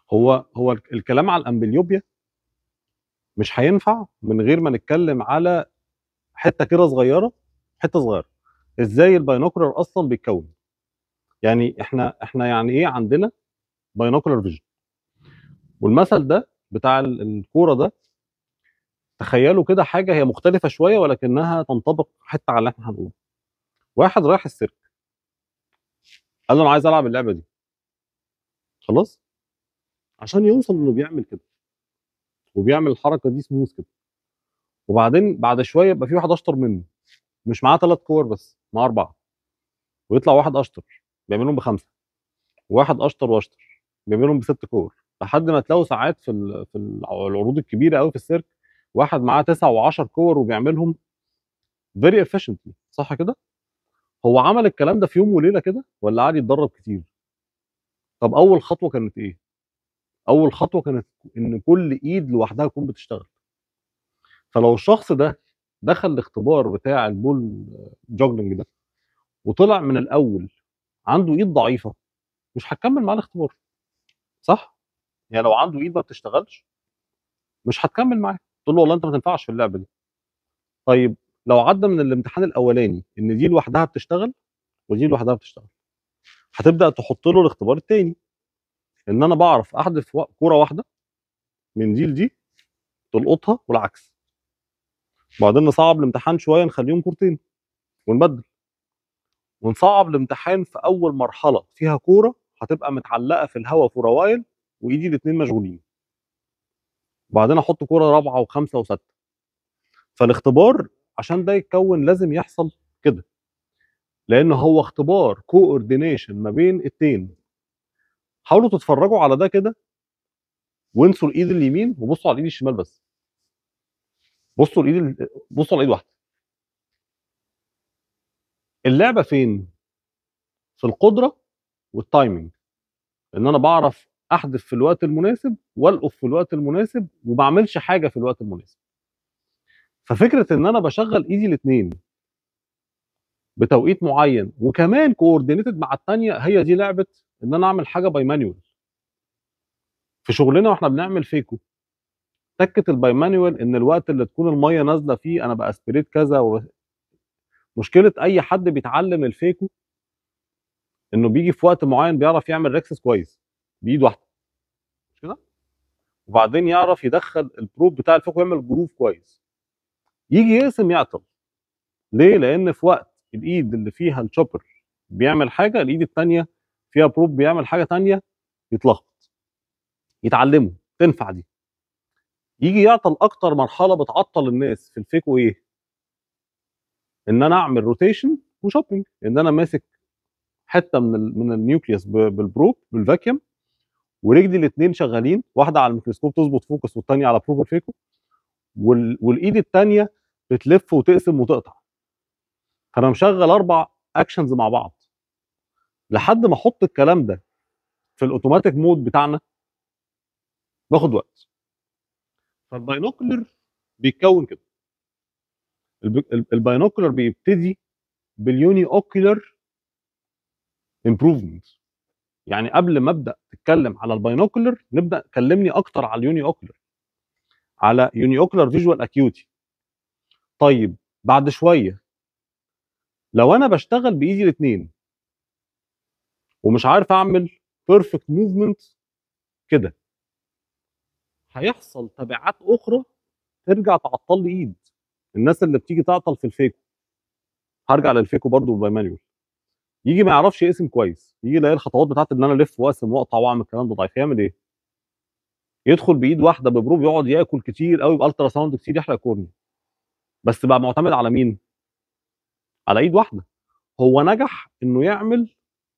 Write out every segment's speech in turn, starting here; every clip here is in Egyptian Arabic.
هو هو الكلام على الامبليوبيا مش هينفع من غير ما نتكلم على حته كده صغيره حته صغيره ازاي الباينوكولر اصلا بيتكون يعني احنا احنا يعني ايه عندنا باينوكولر فيجن والمثل ده بتاع ال- الكوره ده تخيلوا كده حاجه هي مختلفه شويه ولكنها تنطبق حتى على اللي احنا هنقوله واحد رايح السيرك قال له انا عايز العب اللعبه دي خلاص عشان يوصل انه بيعمل كده وبيعمل الحركه دي سموث كده وبعدين بعد شويه يبقى في واحد اشطر منه مش معاه ثلاث كور بس معاه اربعه ويطلع واحد اشطر بيعملهم بخمسه وواحد اشطر واشطر بيعملهم بست كور لحد ما تلاقوا ساعات في ال- في العروض الكبيره قوي في السيرك واحد معاه تسع و10 كور وبيعملهم فيري efficiently صح كده؟ هو عمل الكلام ده في يوم وليله كده ولا قعد يتدرب كتير؟ طب اول خطوه كانت ايه؟ اول خطوه كانت ان كل ايد لوحدها تكون بتشتغل فلو الشخص ده دخل الاختبار بتاع البول جوجلنج ده وطلع من الاول عنده ايد ضعيفه مش هتكمل معاه الاختبار صح؟ يعني لو عنده ايد ما بتشتغلش مش هتكمل معاه تقول له والله انت ما تنفعش في اللعبه دي طيب لو عدى من الامتحان الاولاني ان دي لوحدها بتشتغل ودي لوحدها بتشتغل هتبدا تحط له الاختبار الثاني ان انا بعرف احذف و- كوره واحده من دي لدي تلقطها والعكس وبعدين نصعب الامتحان شويه نخليهم كورتين ونبدل ونصعب الامتحان في اول مرحله فيها كوره هتبقى متعلقه في الهواء في روايل وايدي الاثنين مشغولين وبعدين احط كوره رابعه وخمسه وسته فالاختبار عشان ده يتكون لازم يحصل كده لان هو اختبار كوردينيشن ما بين اتنين حاولوا تتفرجوا على ده كده وانسوا الايد اليمين وبصوا على الايد الشمال بس بصوا الايد ال- بصوا على ايد واحده اللعبه فين في القدره والتايمنج ان انا بعرف احذف في الوقت المناسب والقف في الوقت المناسب وما اعملش حاجه في الوقت المناسب ففكره ان انا بشغل ايدي الاثنين بتوقيت معين وكمان كوردينيتد مع الثانيه هي دي لعبه ان انا اعمل حاجه باي مانيوال في شغلنا واحنا بنعمل فيكو تكه الباي مانيوال ان الوقت اللي تكون الميه نازله فيه انا باسبريت كذا و... مشكله اي حد بيتعلم الفيكو انه بيجي في وقت معين بيعرف يعمل ريكسس كويس بايد واحده مش كده وبعدين يعرف يدخل البروب بتاع الفيكو يعمل جروف كويس يجي يقسم يعطل ليه لان في وقت الايد اللي فيها الشوبر بيعمل حاجه الايد الثانيه فيها بروب بيعمل حاجه ثانيه يتلخبط يتعلموا تنفع دي يجي يعطل اكتر مرحله بتعطل الناس في الفيكو ايه ان انا اعمل روتيشن وشوبينج ان انا ماسك حته من ال من النيوكليوس ب- بالبروب بالفاكيوم ورجلي الاثنين شغالين واحده على الميكروسكوب تظبط فوكس والثانيه على بروب الفيكو وال والايد الثانيه بتلف وتقسم وتقطع فانا مشغل اربع اكشنز مع بعض لحد ما احط الكلام ده في الاوتوماتيك مود بتاعنا باخد وقت فالباينوكلر بيتكون كده الب- ال- الباينوكلر بيبتدي باليوني اوكيولر امبروفمنت يعني قبل ما ابدا تتكلم على الباينوكلر نبدا كلمني اكتر على اليوني اوكيولر على يوني اوكيولر فيجوال اكيوتي طيب بعد شويه لو انا بشتغل بايدي الاثنين ومش عارف اعمل بيرفكت موفمنت كده هيحصل تبعات اخرى ترجع تعطل لي ايد الناس اللي بتيجي تعطل في الفيكو هرجع للفيكو برضو باي مانيوال يجي ما يعرفش يقسم كويس يجي يلاقي الخطوات بتاعت ان انا الف واقسم واقطع واعمل الكلام ده ضعيف يعمل ايه؟ يدخل بايد واحده ببروب يقعد ياكل كتير قوي بالترا ساوند كتير يحرق كورنيا بس بقى معتمد على مين؟ على ايد واحده هو نجح انه يعمل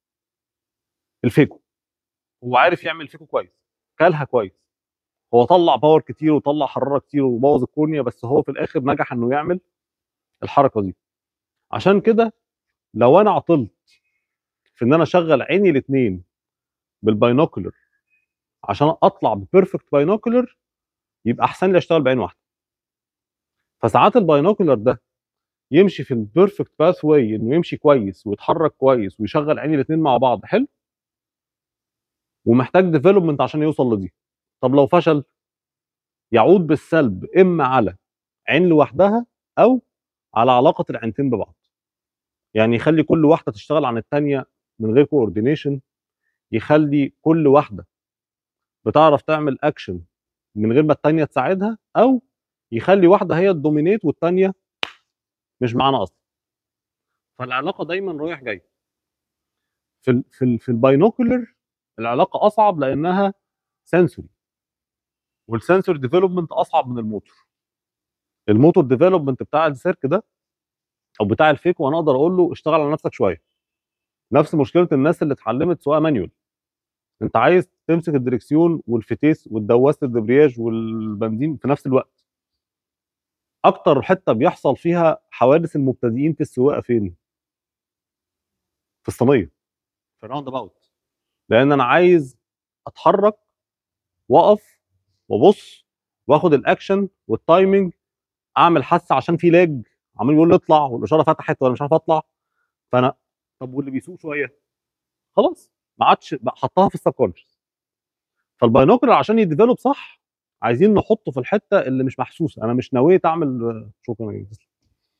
الفيكو هو عارف يعمل الفيكو كويس كلها كويس هو طلع باور كتير وطلع حراره كتير وبوظ الكورنيا بس هو في الاخر نجح انه يعمل الحركه دي عشان كده لو انا عطلت في ان انا اشغل عيني الاثنين بالباينوكولر عشان اطلع ببيرفكت باينوكولر يبقى احسن لي اشتغل بعين واحده فساعات الباينوكولر ده يمشي في البيرفكت باث واي انه يمشي كويس ويتحرك كويس ويشغل عيني الاثنين مع بعض حلو ومحتاج ديفلوبمنت عشان يوصل لدي طب لو فشل يعود بالسلب اما على عين لوحدها او على علاقه العينتين ببعض يعني يخلي كل واحده تشتغل عن الثانيه من غير كوردينيشن يخلي كل واحده بتعرف تعمل اكشن من غير ما الثانيه تساعدها او يخلي واحده هي الدومينيت والثانيه مش معانا اصلا فالعلاقه دايما رايح جاي في ال في ال في الباينوكولر العلاقه اصعب لانها سنسوري والسنسور ديفلوبمنت اصعب من الموتور الموتور ديفلوبمنت بتاع السيرك ده او بتاع الفيك وانا اقدر اقول له اشتغل على نفسك شويه نفس مشكله الناس اللي اتعلمت سواقه مانيول انت عايز تمسك الدركسيون والفتيس والدواسه الدبرياج والبنزين في نفس الوقت اكتر حته بيحصل فيها حوادث المبتدئين في السواقه فين في الصينيه في الراوند اباوت لان انا عايز اتحرك واقف وابص واخد الاكشن والتايمنج اعمل حس عشان في لاج عمال يقول لي اطلع والاشاره فتحت وانا مش عارف اطلع فانا طب واللي بيسوق شويه خلاص ما عادش بقى حطها في السبكونشس فالباينوكلر عشان يديفلوب صح عايزين نحطه في الحته اللي مش محسوسه انا مش نويت اعمل شكرا يا جدع.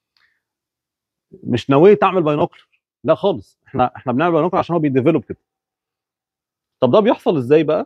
مش نويت اعمل باينوكلر لا خالص احنا احنا بنعمل باينوكلر عشان هو بيديفلوب كده طب ده بيحصل ازاي بقى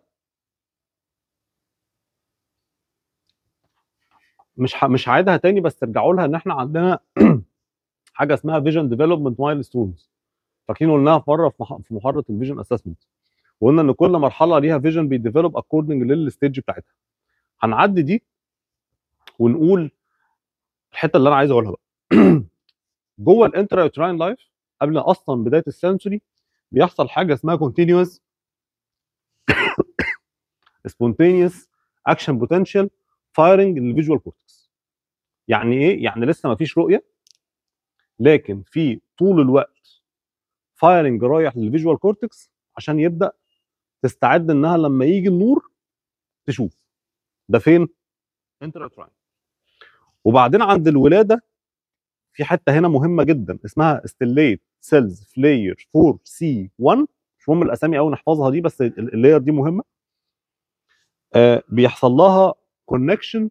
مش ح... مش هعيدها تاني بس ترجعوا لها ان احنا عندنا حاجه اسمها فيجن ديفلوبمنت مايل ستونز فاكرين قلناها في مره في, مح... في محاضره الفيجن اسسمنت وقلنا ان كل مرحله ليها فيجن بيديفلوب اكوردنج للستيج بتاعتها هنعدي دي ونقول الحته اللي انا عايز اقولها بقى جوه الانترايوتراين لايف قبل اصلا بدايه السنسوري بيحصل حاجه اسمها continuous spontaneous action potential firing للفيجوال كورتكس يعني ايه يعني لسه ما فيش رؤيه لكن في طول الوقت فايرنج رايح للفيجوال كورتكس عشان يبدا تستعد انها لما يجي النور تشوف ده فين انترايوتراين وبعدين عند الولاده في حته هنا مهمه جدا اسمها ستيليت سيلز فلاير 4 سي 1 مش مهم الاسامي قوي نحفظها دي بس اللاير دي مهمه آه بيحصل لها كونكشن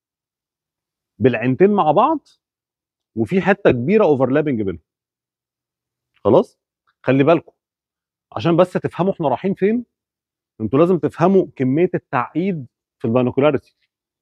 بالعينتين مع بعض وفي حته كبيره اوفرلابنج بينهم خلاص خلي بالكم عشان بس تفهموا احنا رايحين فين انتوا لازم تفهموا كميه التعقيد في البانوكولاريتي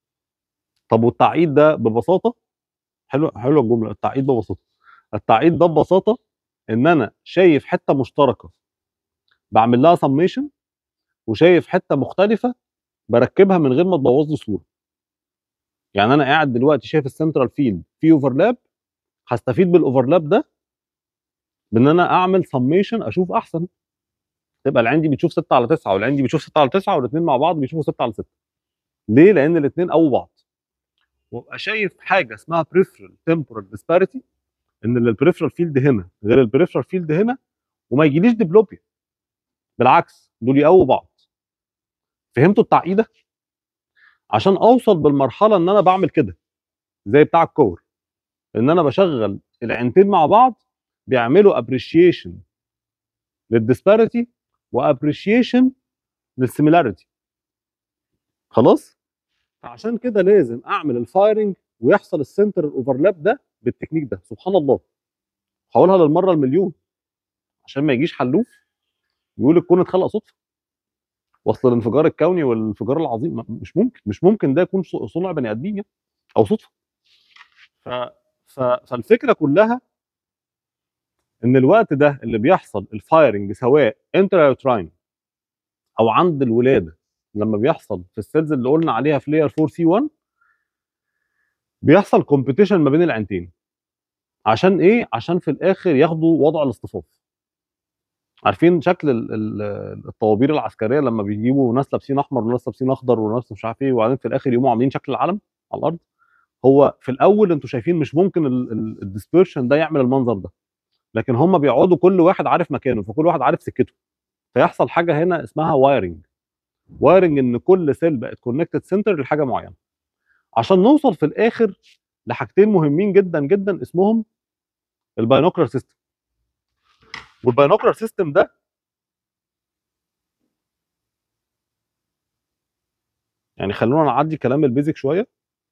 طب والتعقيد ده ببساطه حلو حلوه الجمله التعقيد ببساطه التعقيد ده ببساطه ان انا شايف حته مشتركه بعمل لها سميشن وشايف حته مختلفه بركبها من غير ما تبوظ لي الصوره يعني انا قاعد دلوقتي شايف السنترال فيلد في اوفرلاب هستفيد بالاوفرلاب ده بان انا اعمل سميشن اشوف احسن تبقى العين دي بتشوف 6 على 9 والعين دي بتشوف 6 على 9 والاثنين مع بعض بيشوفوا 6 على 6 ليه؟ لان الاثنين قووا بعض وابقى شايف حاجه اسمها بريفرال تمبورال ديسباريتي ان البريفرال فيلد هنا غير البريفرال فيلد هنا وما يجيليش ديبلوبيا بالعكس دول يقووا بعض فهمتوا التعقيده؟ عشان اوصل بالمرحله ان انا بعمل كده زي بتاع الكور ان انا بشغل العينتين مع بعض بيعملوا ابريشيشن للديسباريتي وابريشيشن للسيميلاريتي خلاص فعشان كده لازم اعمل الفايرنج ويحصل السنتر اوفرلاب ده بالتكنيك ده سبحان الله هقولها للمره المليون عشان ما يجيش حلوف يقول الكون اتخلق صدفه وصل الانفجار الكوني والانفجار العظيم مش ممكن مش ممكن ده يكون صنع بني ادمين يعني او صدفه ف... ف... فالفكره كلها ان الوقت ده اللي بيحصل الفايرنج سواء انترايوتراين او عند الولاده لما بيحصل في السيلز اللي قلنا عليها في لاير 4 سي 1 بيحصل كومبيتيشن ما بين العينتين عشان ايه عشان في الاخر ياخدوا وضع الاصطفاف عارفين شكل ال- ال- الطوابير العسكريه لما بيجيبوا ناس لابسين احمر وناس لابسين اخضر وناس مش عارف ايه وبعدين في الاخر يقوموا عاملين شكل العلم على الارض هو في الاول انتوا شايفين مش ممكن الديسبيرشن ده يعمل المنظر ده لكن هم بيقعدوا كل واحد عارف مكانه فكل واحد عارف سكته فيحصل حاجه هنا اسمها وايرنج وايرنج ان كل سيل بقت كونكتد سنتر لحاجه معينه عشان نوصل في الاخر لحاجتين مهمين جدا جدا اسمهم الباينوكلر سيستم والباينوكلر سيستم ده يعني خلونا نعدي كلام البيزك شويه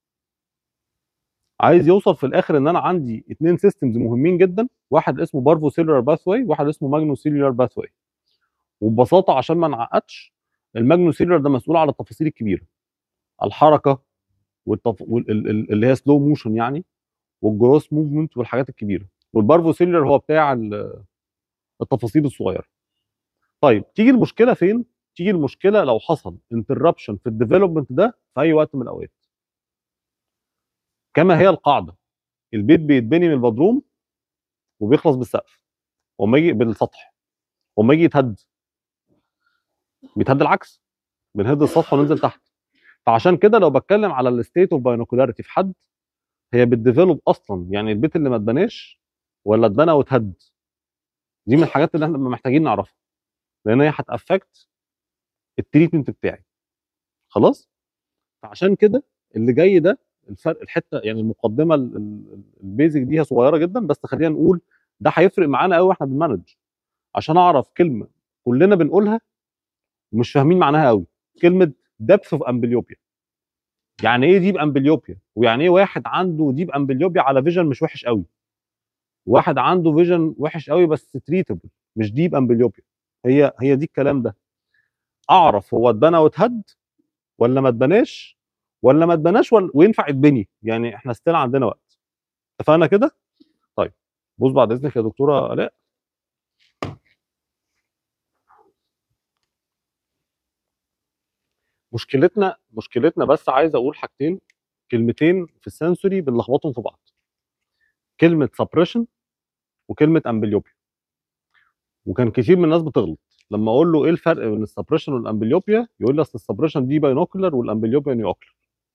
عايز يوصل في الاخر ان انا عندي اثنين سيستمز مهمين جدا واحد اسمه بارفو سيلولار باثواي واحد اسمه ماجنو سيلولار باثواي وببساطه عشان ما نعقدش الماجنو سيلولار ده مسؤول على التفاصيل الكبيره الحركه والتف... وال... ال- ال- اللي هي سلو موشن يعني والجروس موفمنت والحاجات الكبيره والبارفو سيلولار هو بتاع ال- التفاصيل الصغيره طيب تيجي المشكله فين تيجي المشكله لو حصل انتربشن في الديفلوبمنت ده في اي وقت من الاوقات كما هي القاعده البيت بيتبني من البدروم وبيخلص بالسقف وما يجي بالسطح وما يجي يتهد بيتهد العكس بنهد السطح وننزل تحت فعشان كده لو بتكلم على الستيت اوف باينوكولاريتي في حد هي بتديفلوب اصلا يعني البيت اللي ما اتبناش ولا اتبنى واتهد دي من الحاجات اللي احنا محتاجين نعرفها لان هي هتافكت التريتمنت بتاعي خلاص فعشان كده اللي جاي ده الفرق الحته يعني المقدمه ال- ال- البيزك دي هي صغيره جدا بس خلينا نقول ده هيفرق معانا قوي واحنا بنمانج عشان اعرف كلمه كلنا بنقولها ومش فاهمين معناها قوي كلمه depth of amblyopia يعني ايه ديب امبليوبيا ويعني ايه واحد عنده ديب امبليوبيا على فيجن مش وحش قوي واحد عنده فيجن وحش قوي بس تريتبل مش ديب امبليوبيا هي هي دي الكلام ده اعرف هو اتبنى واتهد ولا ما اتبناش ولا ما اتبناش ولا وينفع يتبني يعني احنا ستيل عندنا وقت اتفقنا كده طيب بص بعد اذنك يا دكتوره الاء مشكلتنا مشكلتنا بس عايز اقول حاجتين كلمتين في السنسوري بنلخبطهم في بعض كلمه سبريشن وكلمه امبليوبيا وكان كتير من الناس بتغلط لما اقول له ايه الفرق بين السبريشن والامبليوبيا يقول لي اصل السبريشن دي باينوكولر والامبليوبيا نيوكلر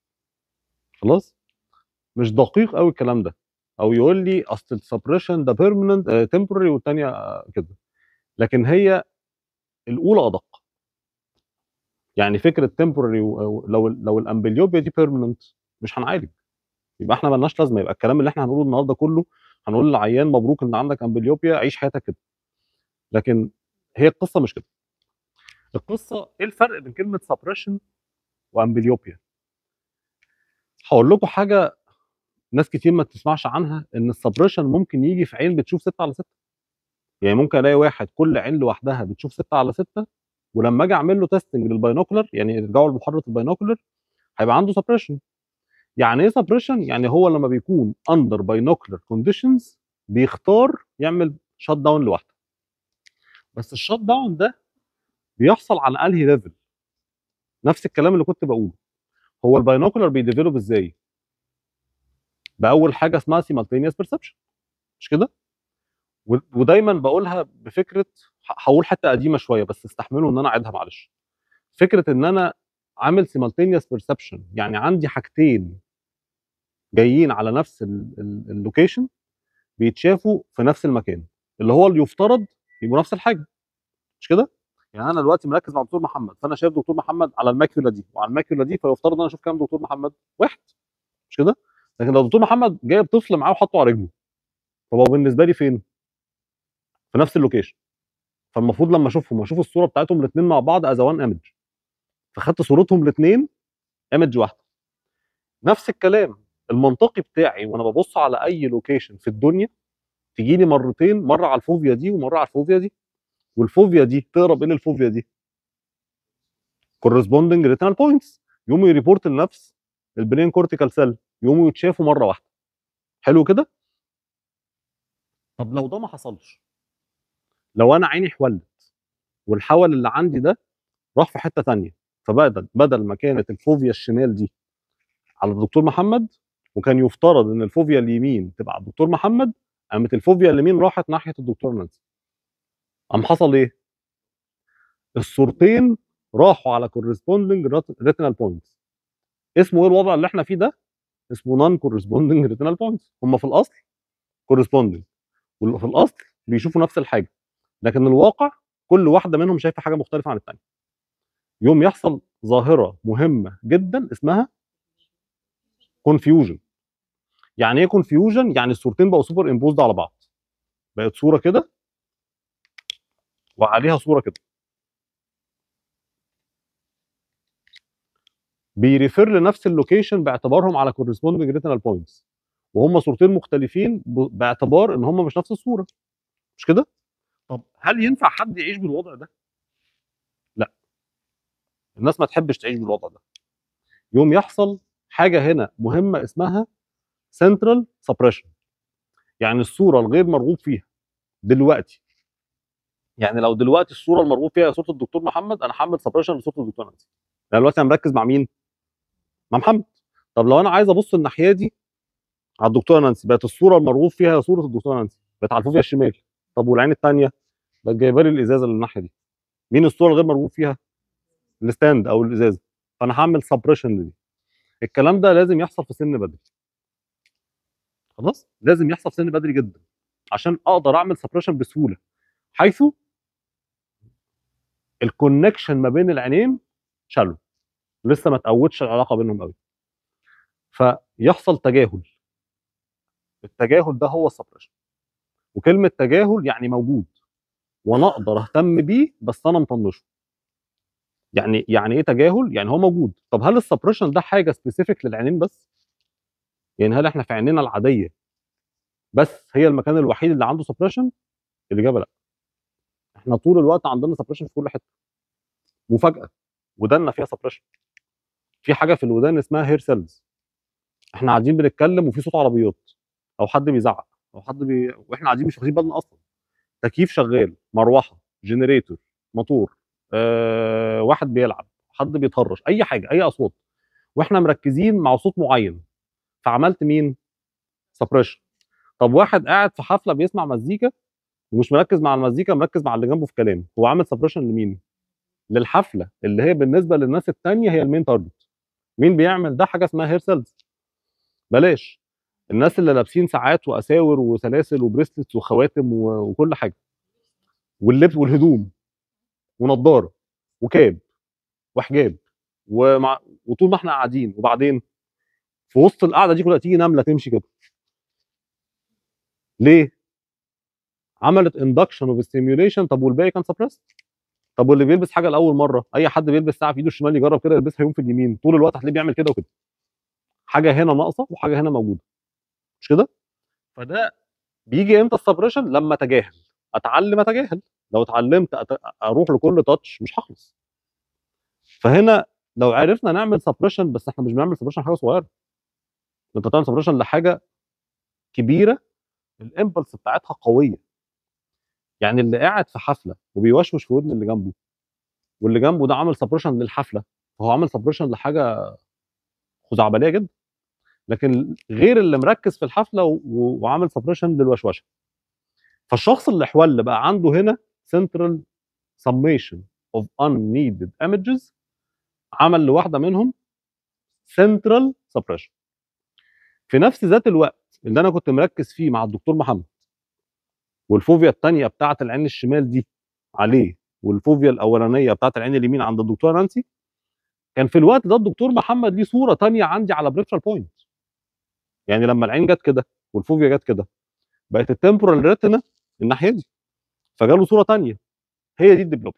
خلاص مش دقيق قوي الكلام ده او يقول لي اصل السبريشن ده بيرمننت تمبرري والثانيه كده لكن هي الاولى ادق يعني فكره تمبرري لو لو الامبليوبيا دي بيرمننت مش هنعالج يبقى احنا مالناش لازمه يبقى الكلام اللي احنا هنقوله النهارده كله هنقول للعيان مبروك ان عندك امبليوبيا عيش حياتك كده لكن هي القصه مش كده القصه ايه الفرق بين كلمه سبريشن وامبليوبيا هقول لكم حاجه ناس كتير ما تسمعش عنها ان السبريشن ممكن يجي في عين بتشوف 6 على 6 يعني ممكن الاقي واحد كل عين لوحدها بتشوف 6 على 6 ولما اجي اعمل له تيستنج للباينوكولر يعني يرجعوا لمحاضره الباينوكولر هيبقى عنده سبريشن يعني ايه سبريشن يعني هو لما بيكون اندر باينوكولر كونديشنز بيختار يعمل شات داون لوحده بس الشات داون ده بيحصل على انهي ليفل نفس الكلام اللي كنت بقوله هو الباينوكولر بيديفلوب ازاي باول حاجه اسمها سيمالتينيوس بيرسبشن مش كده و- ودايما بقولها بفكره ه- هقول حته قديمه شويه بس استحملوا ان انا اعيدها معلش فكره ان انا عامل سيمالتينيوس بيرسبشن يعني عندي حاجتين جايين على نفس ال- ال- اللوكيشن بيتشافوا في نفس المكان اللي هو اللي يفترض يبقوا نفس الحاجه مش كده يعني انا دلوقتي مركز مع دكتور محمد فانا شايف دكتور محمد على الماكيولا دي وعلى الماكيولا دي فيفترض ان انا اشوف كام دكتور محمد واحد مش كده لكن لو دكتور محمد جايب طفل معاه وحطه على رجله فهو بالنسبه لي فين في نفس اللوكيشن فالمفروض لما اشوفهم اشوف الصوره بتاعتهم الاثنين مع بعض از وان ايمج فخدت صورتهم الاثنين ايمج واحده نفس الكلام المنطقي بتاعي وانا ببص على اي لوكيشن في الدنيا تجي لي مرتين مره على الفوفيا دي ومره على الفوفيا دي والفوفيا دي تقرب ايه للفوفيا دي كورسبوندنج ريتينال بوينتس يقوموا يريبورت لنفس البرين كورتيكال سيل يقوموا يتشافوا مره واحده حلو كده طب لو ده ما حصلش لو انا عيني حولت والحول اللي عندي ده راح في حته ثانيه فبدل بدل ما كانت الفوفيا الشمال دي على الدكتور محمد وكان يفترض ان الفوفيا اليمين تبقى على الدكتور محمد قامت الفوفيا اليمين راحت ناحيه الدكتور نانسي قام حصل ايه؟ الصورتين راحوا على كورسبوندنج ريتينال بوينتس اسمه ايه الوضع اللي احنا فيه ده؟ اسمه نون كورسبوندنج ريتينال بوينتس هم في الاصل كورسبوندنج وفي الاصل بيشوفوا نفس الحاجه لكن الواقع كل واحده منهم شايفه حاجه مختلفه عن الثانيه يوم يحصل ظاهره مهمه جدا اسمها كونفيوجن يعني ايه كونفيوجن يعني الصورتين بقوا سوبر امبوزد على بعض بقت صوره كده وعليها صوره كده بيريفير لنفس اللوكيشن باعتبارهم على كورسبوندنج ريتينال بوينتس وهم صورتين مختلفين ب- باعتبار ان هم مش نفس الصوره مش كده؟ طب هل ينفع حد يعيش بالوضع ده؟ لا الناس ما تحبش تعيش بالوضع ده يوم يحصل حاجه هنا مهمه اسمها سنترال سبريشن يعني الصوره الغير مرغوب فيها دلوقتي يعني لو دلوقتي الصوره المرغوب فيها صوره الدكتور محمد انا هعمل سبريشن لصوره الدكتور نانسي يعني دلوقتي انا مركز مع مين؟ مع محمد طب لو انا عايز ابص الناحيه دي على الدكتوره نانسي بقت الصوره المرغوب فيها صوره الدكتوره نانسي بقت على الفوفيا الشمال طب والعين الثانيه بقت جايبه لي الازازه اللي الناحيه دي مين الصوره الغير مرغوب فيها؟ الستاند او الازازه فانا هعمل سبريشن لدي الكلام ده لازم يحصل في سن بدري خلاص لازم يحصل في سن بدري جدا عشان اقدر اعمل سبريشن بسهوله حيث الكونكشن ما بين العينين شالو لسه ما تقوتش العلاقه بينهم قوي فيحصل تجاهل التجاهل ده هو السبريشن وكلمه تجاهل يعني موجود وانا اقدر اهتم بيه بس انا مطنشه يعني يعني ايه تجاهل يعني هو موجود طب هل السبريشن ده حاجه سبيسيفيك للعينين بس يعني هل احنا في عينينا العاديه بس هي المكان الوحيد اللي عنده سبريشن الاجابه لا احنا طول الوقت عندنا سبريشن في كل حته مفاجاه ودنا فيها سبريشن في حاجه في الودان اسمها هير سيلز احنا قاعدين بنتكلم وفي صوت عربيات او حد بيزعق او حد بي... واحنا قاعدين مش واخدين بالنا اصلا تكييف شغال مروحه جنريتور موتور آه... واحد بيلعب حد بيتهرش اي حاجه اي اصوات واحنا مركزين مع صوت معين فعملت مين سبريشن طب واحد قاعد في حفله بيسمع مزيكا ومش مركز مع المزيكا مركز مع اللي جنبه في كلام هو عامل سبريشن لمين للحفله اللي هي بالنسبه للناس التانية هي المين تارجت مين بيعمل ده حاجه اسمها هير سيلز بلاش الناس اللي لابسين ساعات واساور وسلاسل وبريسلتس وخواتم و- وكل حاجه واللبس والهدوم ونضاره وكاب وحجاب ومع وطول ما احنا قاعدين وبعدين في وسط القعده دي كلها تيجي نمله تمشي كده ليه؟ عملت اندكشن اوف ستيميوليشن طب والباقي كان سبريست طب واللي بيلبس حاجه لاول مره اي حد بيلبس ساعه في ايده الشمال يجرب كده يلبسها يوم في اليمين طول الوقت هتلاقيه بيعمل كده وكده حاجه هنا ناقصه وحاجه هنا موجوده مش كده فده بيجي امتى السبريشن لما اتجاهل اتعلم اتجاهل لو اتعلمت أت... اروح لكل تاتش مش هخلص فهنا لو عرفنا نعمل سبريشن بس احنا مش بنعمل سبريشن حاجه صغيره انت بتعمل سبريشن لحاجه كبيره الامبلس بتاعتها قويه يعني اللي قاعد في حفله وبيوشوش في ودن اللي جنبه واللي جنبه ده عامل سبريشن للحفله فهو عامل سبريشن لحاجه خزعبليه جدا لكن غير اللي مركز في الحفله و- و- وعامل سبريشن للوشوشه فالشخص اللي حول بقى عنده هنا central summation of unneeded images عمل لواحده منهم central suppression في نفس ذات الوقت اللي انا كنت مركز فيه مع الدكتور محمد والفوفيا الثانيه بتاعه العين الشمال دي عليه والفوفيا الاولانيه بتاعه العين اليمين عند الدكتوره نانسي كان في الوقت ده الدكتور محمد ليه صوره تانية عندي على بريفرال بوينت يعني لما العين جت كده والفوفيا جت كده بقت التمبورال ريتنا الناحيه دي فجاله صوره تانية هي دي الديبلوبيا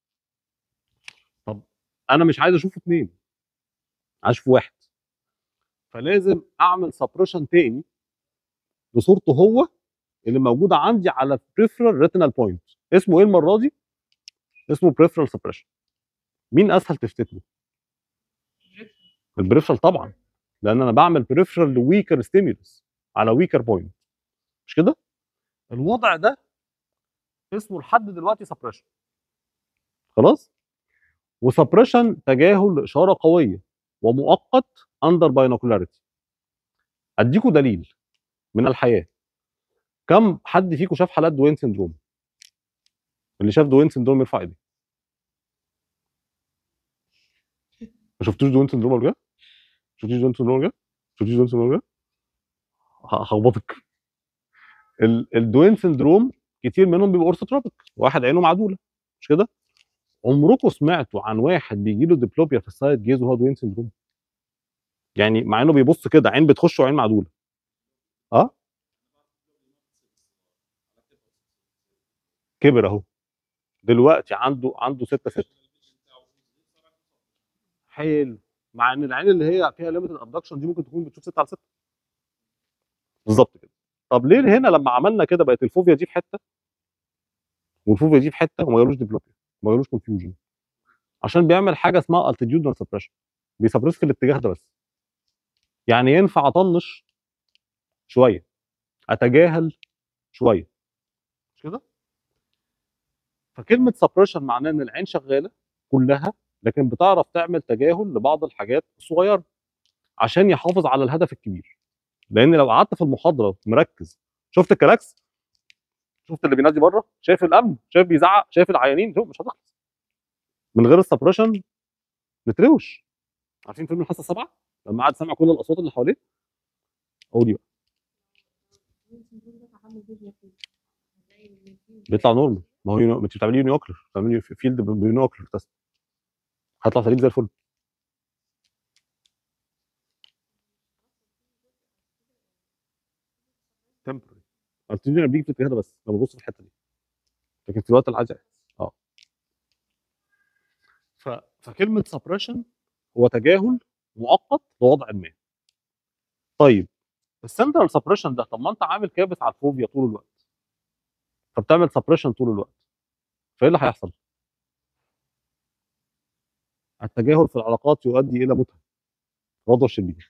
طب انا مش عايز اشوف اثنين عايز اشوف واحد فلازم اعمل سبريشن تاني لصورته هو اللي موجوده عندي على بريفرال ريتينال بوينت اسمه ايه المره دي اسمه بريفرال سبريشن مين اسهل تفتكره البريفرال طبعا لان انا بعمل بريفرال لويكر ستيمولس على ويكر بوينت مش كده الوضع ده اسمه لحد دلوقتي سبريشن خلاص وسبريشن تجاهل لاشاره قويه ومؤقت اندر باينوكولاريتي اديكوا دليل من الحياه كم حد فيكم شاف حالات دوين سندروم اللي شاف دوين سندروم يرفع ايديه ما شفتوش دوين سندروم ولا كده؟ شفتوش دوين سندروم ولا كده؟ شفتوش دوين سندروم ولا كده؟ ه- هخبطك ال- الدوين سندروم كتير منهم بيبقى اورثوتروبيك واحد عينه معدوله مش كده؟ عمركم سمعتوا عن واحد بيجي له ديبلوبيا في السايد جيز وهو دوين سندروم يعني مع انه بيبص كده عين بتخش وعين معدوله اه كبر اهو دلوقتي عنده عنده 6 6 حلو مع ان العين اللي هي فيها ليميتد ابدكشن دي ممكن تكون بتشوف 6 على 6 بالظبط كده طب ليه هنا لما عملنا كده بقت الفوبيا دي في حته والفوبيا دي في حته وما جالوش ديبلوبيا ما جالوش كونفيوجن عشان بيعمل حاجه اسمها التيتيودنال سبريشن بيسبرس في الاتجاه ده بس يعني ينفع اطنش شويه اتجاهل شويه مش كده فكلمه سبريشن معناه ان العين شغاله كلها لكن بتعرف تعمل تجاهل لبعض الحاجات الصغيره عشان يحافظ على الهدف الكبير لان لو قعدت في المحاضره مركز شفت الكلاكس شفت اللي بينادي بره شايف الامن شايف بيزعق شايف العيانين شوف مش هتخلص من غير السبريشن نتروش عارفين فيلم الحاسه السابعه لما قعد سمع كل الاصوات اللي حواليه قولي بقى بيطلع نورمال ما هو يونو... انت بتعملي يوني اوكلر بتعملي في- فيلد بيوني اوكلر تست هيطلع سليم زي الفل تمبرري التنين بيجي في الاتجاه ده بس لما ببص في الحته دي لكن في الوقت العادي اه ف... فكلمه سبريشن هو تجاهل مؤقت لوضع ما طيب السنترال سبريشن ده طب ما انت عامل كابس على الفوبيا طول الوقت فبتعمل سبريشن طول الوقت فايه اللي هيحصل؟ التجاهل في العلاقات يؤدي الى موتها رضوى الشربيني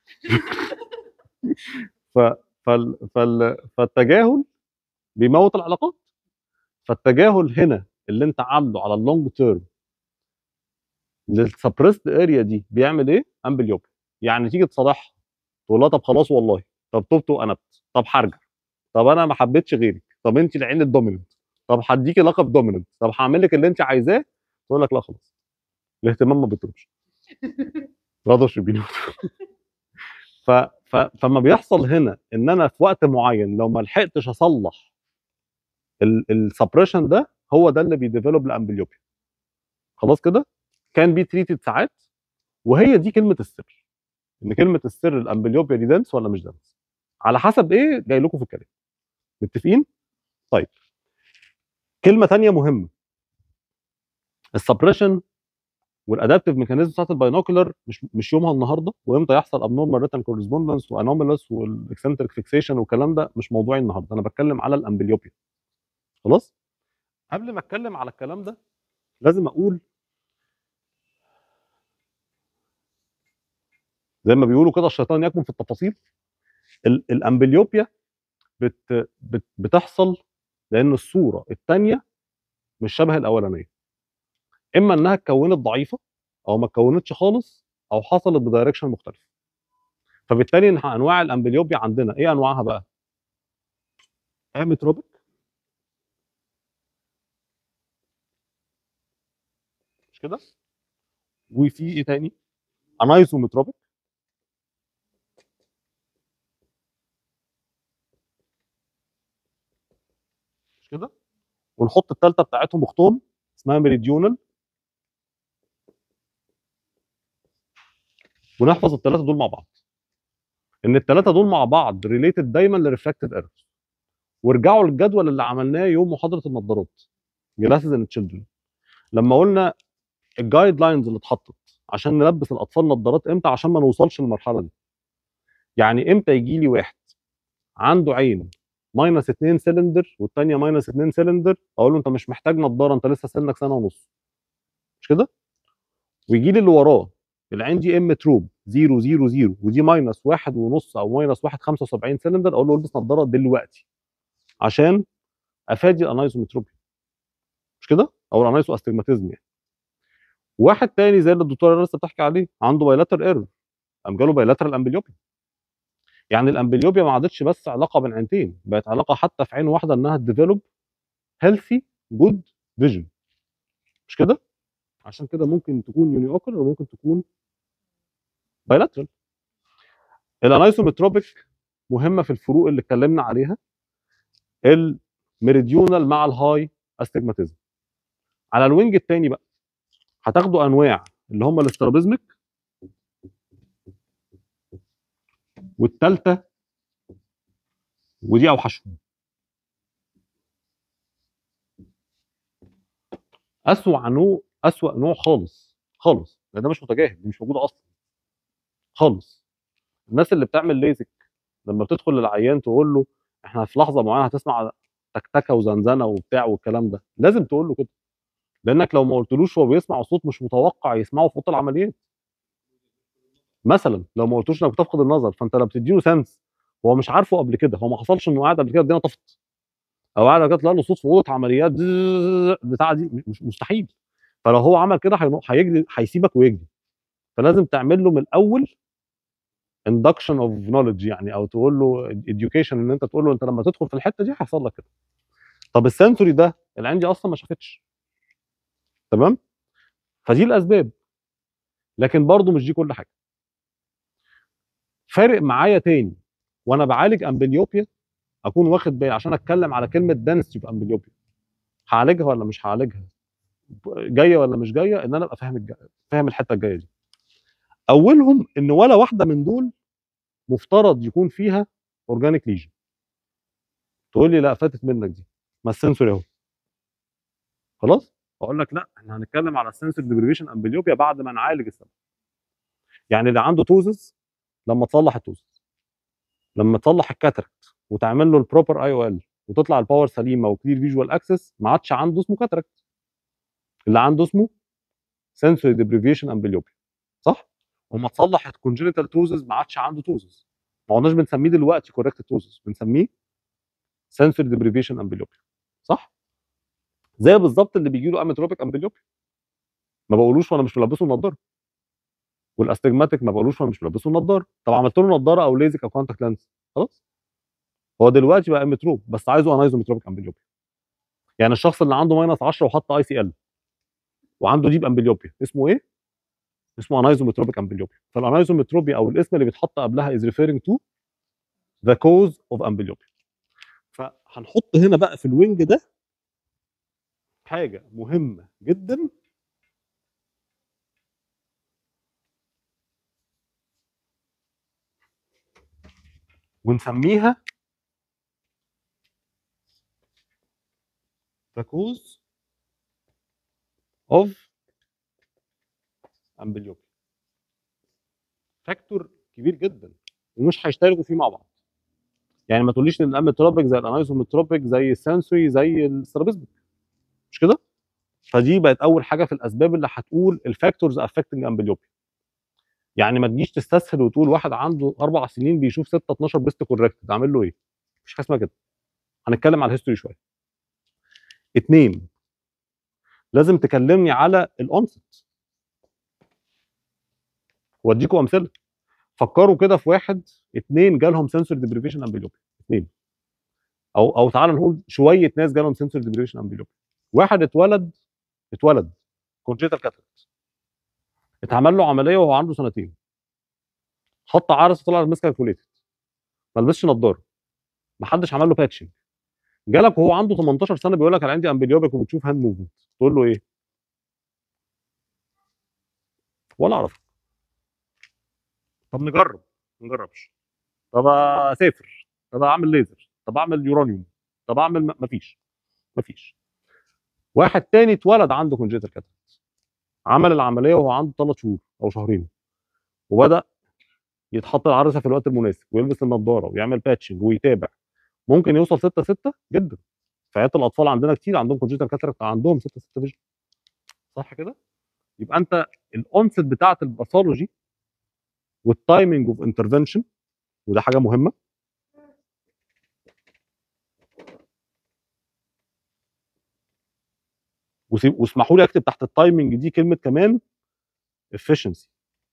ف... فال... فال... فالتجاهل بيموت العلاقات فالتجاهل هنا اللي انت عامله على اللونج تيرم للسبريست اريا دي بيعمل ايه؟ امبليوبيا يعني تيجي تصالحها تقول لها طب خلاص والله طب تبت وانبت طب هرجع طب انا ما حبيتش غيرك طب انت العين الدوميننت طب هديكي لقب دوميننت طب هعمل لك اللي انت عايزاه تقول لك لا خلاص الاهتمام ما بيطلبش رضا شربيني ف... ف... فما بيحصل هنا ان انا في وقت معين لو ما لحقتش اصلح السبريشن ده هو ده اللي بيديفلوب الامبليوبيا خلاص كده كان بي تريتد ساعات وهي دي كلمه السر ان كلمه السر الامبليوبيا دي دنس ولا مش دنس على حسب ايه جاي لكم في الكلام متفقين طيب كلمه تانية مهمه السبريشن والادابتيف ميكانيزم بتاعت الباينوكولر مش مش يومها النهارده وامتى يحصل ابنورمال ريتن كورسبوندنس وانومالس والاكسنتريك فيكسيشن والكلام ده مش موضوعي النهارده انا بتكلم على الامبليوبيا خلاص قبل ما اتكلم على الكلام ده لازم اقول زي ما بيقولوا كده الشيطان يكمن في التفاصيل ال- الامبليوبيا بت بت بتحصل لان الصوره الثانيه مش شبه الاولانيه اما انها اتكونت ضعيفه او ما اتكونتش خالص او حصلت بدايركشن مختلف فبالتالي إن انواع الامبليوبيا عندنا ايه انواعها بقى اميتروبيك مش كده وفي ايه تاني انايزومتروبيك مش كده ونحط الثالثه بتاعتهم اختهم اسمها ميريديونال ونحفظ الثلاثه دول مع بعض ان الثلاثه دول مع بعض ريليتد دايما لريفراكتد ايرور وارجعوا للجدول اللي عملناه يوم محاضره النظارات جلاسز ان تشيلدرن لما قلنا الجايد لاينز اللي اتحطت عشان نلبس الاطفال نظارات امتى عشان ما نوصلش للمرحله دي يعني امتى يجي لي واحد عنده عين ماينس 2 سلندر والثانيه ماينس 2 سلندر اقول له انت مش محتاج نظاره انت لسه سنك سنه ونص مش كده ويجي لي اللي وراه العين دي ام تروب 0 0 0 ودي ماينس واحد ونص او ماينس واحد 75 سلندر اقول له البس نظاره دلوقتي عشان افادي الانايزومتروبيا مش كده او الانايزو استجماتيزم يعني واحد تاني زي اللي الدكتوره لسه بتحكي عليه عنده بايلاتر ايرور قام جاله بايلاترال امبليوبيا يعني الامبليوبيا ما عادتش بس علاقه بين عينتين بقت علاقه حتى في عين واحده انها تديفلوب هيلثي جود فيجن مش كده عشان كده ممكن تكون يوني اوكلر وممكن تكون بايلاترال الانايسومتروبيك مهمه في الفروق اللي اتكلمنا عليها الميريديونال مع الهاي استجماتيزم على الوينج الثاني بقى هتاخدوا انواع اللي هم الاسترابيزميك والثالثه ودي اوحشهم اسوأ نوع اسوأ نوع خالص خالص لان ده مش متجاهل دي مش موجوده اصلا خالص الناس اللي بتعمل ليزك لما بتدخل للعيان تقول له احنا في لحظه معينه هتسمع تكتكه وزنزنه وبتاع والكلام ده لازم تقول له كده لانك لو ما قلتلوش هو بيسمع صوت مش متوقع يسمعه في اوضه العمليات مثلا لو ما قلتوش انك بتفقد النظر فانت لما بتديله سنس هو مش عارفه قبل كده هو ما حصلش انه قاعد قبل كده الدنيا طفت او قاعد قبل كده طلع له صوت في اوضه عمليات بتاع دي مش مستحيل فلو هو عمل كده هينو- هيجري هيسيبك ويجري فلازم تعمل له من الاول induction of knowledge يعني او تقول له education ان انت تقول له انت لما تدخل في الحته دي هيحصل لك كده طب السنسوري ده العين دي اصلا ما شافتش تمام فدي الاسباب لكن برضو مش دي كل حاجه فارق معايا تاني وانا بعالج امبليوبيا اكون واخد بالي عشان اتكلم على كلمه density في امبليوبيا هعالجها ولا مش هعالجها جايه ولا مش جايه ان انا ابقى فاهم الج... فاهم الحته الجايه دي اولهم ان ولا واحده من دول مفترض يكون فيها اورجانيك ليجن تقول لي لا فاتت منك دي ما السنسوري اهو خلاص اقول لك لا احنا هنتكلم على السنسور ديبريفيشن امبليوبيا بعد ما نعالج السبب يعني اللي عنده توزز لما تصلح التوزز لما تصلح الكاتراكت وتعمل له البروبر اي او ال وتطلع الباور سليمه وكلير فيجوال اكسس ما عادش عنده اسمه كاتراكت اللي عنده اسمه سنسوري ديبريفيشن امبليوبيا صح وما تصلح الكونجنتال توزز ما عادش عنده توزز ما قلناش بنسميه دلوقتي كوركت توزز بنسميه سنسوري ديبريفيشن امبليوبيا صح زي بالظبط اللي بيجي له اميتروبيك امبليوبيا ما بقولوش وانا مش ملبسه النضاره والاستجماتيك ما بقولوش وانا مش ملبسه النضاره طب عملت له نضاره او ليزك او كونتاكت لينز خلاص هو دلوقتي بقى اميتروب بس عايزه انايزومتروبيك امبليوبيا يعني الشخص اللي عنده ماينس 10 وحط اي سي ال وعنده ديب امبليوبيا اسمه ايه؟ اسمه انايزومتروبيك امبليوبيا فالانايزومتروبيا او الاسم اللي بيتحط قبلها is referring to the cause of امبليوبيا فهنحط هنا بقى في الوينج ده حاجه مهمه جدا ونسميها the cause of امبليوبيا فاكتور كبير جدا ومش هيشتركوا فيه مع بعض يعني ما تقوليش ان الاميتروبيك زي الانايزومتروبيك زي السنسوري زي السترابيزميك مش كده فدي بقت اول حاجه في الاسباب اللي هتقول الفاكتورز افكتنج امبليوبيا يعني ما تجيش تستسهل وتقول واحد عنده اربع سنين بيشوف 6 12 بيست كوركت عامل له ايه مفيش حاجه اسمها كده هنتكلم على الهيستوري شويه اتنين لازم تكلمني على الاونست واديكم امثله فكروا كده في واحد اتنين جالهم سنسور ديبريفيشن امبليوبيا اتنين او او تعالى نقول شويه ناس جالهم سنسور ديبريفيشن امبليوبيا واحد اتولد اتولد كونجيتال كاتراكت اتعمل له عمليه وهو عنده سنتين حط عرس طلع ماسك كالكوليتد ما لبسش نضاره ما حدش عمل له باتشنج جالك وهو عنده 18 سنه بيقول لك انا عندي امبليوبيك وبتشوف هاند موفمنت تقول له ايه؟ ولا اعرف طب نجرب ما نجربش طب اسافر طب اعمل ليزر طب اعمل يورانيوم طب اعمل م- مفيش مفيش واحد تاني اتولد عنده كونجيتال كاتراكت عمل العمليه وهو عنده ثلاث شهور او شهرين وبدا يتحط العرسه في الوقت المناسب ويلبس النضاره ويعمل باتشنج ويتابع ممكن يوصل 6 6 جدا في عيادة الاطفال عندنا كتير عندهم كونجيتال كاتراكت عندهم 6 6 فيجن صح كده يبقى انت الاونست بتاعه الباثولوجي والتايمنج اوف انترفنشن وده حاجه مهمه وسي- واسمحوا لي اكتب تحت التايمنج دي كلمه كمان efficiency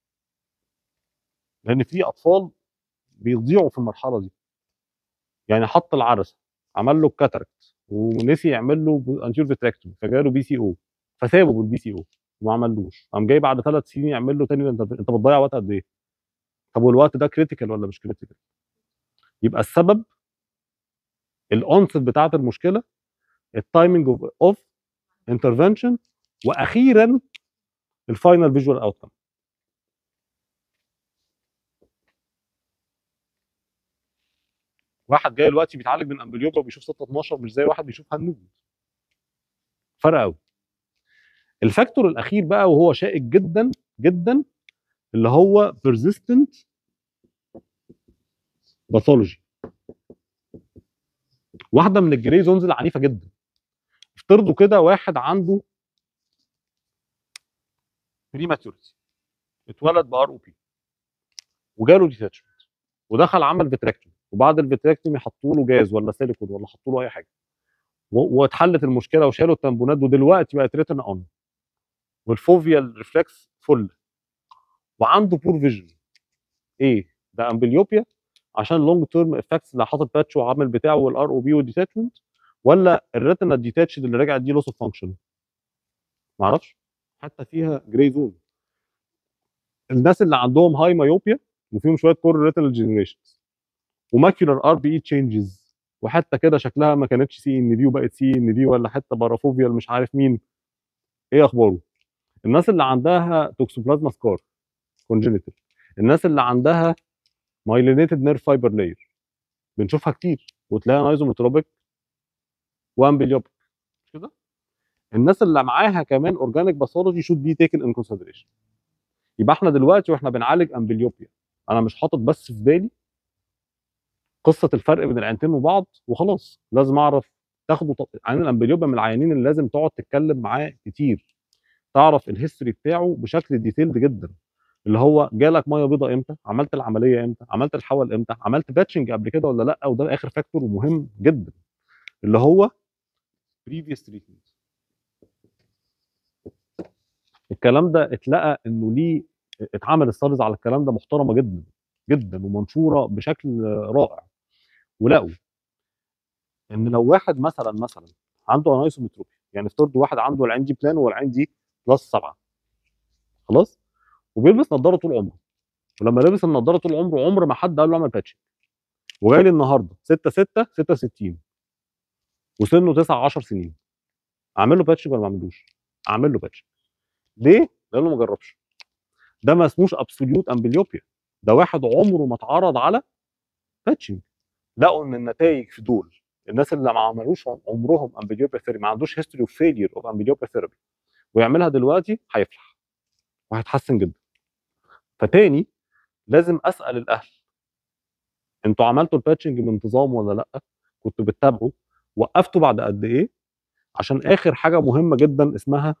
لان في اطفال بيضيعوا في المرحله دي يعني حط العرسه عمل له الكاتراكت ونسي يعمل له انتيور فيتراكتومي فجاله بي سي او فسابه بالبي سي او وما عملوش قام جاي بعد ثلاث سنين يعمل له تاني انت انت بتضيع وقت قد ايه؟ طب والوقت ده كريتيكال ولا مش كريتيكال؟ يبقى السبب الاونست بتاعه المشكله التايمنج اوف انترفنشن واخيرا الفاينل فيجوال اوتكم واحد جاي دلوقتي بيتعالج من امبليوبا وبيشوف 6 12 مش زي واحد بيشوف هاند موفمنت فرق قوي الفاكتور الاخير بقى وهو شائك جدا جدا اللي هو persistent باثولوجي واحده من الجري زونز العنيفه جدا افترضوا كده واحد عنده بريماتورتي اتولد بار او بي وجاله ديتاتشمنت ودخل عمل فيتراكتومي وبعد الفيتراكتومي حطوا له جاز ولا سيليكون ولا حطوا له اي حاجه و- واتحلت المشكله وشالوا التمبونات ودلوقتي بقت ريتن اون والفوفيال ريفلكس فل وعنده بور فيجن ايه ده امبليوبيا عشان لونج تيرم افكتس اللي حاطط باتش وعامل بتاعه والار او بي والديتاتشمنت ولا الريتنا الديتاتشد اللي رجعت دي لوس اوف فانكشن معرفش حتى فيها جراي زون الناس اللي عندهم هاي مايوبيا وفيهم شويه كور ريتنال جنريشنز وماكيولار ار بي اي تشينجز وحتى كده شكلها ما كانتش سي ان دي وبقت سي ان دي ولا حتى بارافوفيال مش عارف مين ايه اخباره الناس اللي عندها توكسوبلازما سكار كونجينيتال الناس اللي عندها مايلينيتد نيرف فايبر لاير بنشوفها كتير وتلاقيها نايزومتروبيك وامبليوبيك مش كده الناس اللي معاها كمان اورجانيك باثولوجي شود بي تيكن ان كونسيدريشن يبقى احنا دلوقتي واحنا بنعالج امبليوبيا انا مش حاطط بس في بالي قصه الفرق بين العينتين وبعض وخلاص لازم اعرف تاخده ط- عيان الامبليوبيا من العيانين اللي لازم تقعد تتكلم معاه كتير تعرف الهيستوري بتاعه بشكل ديتيلد جدا اللي هو جالك ميه بيضاء امتى عملت العمليه امتى عملت الحول امتى عملت باتشنج قبل كده ولا لا وده اخر فاكتور مهم جدا اللي هو previous treatment الكلام ده اتلقى انه ليه اتعمل ستاديز على الكلام ده محترمه جدا جدا ومنشوره بشكل رائع ولقوا ان لو واحد مثلا مثلا عنده انايسومتروبي يعني افترض واحد عنده العين دي بلان والعين دي بلس سبعه خلاص وبيلبس نظاره طول عمره ولما لبس النظاره طول عمره عمر ما حد قال له اعمل باتشنج وجاي لي النهارده 6 6 66 وسنه 9 10 سنين اعمل له باتشنج ولا ما اعملوش؟ اعمل له باتشنج ليه؟ لانه ما جربش ده ما اسموش ابسوليوت امبليوبيا ده واحد عمره ما اتعرض على باتشنج لقوا ان النتائج في دول الناس اللي ما عملوش عمرهم امبليوبيا ثيرابي ما عندوش هيستوري اوف فيلير اوف امبليوبيا ثيرابي ويعملها دلوقتي هيفلح وهيتحسن جدا فتاني لازم اسال الاهل انتوا عملتوا الباتشنج بانتظام ولا لا كنتوا بتتابعوا وقفتوا بعد قد ايه عشان اخر حاجه مهمه جدا اسمها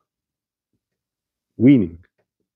ويننج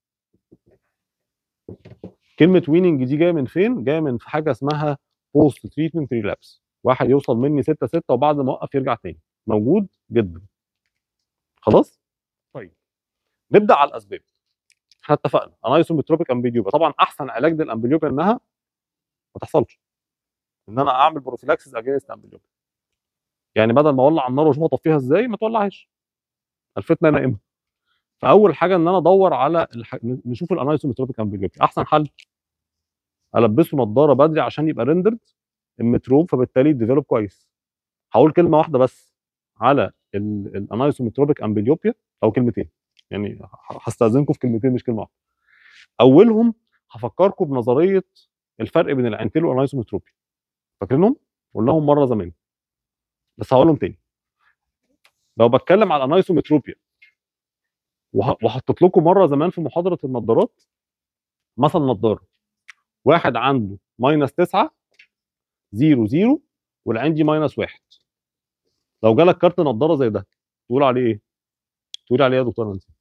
كلمه ويننج دي جايه من فين جايه من في حاجه اسمها بوست تريتمنت ريلابس واحد يوصل مني 6 6 وبعد ما اوقف يرجع تاني موجود جدا خلاص طيب نبدا على الاسباب احنا اتفقنا انايسومتروبيك امبليوبيا طبعا احسن علاج للامبليوبيا انها ما تحصلش ان انا اعمل بروفيلاكسيس اجينست امبليوبيا يعني بدل ما اولع النار واشوف اطفيها ازاي ما تولعهاش الفتنه نائمه فاول حاجه ان انا ادور على الح... نشوف الانايسومتروبيك امبليوبيا احسن حل البسه نظاره بدري عشان يبقى ريندرد المتروب فبالتالي يديفلوب كويس هقول كلمه واحده بس على الانايسومتروبيك امبليوبيا او كلمتين يعني هستاذنكم في كلمتين مش كلمه واحده اولهم هفكركم بنظريه الفرق بين الانتيل والانايسومتروبي فاكرينهم قلناهم مره زمان بس هقولهم تاني لو بتكلم على الانايسومتروبيا وه- وحطيت لكم مره زمان في محاضره النظارات مثلا نظاره واحد عنده ماينس 9 0 0 والعين دي ماينس 1 لو جالك كارت نظاره زي ده تقول عليه ايه؟ تقول عليه ايه يا دكتور نانسي؟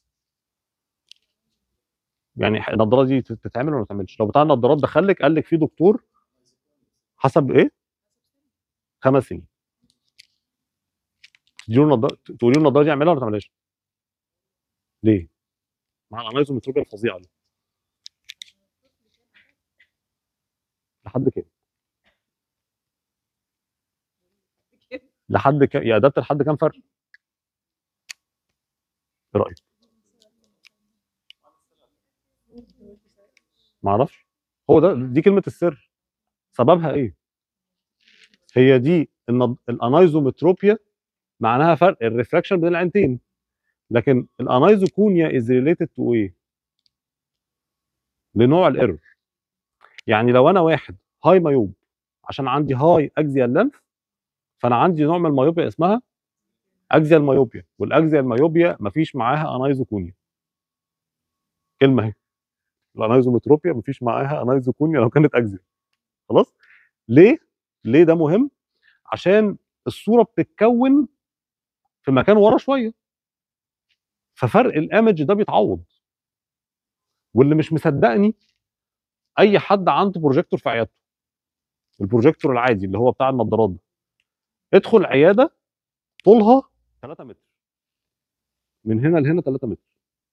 يعني النظاره دي تتعمل ولا ما تتعملش؟ لو بتاع النظارات دخلك قال لك في دكتور حسب ايه؟ خمس سنين تديله النضاره تقولي له النضاره دي اعملها ولا ما تعملهاش؟ ليه؟ مع الانايزومتروبيا الفظيعه دي لحد كام؟ لحد كام يا ادابت لحد كام فرق؟ ايه رايك؟ ما اعرفش هو ده دي كلمه السر سببها ايه؟ هي دي النض- الانايزومتروبيا معناها فرق الريفراكشن بين العينتين لكن الانايزوكونيا از ريليتد تو ايه؟ لنوع الايرور يعني لو انا واحد هاي مايوب عشان عندي هاي اكزيال لينث فانا عندي نوع من المايوبيا اسمها اكزيال مايوبيا والاكزيال مايوبيا مفيش معاها انايزوكونيا كلمه اهي الانايزومتروبيا مفيش معاها انايزوكونيا لو كانت اكزيال خلاص ليه ليه ده مهم عشان الصوره بتتكون في مكان ورا شويه ففرق الايمج ده بيتعوض واللي مش مصدقني اي حد عنده بروجيكتور في عيادته البروجيكتور العادي اللي هو بتاع النظارات ده ادخل عياده طولها 3 متر من هنا لهنا 3 متر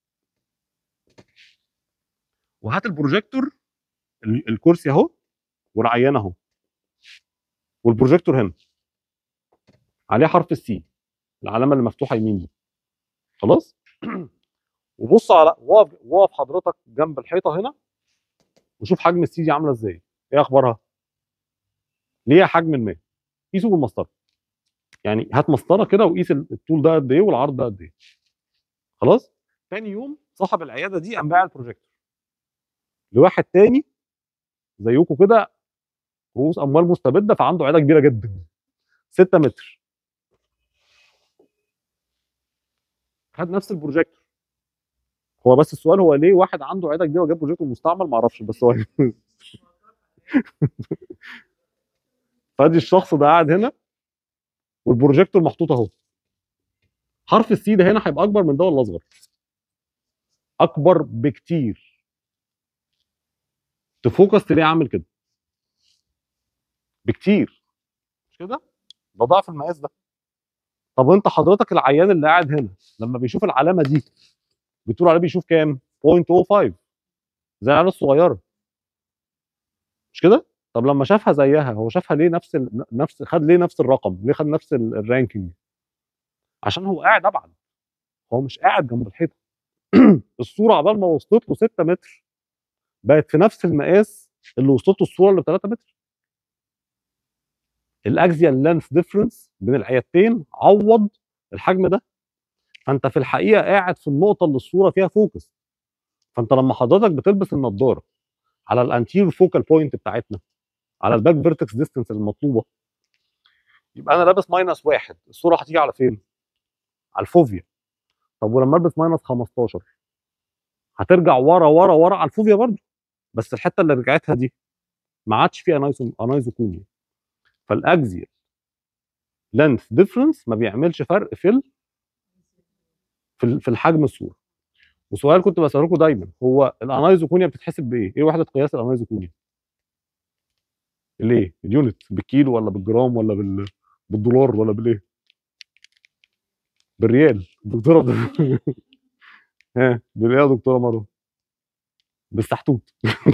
وهات البروجيكتور ال- الكرسي اهو والعيان اهو والبروجيكتور هنا عليه حرف السي العلامه اللي مفتوحه يمين دي خلاص وبص على وقف وقف حضرتك جنب الحيطه هنا وشوف حجم السي دي عامله ازاي ايه اخبارها ليها حجم ما قيسه بالمسطره يعني هات مسطره كده وقيس الطول ده قد ايه والعرض ده قد ايه خلاص تاني يوم صاحب العياده دي قام باع البروجيكتور لواحد تاني زيكم كده رؤوس اموال مستبده فعنده عياده كبيره جدا 6 متر خد نفس البروجيكتور هو بس السؤال هو ليه واحد عنده عياده كبيره وجاب بروجيكتور مستعمل ما اعرفش بس هو فادي الشخص ده قاعد هنا والبروجيكتور محطوط اهو حرف السي ده هنا هيبقى اكبر من ده ولا اصغر؟ اكبر بكتير تفوكس تلاقيه عامل كده بكتير مش كده؟ ده ضعف المقاس ده طب انت حضرتك العيان اللي قاعد هنا لما بيشوف العلامه دي بتقول عليه بيشوف كام؟ 0.05 زي العيال الصغيره مش كده؟ طب لما شافها زيها هو شافها ليه نفس ال... نفس خد ليه نفس الرقم؟ ليه خد نفس ال- الرانكينج؟ عشان هو قاعد ابعد هو مش قاعد جنب الحيطه الصوره عبال ما وصلت له 6 متر بقت في نفس المقاس اللي وصلت له الصوره اللي ب 3 متر الاكزيال لانث ديفرنس بين العيادتين عوض الحجم ده فانت في الحقيقه قاعد في النقطه اللي الصوره فيها فوكس فانت لما حضرتك بتلبس النضاره على الانتير فوكال بوينت بتاعتنا على الباك فيرتكس ديستنس المطلوبه يبقى انا لابس ماينس واحد الصوره هتيجي على فين؟ على الفوفيا طب ولما البس ماينس 15 هترجع ورا ورا ورا على الفوفيا برضه بس الحته اللي رجعتها دي ما عادش فيها انايزو انايزوكونيا فالاكزيال لينث ديفرنس ما بيعملش فرق في ال... في ال- في الحجم الصوره وسؤال كنت بساله لكم دايما هو الانايزوكونيا بتتحسب بايه؟ ايه وحده قياس الانايزوكونيا؟ الايه؟ اليونت بالكيلو ولا بالجرام ولا بال... بالدولار ولا بالايه؟ بالريال الدكتوره ب... ها بالايه يا دكتوره مروه؟ بالسحتوت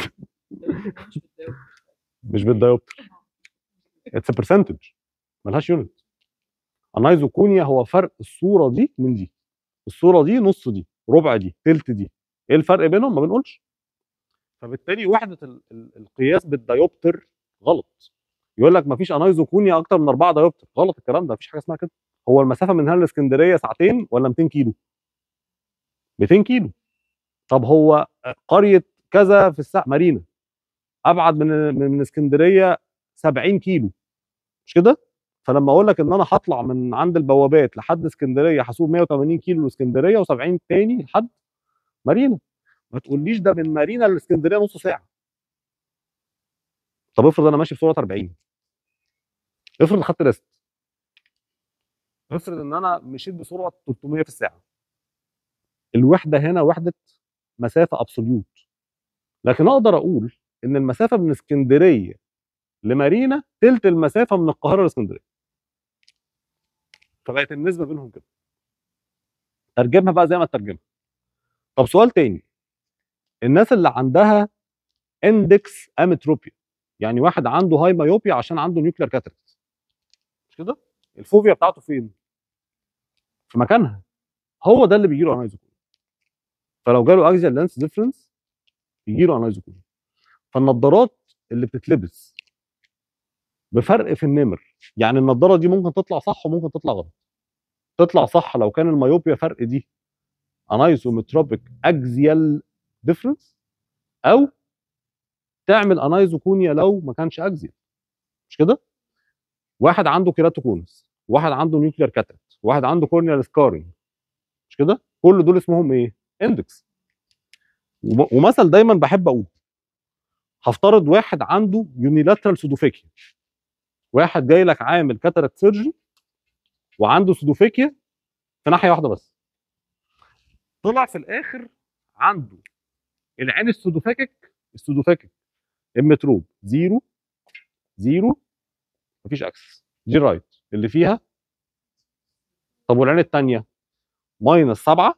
مش بالدايوبتر اتس برسنتج ملهاش يونت انايزوكونيا هو فرق الصوره دي من دي الصوره دي نص دي ربع دي تلت دي ايه الفرق بينهم ما بنقولش فبالتالي وحده ال- ال- القياس بالدايوبتر غلط يقول لك ما فيش انايزوكونيا اكتر من 4 دايوبتر غلط الكلام ده مفيش حاجه اسمها كده هو المسافه من هنا لاسكندريه ساعتين ولا 200 كيلو 200 كيلو طب هو قريه كذا في الساعه مارينا ابعد من من من اسكندريه 70 كيلو مش كده فلما اقول لك ان انا هطلع من عند البوابات لحد اسكندريه هسوق 180 كيلو لاسكندريه و70 تاني لحد مارينا ما تقوليش ده من مارينا لاسكندريه نص ساعه طب افرض انا ماشي بسرعه 40 افرض خدت ريست افرض ان انا مشيت بسرعه 300 في الساعه الوحده هنا وحده مسافه ابسوليوت لكن اقدر اقول ان المسافه من اسكندريه لمارينا تلت المسافه من القاهره لاسكندريه فبقت النسبه بينهم كده ترجمها بقى زي ما ترجمها طب سؤال تاني الناس اللي عندها اندكس اميتروبيا يعني واحد عنده هاي مايوبيا عشان عنده نيوكلير كاتراكت مش كده الفوبيا بتاعته فين في مكانها هو ده اللي بيجي له انايزوكونيا فلو جاله اكزيال لانس ديفرنس يجي له انايزوكونيا فالنضارات اللي بتتلبس بفرق في النمر يعني النضاره دي ممكن تطلع صح وممكن تطلع غلط تطلع صح لو كان المايوبيا فرق دي انايزومتروبيك اكزيال ديفرنس او تعمل انايزوكونيا لو ما كانش اكزيال مش كده واحد عنده كيراتوكونس واحد عنده نيوكلير كاتراكت واحد عنده كورنيال سكارينج مش كده كل دول اسمهم ايه اندكس وب- ومثل دايما بحب اقول هفترض واحد عنده يونيلاترال سودوفيكيا واحد جاي لك عامل كاتاراكت سيرجري وعنده سودوفيكيا في ناحيه واحده بس طلع في الاخر عنده العين السودوفاكك السودوفاكك امتروب زيرو زيرو مفيش اكسس دي رايت اللي فيها طب والعين الثانيه ماينس 7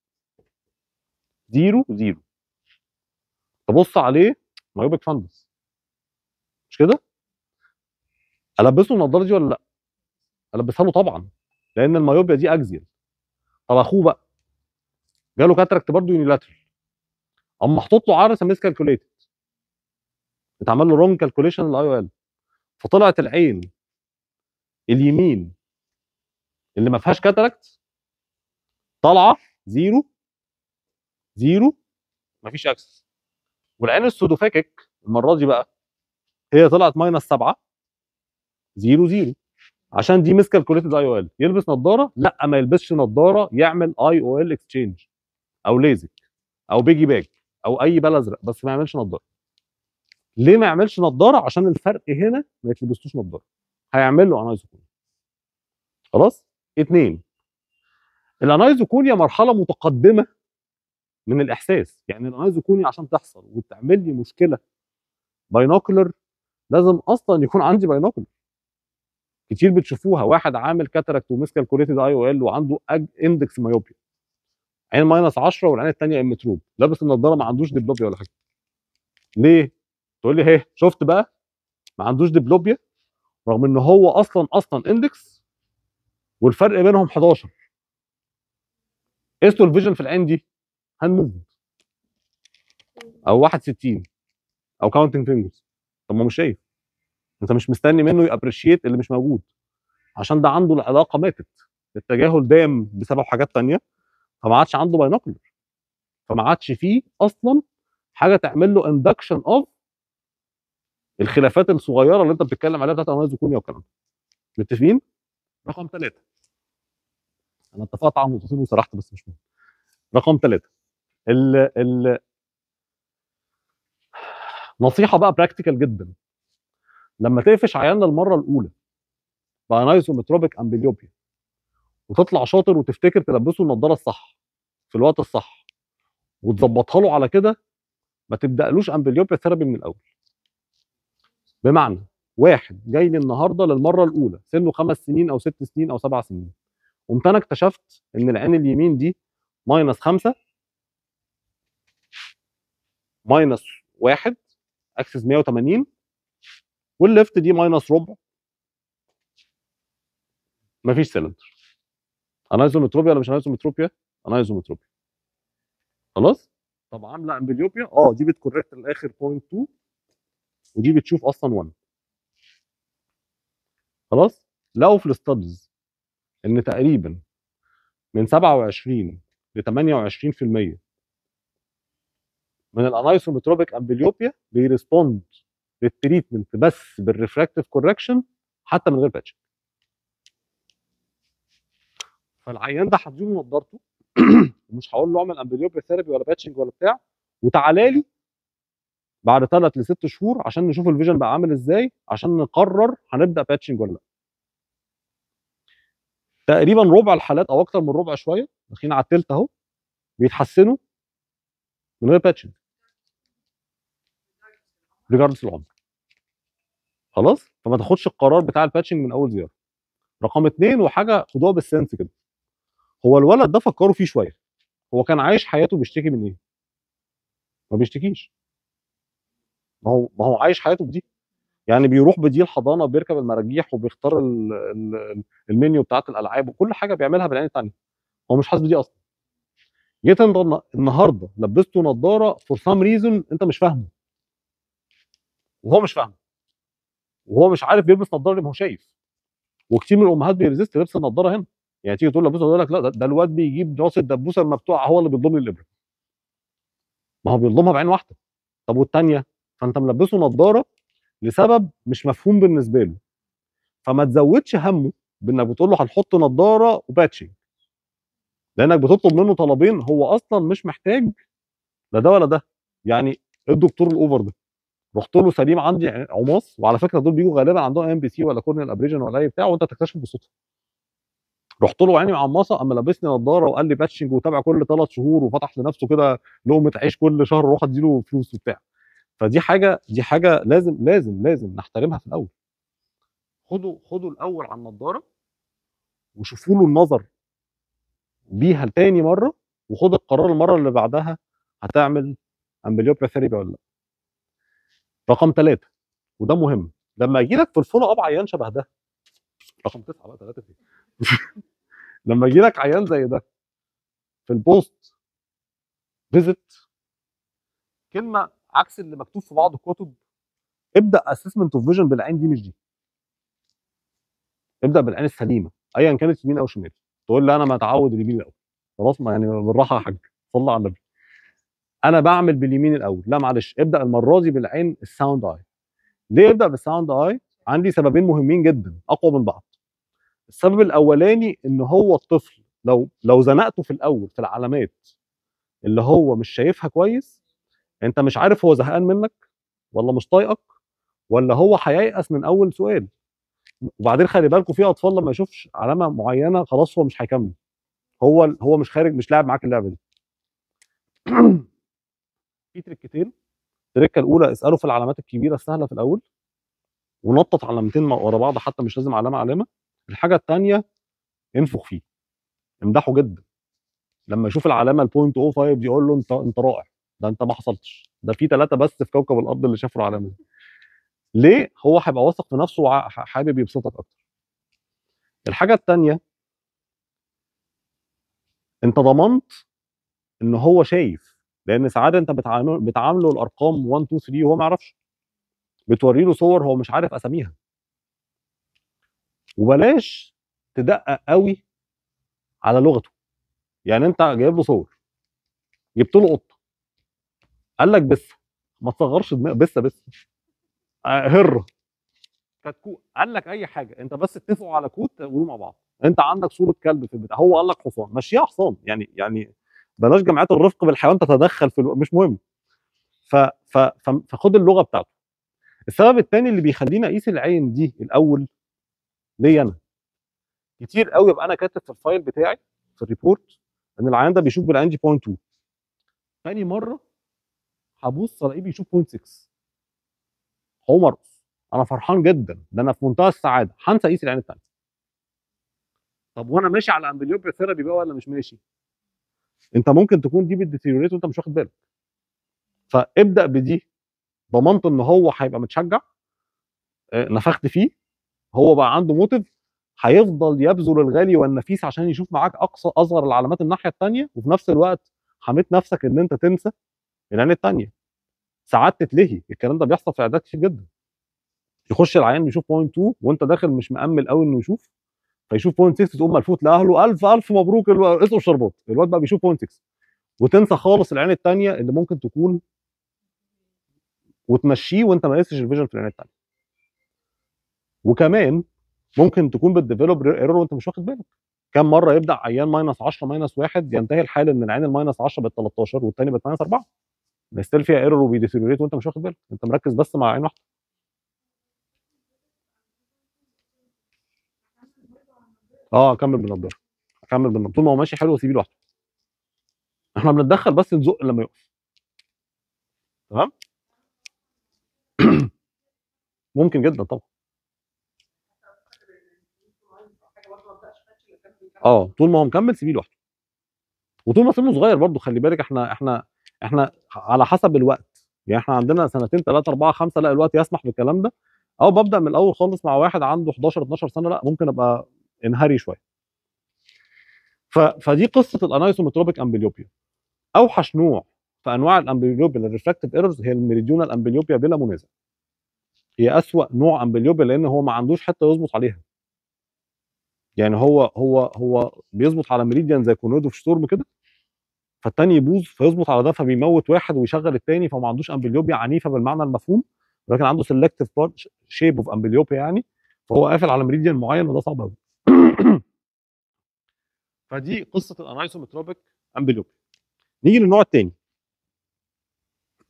زيرو زيرو تبص عليه مايوبك فاندس مش كده؟ البسه النضاره دي ولا لا؟ البسها له طبعا لان المايوبيا دي اكزيال طب اخوه بقى جاله كاتراكت برضه يونيلاترال اما محطوط له عرسه ميس كالكوليتد اتعمل له رونج كالكوليشن الاي او ال فطلعت العين اليمين اللي ما فيهاش كاتراكت طالعه زيرو زيرو مفيش اكسس والعين السودوفاكك المره دي بقى هي طلعت ماينس 7 زيرو زيرو عشان دي مس كالكوليتد اي او ال يلبس نظاره لا ما يلبسش نظاره يعمل اي او ال اكسشينج او ليزك او بيجي باك او اي بال ازرق بس ما يعملش نظاره ليه ما يعملش نظاره عشان الفرق هنا ما يتلبسوش نظاره هيعمل له انايزوكونيا خلاص اتنين الانايزوكونيا مرحله متقدمه من الاحساس يعني الانايزوكونيا عشان تحصل وتعمل لي مشكله باينوكولر لازم اصلا يكون عندي باينوكولر كتير بتشوفوها واحد عامل كاتاراكت ومس كالكوليتد اي او ال وعنده أج... اندكس مايوبيا عين ماينس 10 والعين الثانيه امتروب لابس النضاره ما عندوش ديبلوبيا ولا حاجه ليه؟ تقول لي هيه شفت بقى ما عندوش ديبلوبيا رغم ان هو اصلا اصلا اندكس والفرق بينهم 11 قيسوا الفيجن في العين دي هنموف او 61 او كاونتنج فينجرز طب ما هو مش شايف انت مش مستني منه يابريشيت اللي مش موجود عشان ده عنده العلاقه ماتت التجاهل دام بسبب حاجات تانية فما عادش عنده باينوكولر فما عادش فيه اصلا حاجه تعمل له اندكشن اوف الخلافات الصغيره اللي انت بتتكلم عليها بتاعت انوايز والكلام ده متفقين؟ رقم ثلاثه انا اتفقت على نقطتين وسرحت بس مش مهم رقم ثلاثه ال ال نصيحه بقى براكتيكال جدا لما تقفش عيان للمره الاولى بانايزومتروبيك امبليوبيا وتطلع شاطر وتفتكر تلبسه النضاره الصح في الوقت الصح وتظبطها له على كده ما تبدالوش امبليوبيا ثيرابي من الاول بمعنى واحد جاي لي النهارده للمره الاولى سنه خمس سنين او ست سنين او سبع سنين قمت انا اكتشفت ان العين اليمين دي ماينس خمسة ماينس واحد اكسس 180 والليفت دي ماينس ربع مفيش سلندر انايزومتروبيا ولا مش انايزومتروبيا؟ انايزومتروبيا خلاص؟ طب عامله امبليوبيا؟ اه دي بتكوركت الاخر 0.2 ودي بتشوف اصلا 1 خلاص؟ لقوا في الاستادز ان تقريبا من 27 ل 28% من الانايسومتروبيك امبليوبيا بيرسبوند للتريتمنت بس بالريفراكتيف كوركشن حتى من غير باتش فالعيان ده هديله نضارته ومش هقول له اعمل امبليوبيا ثيرابي ولا باتشنج ولا بتاع وتعالى لي بعد ثلاث لست شهور عشان نشوف الفيجن بقى عامل ازاي عشان نقرر هنبدا باتشنج ولا لا تقريبا ربع الحالات او اكتر من ربع شويه داخلين على التلت اهو بيتحسنوا من غير باتشنج ريجاردلس العمر خلاص فما تاخدش القرار بتاع الباتشنج من اول زياره رقم اتنين وحاجه خدوها بالسنس كده هو الولد ده فكروا فيه شويه هو كان عايش حياته بيشتكي من ايه؟ ما بيشتكيش ما هو ما هو عايش حياته بدي يعني بيروح بدي الحضانه بيركب المراجيح وبيختار ال- ال- المنيو بتاعت الالعاب وكل حاجه بيعملها بالعين الثانيه هو مش حاسس بدي اصلا جيت انت الن- النهارده لبسته نظاره فور سام ريزون انت مش فاهمه وهو مش فاهمه وهو مش عارف بيلبس نظاره ليه ما هو شايف وكتير من الامهات بيرزست لبس النظاره هنا يعني تيجي تقول لابوسه يقول لك لا ده, ده الواد بيجيب راس الدبوسه لما بتقع هو اللي بيضم لي الابره ما هو بيضمها بعين واحده طب والثانيه فانت ملبسه نظاره لسبب مش مفهوم بالنسبه له فما تزودش همه بانك بتقول له هنحط نظاره وباتشنج لانك بتطلب منه طلبين هو اصلا مش محتاج لا ده ولا ده يعني إيه الدكتور الاوفر ده رحت له سليم عندي عماص وعلى فكره دول بيجوا غالبا عندهم ام بي سي ولا كورنيال ابريجن ولا اي بتاع وانت تكتشف بالصدفه رحت له عيني معمصه قام لابسني نظاره وقال لي باتشنج وتابع كل ثلاث شهور وفتح لنفسه كده لقمه عيش كل شهر روح اديله فلوس وبتاع فدي حاجه دي حاجه لازم لازم لازم نحترمها في الاول خدوا خدوا الاول على النظاره وشوفوا له النظر بيها تاني مره وخد القرار المره اللي بعدها هتعمل امبليوبيا ثيرابي ولا لا رقم ثلاثة وده مهم لما يجي لك في الفولو اب عيان شبه ده رقم تسعة بقى ثلاثة فين لما يجي لك عيان زي ده في البوست فيزيت كلمة عكس اللي مكتوب في بعض الكتب ابدا اسسمنت اوف فيجن بالعين دي مش دي ابدا بالعين السليمه ايا كانت يمين او شمال تقول لي انا متعود اليمين الاول خلاص ما يعني بالراحه يا حاج صلى على النبي انا بعمل باليمين الاول لا معلش ابدا المره دي بالعين الساوند اي ليه ابدا بالساوند اي عندي سببين مهمين جدا اقوى من بعض السبب الاولاني ان هو الطفل لو لو زنقته في الاول في العلامات اللي هو مش شايفها كويس انت مش عارف هو زهقان منك ولا مش طايقك ولا هو هييأس من اول سؤال وبعدين خلي بالكم في اطفال لما يشوفش علامه معينه خلاص هو مش هيكمل هو هو مش خارج مش لاعب معاك اللعبه دي في تريكتين التركه الاولى اساله في العلامات الكبيره السهله في الاول ونطط علامتين ورا بعض حتى مش لازم علامه علامه الحاجه الثانيه انفخ فيه امدحه جدا لما يشوف العلامه البوينت او 5 دي يقول له انت انت رائع ده انت ما حصلتش ده في ثلاثه بس في كوكب الارض اللي شافوا العلامه دي ليه هو هيبقى واثق في نفسه وحابب يبسطك اكتر الحاجه الثانيه انت ضمنت ان هو شايف لان ساعات انت بتعامل بتعامله الارقام 1 2 3 وهو ما يعرفش بتوري له صور هو مش عارف اساميها وبلاش تدقق قوي على لغته يعني انت جايب له صور جبت له قطه قال لك بس ما تصغرش دماغ بس بس آه، هره كتكوت قال لك اي حاجه انت بس اتفقوا على كود تقولوا مع بعض انت عندك صوره كلب في البتاع هو قال لك حصان مشيها حصان يعني يعني بلاش جمعيات الرفق بالحيوان تتدخل في الو... مش مهم ف... ف... ف... فخد اللغه بتاعته السبب الثاني اللي بيخليني اقيس العين دي الاول ليا انا كتير قوي يبقى انا كاتب في الفايل بتاعي في الريبورت ان العيان ده بيشوف بالعين دي 0.2 ثاني مره هبص الاقيه بيشوف 0.6 هو مرقص انا فرحان جدا ده انا في منتهى السعاده هنسى اقيس العين الثانيه طب وانا ماشي على امبليوبيا ثيرابي بقى ولا مش ماشي انت ممكن تكون دي بتديتيريوريت وانت مش واخد بالك فابدا بدي ضمنت ان هو هيبقى متشجع آه، نفخت فيه هو بقى عنده موتيف هيفضل يبذل الغالي والنفيس عشان يشوف معاك اقصى اصغر العلامات الناحيه الثانيه وفي نفس الوقت حميت نفسك ان انت تنسى العين الثانيه ساعات تتلهي الكلام ده بيحصل في اعداد كتير جدا يخش العيان يشوف بوينت 2 وانت داخل مش مأمل قوي انه يشوف فيشوف بوينت 6 تقوم ملفوت لاهله الف الف مبروك الو- اسقوا الشربات الواد بقى بيشوف بوينت 6 وتنسى خالص العين الثانيه اللي ممكن تكون وتمشيه وانت ما قستش الفيجن في العين الثانيه وكمان ممكن تكون بتديفلوب ايرور وانت مش واخد بالك كم مره يبدا عيان ماينس 10 ماينس 1 ينتهي الحال ان العين الماينس 10 بقت 13 والثاني بقت ماينس 4 ستيل فيها ايرور وبيديتيريوريت وانت مش واخد بالك انت مركز بس مع عين واحده اه اكمل بالنضاره اكمل بالنضاره طول ما هو ماشي حلو سيبيه لوحده احنا بنتدخل بس نزق لما يقف تمام ممكن جدا طبعا اه طول ما هو مكمل سيبيه لوحده وطول ما سنه صغير برضه خلي بالك احنا احنا احنا على حسب الوقت يعني احنا عندنا سنتين ثلاثه اربعه خمسه لا الوقت يسمح بالكلام ده او ببدا من الاول خالص مع واحد عنده 11 12 سنه لا ممكن ابقى انهاري شويه ف... فدي قصه الانايسومتروبيك امبليوبيا اوحش نوع في انواع الامبليوبيا الريفراكتيف ايرورز هي الميريديونال امبليوبيا بلا منازع هي اسوا نوع امبليوبيا لان هو ما عندوش حته يظبط عليها يعني هو هو هو بيظبط على ميريديان زي كونودو في شتورم كده فالتاني يبوظ فيظبط على ده فبيموت واحد ويشغل التاني فما عندوش امبليوبيا عنيفه بالمعنى المفهوم ولكن عنده سيلكتيف شيب اوف امبليوبيا يعني فهو قافل على ميريديان معين وده صعب قوي فدي قصه الانايسومتروبيك امبليوبيا نيجي للنوع الثاني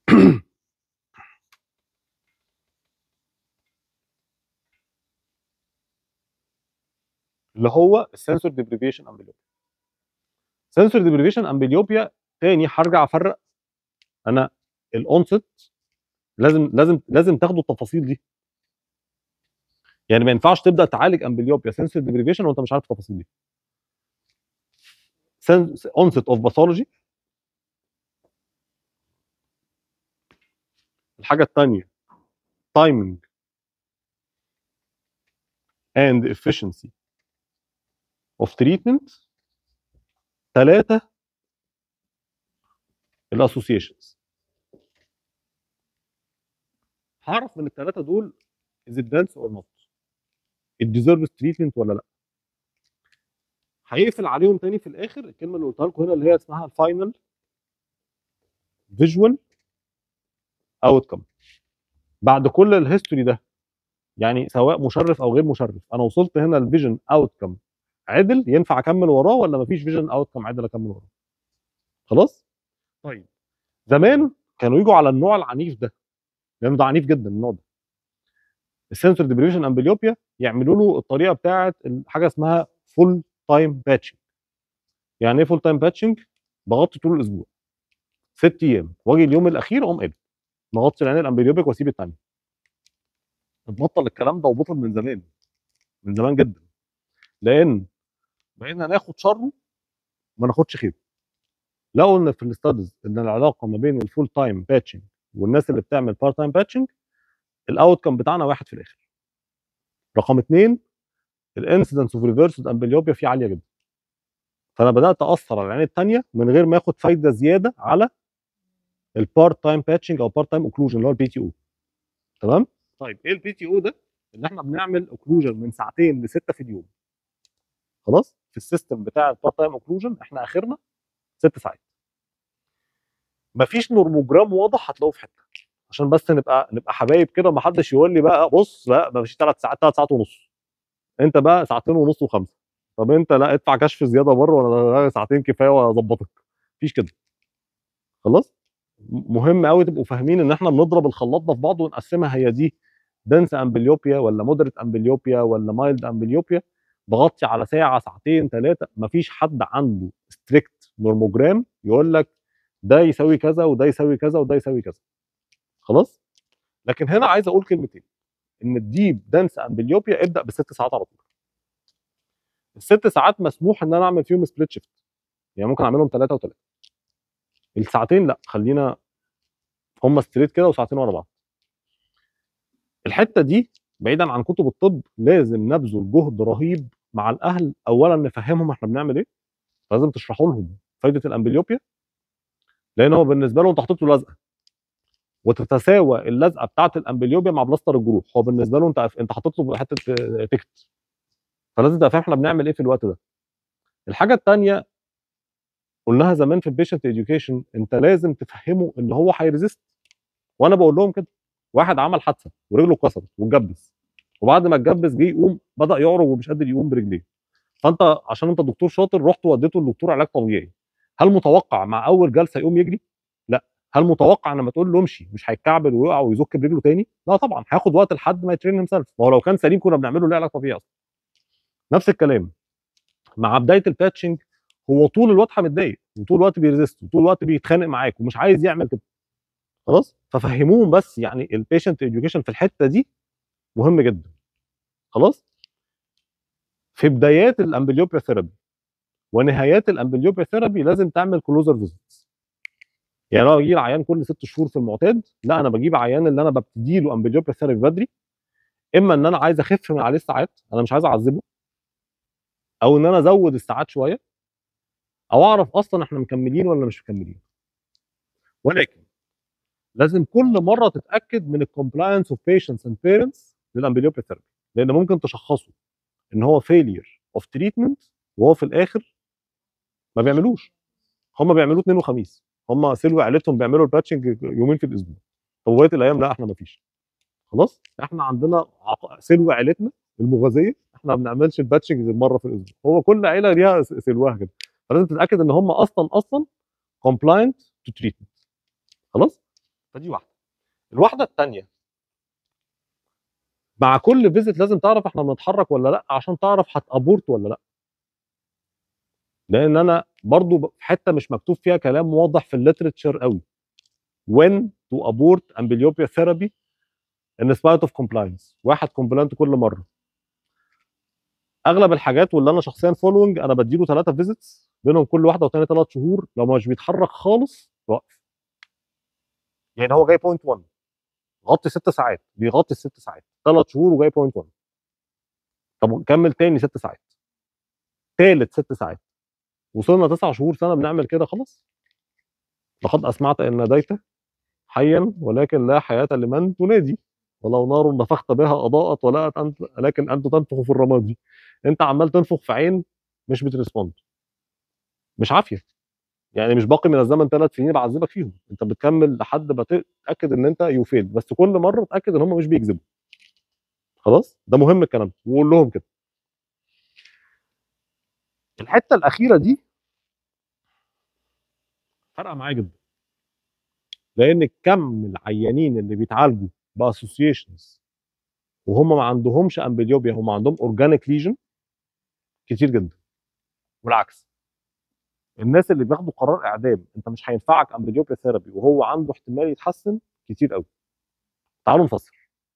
اللي هو السنسور ديبريفيشن امبليوبيا سنسور ديبريفيشن امبليوبيا تاني هرجع افرق انا الاونست لازم لازم لازم تاخدوا التفاصيل دي يعني ما ينفعش تبدا تعالج امبليوبيا سنسور ديبريفيشن وانت مش عارف التفاصيل دي onset اوف باثولوجي الحاجه الثانيه timing and efficiency of treatment ثلاثة الاسوسيشنز هعرف من الثلاثة دول is it dense or not it deserves treatment ولا لا هيقفل عليهم تاني في الاخر الكلمه اللي قلتها لكم هنا اللي هي اسمها الفاينل فيجوال اوتكم بعد كل الهيستوري ده يعني سواء مشرف او غير مشرف انا وصلت هنا الفيجن اوتكم عدل ينفع اكمل وراه ولا مفيش فيجن اوتكم عدل اكمل وراه خلاص طيب زمان كانوا يجوا على النوع العنيف ده لانه ده عنيف جدا النوع ده السنسور ديبريشن امبليوبيا يعملوا له الطريقه بتاعه حاجه اسمها فول تايم باتشنج يعني ايه فول تايم باتشنج بغطي طول الاسبوع ست ايام واجي اليوم الاخير اقوم قابل نغطي العين الامبليوبيك واسيب الثانيه اتبطل الكلام ده وبطل من زمان من زمان جدا لان بقينا ناخد شره ما ناخدش خيره لقوا ان في الاستادز ان العلاقه ما بين الفول تايم باتشنج والناس اللي بتعمل بارت تايم باتشنج الاوت كم بتاعنا واحد في الاخر رقم اثنين الانسيدنس اوف ريفرسد امبليوبيا فيه عاليه جدا فانا بدات اثر على العين الثانيه من غير ما اخد فايده زياده على البارت تايم باتشنج او بارت تايم اوكلوجن اللي هو البي تي او تمام طيب ايه البي تي او ده ان احنا بنعمل اوكلوجن من ساعتين لسته في اليوم خلاص في السيستم بتاع البارت تايم اوكلوجن احنا اخرنا ست ساعات مفيش نورموجرام واضح هتلاقوه في حته عشان بس نبقى نبقى حبايب كده ما حدش يقول لي بقى بص لا مفيش ثلاث ساعات ثلاث ساعات ونص انت بقى ساعتين ونص وخمسه طب انت لا ادفع كشف زياده بره ولا ساعتين كفايه واظبطك مفيش كده خلاص مهم قوي تبقوا فاهمين ان احنا بنضرب الخلاط ده في بعض ونقسمها هي دي دنس امبليوبيا ولا مودريت امبليوبيا ولا مايلد امبليوبيا بغطي على ساعه ساعتين ثلاثه مفيش حد عنده ستريكت نورموجرام يقول لك ده يساوي كذا وده يساوي كذا وده يساوي كذا خلاص لكن هنا عايز اقول كلمتين ان الديب دنس امبليوبيا ابدا بالست ساعات على طول الست ساعات مسموح ان انا اعمل فيهم سبليت شيفت يعني ممكن اعملهم ثلاثه وثلاثه الساعتين لا خلينا هم ستريت كده وساعتين ورا بعض الحته دي بعيدا عن كتب الطب لازم نبذل جهد رهيب مع الاهل اولا نفهمهم احنا بنعمل ايه لازم تشرحوا لهم فايده الامبليوبيا لان هو بالنسبه له انت حاطط له لزقه وتتساوى اللزقه بتاعه الامبليوبيا مع بلاستر الجروح هو بالنسبه له انت انت حاطط له حته تكت فلازم تبقى فاهم احنا بنعمل ايه في الوقت ده الحاجه الثانيه قلناها زمان في البيشنت اديوكيشن انت لازم تفهمه ان هو هيريزيست وانا بقول لهم كده واحد عمل حادثه ورجله اتكسرت واتجبس وبعد ما اتجبس جه يقوم بدا يعرج ومش قادر يقوم برجليه فانت عشان انت دكتور شاطر رحت وديته لدكتور علاج طبيعي هل متوقع مع اول جلسه يقوم يجري لا هل متوقع لما تقول له امشي مش هيتكعبل ويقع ويزك برجله تاني لا طبعا هياخد وقت لحد ما يترين سيلف ما هو لو كان سليم كنا بنعمله له علاج طبيعي اصلا نفس الكلام مع بدايه الباتشنج هو طول الوقت متضايق وطول الوقت بيريزست وطول الوقت بيتخانق معاك ومش عايز يعمل كده خلاص ففهموهم بس يعني البيشنت اديوكيشن في الحته دي مهم جدا خلاص في بدايات الامبليوبيا ثيرابي ونهايات الامبليوبيا ثيرابي لازم تعمل كلوزر فيزيتس يعني لو اجي العيان كل ست شهور في المعتاد لا انا بجيب عيان اللي انا ببتدي له امبليوبيا ثيرابي بدري اما ان انا عايز اخف من عليه الساعات انا مش عايز اعذبه او ان انا ازود الساعات شويه او اعرف اصلا احنا مكملين ولا مش مكملين ولكن لازم كل مره تتاكد من الكومبلاينس اوف بيشنتس اند بيرنتس للامبليوبيا ثيرابي لان ممكن تشخصه ان هو فيلير اوف تريتمنت وهو في الاخر ما بيعملوش هم بيعملوه اثنين وخميس هم سلوى عيلتهم بيعملوا الباتشنج يومين في الاسبوع طب بقيه الايام لا احنا ما فيش خلاص احنا عندنا سلوى عيلتنا المغازيه احنا ما بنعملش الباتشنج غير مره في الاسبوع هو كل عيله ليها سلواها كده فلازم تتاكد ان هم اصلا اصلا كومبلاينت تو تريتمنت خلاص فدي واحده الواحده الثانيه مع كل فيزيت لازم تعرف احنا بنتحرك ولا لا عشان تعرف هتابورت ولا لا لان انا برضو في حته مش مكتوب فيها كلام واضح في الليترتشر قوي when to abort amblyopia therapy in spite of compliance واحد كومبلانت كل مره اغلب الحاجات واللي انا شخصيا فولوينج انا بديله ثلاثه فيزيتس بينهم كل واحده والتانيه ثلاث شهور لو مش بيتحرك خالص وقف يعني هو جاي بوينت 1 غطي ست ساعات بيغطي الست ساعات ثلاث شهور وجاي بوينت 1 طب كمل تاني ست ساعات ثالث ست ساعات وصلنا تسع شهور سنه بنعمل كده خلاص لقد اسمعت ان ناديت حيا ولكن لا حياه لمن تنادي ولو نار نفخت بها اضاءت ولا انت لكن انت تنفخ في الرمادي انت عمال تنفخ في عين مش بتريسبوند مش عافيه يعني مش باقي من الزمن ثلاث سنين بعذبك فيهم انت بتكمل لحد ما تتاكد ان انت يوفيل بس كل مره اتاكد ان هم مش بيكذبوا خلاص ده مهم الكلام ده وقول لهم كده الحته الاخيره دي فارقه معايا جدا لان كم العيانين اللي بيتعالجوا باسوسيشنز وهم ما عندهمش امبليوبيا هم عندهم اورجانيك ليجن كتير جدا والعكس الناس اللي بياخدوا قرار اعدام انت مش هينفعك امبليوبيا ثيرابي وهو عنده احتمال يتحسن كتير قوي تعالوا نفصل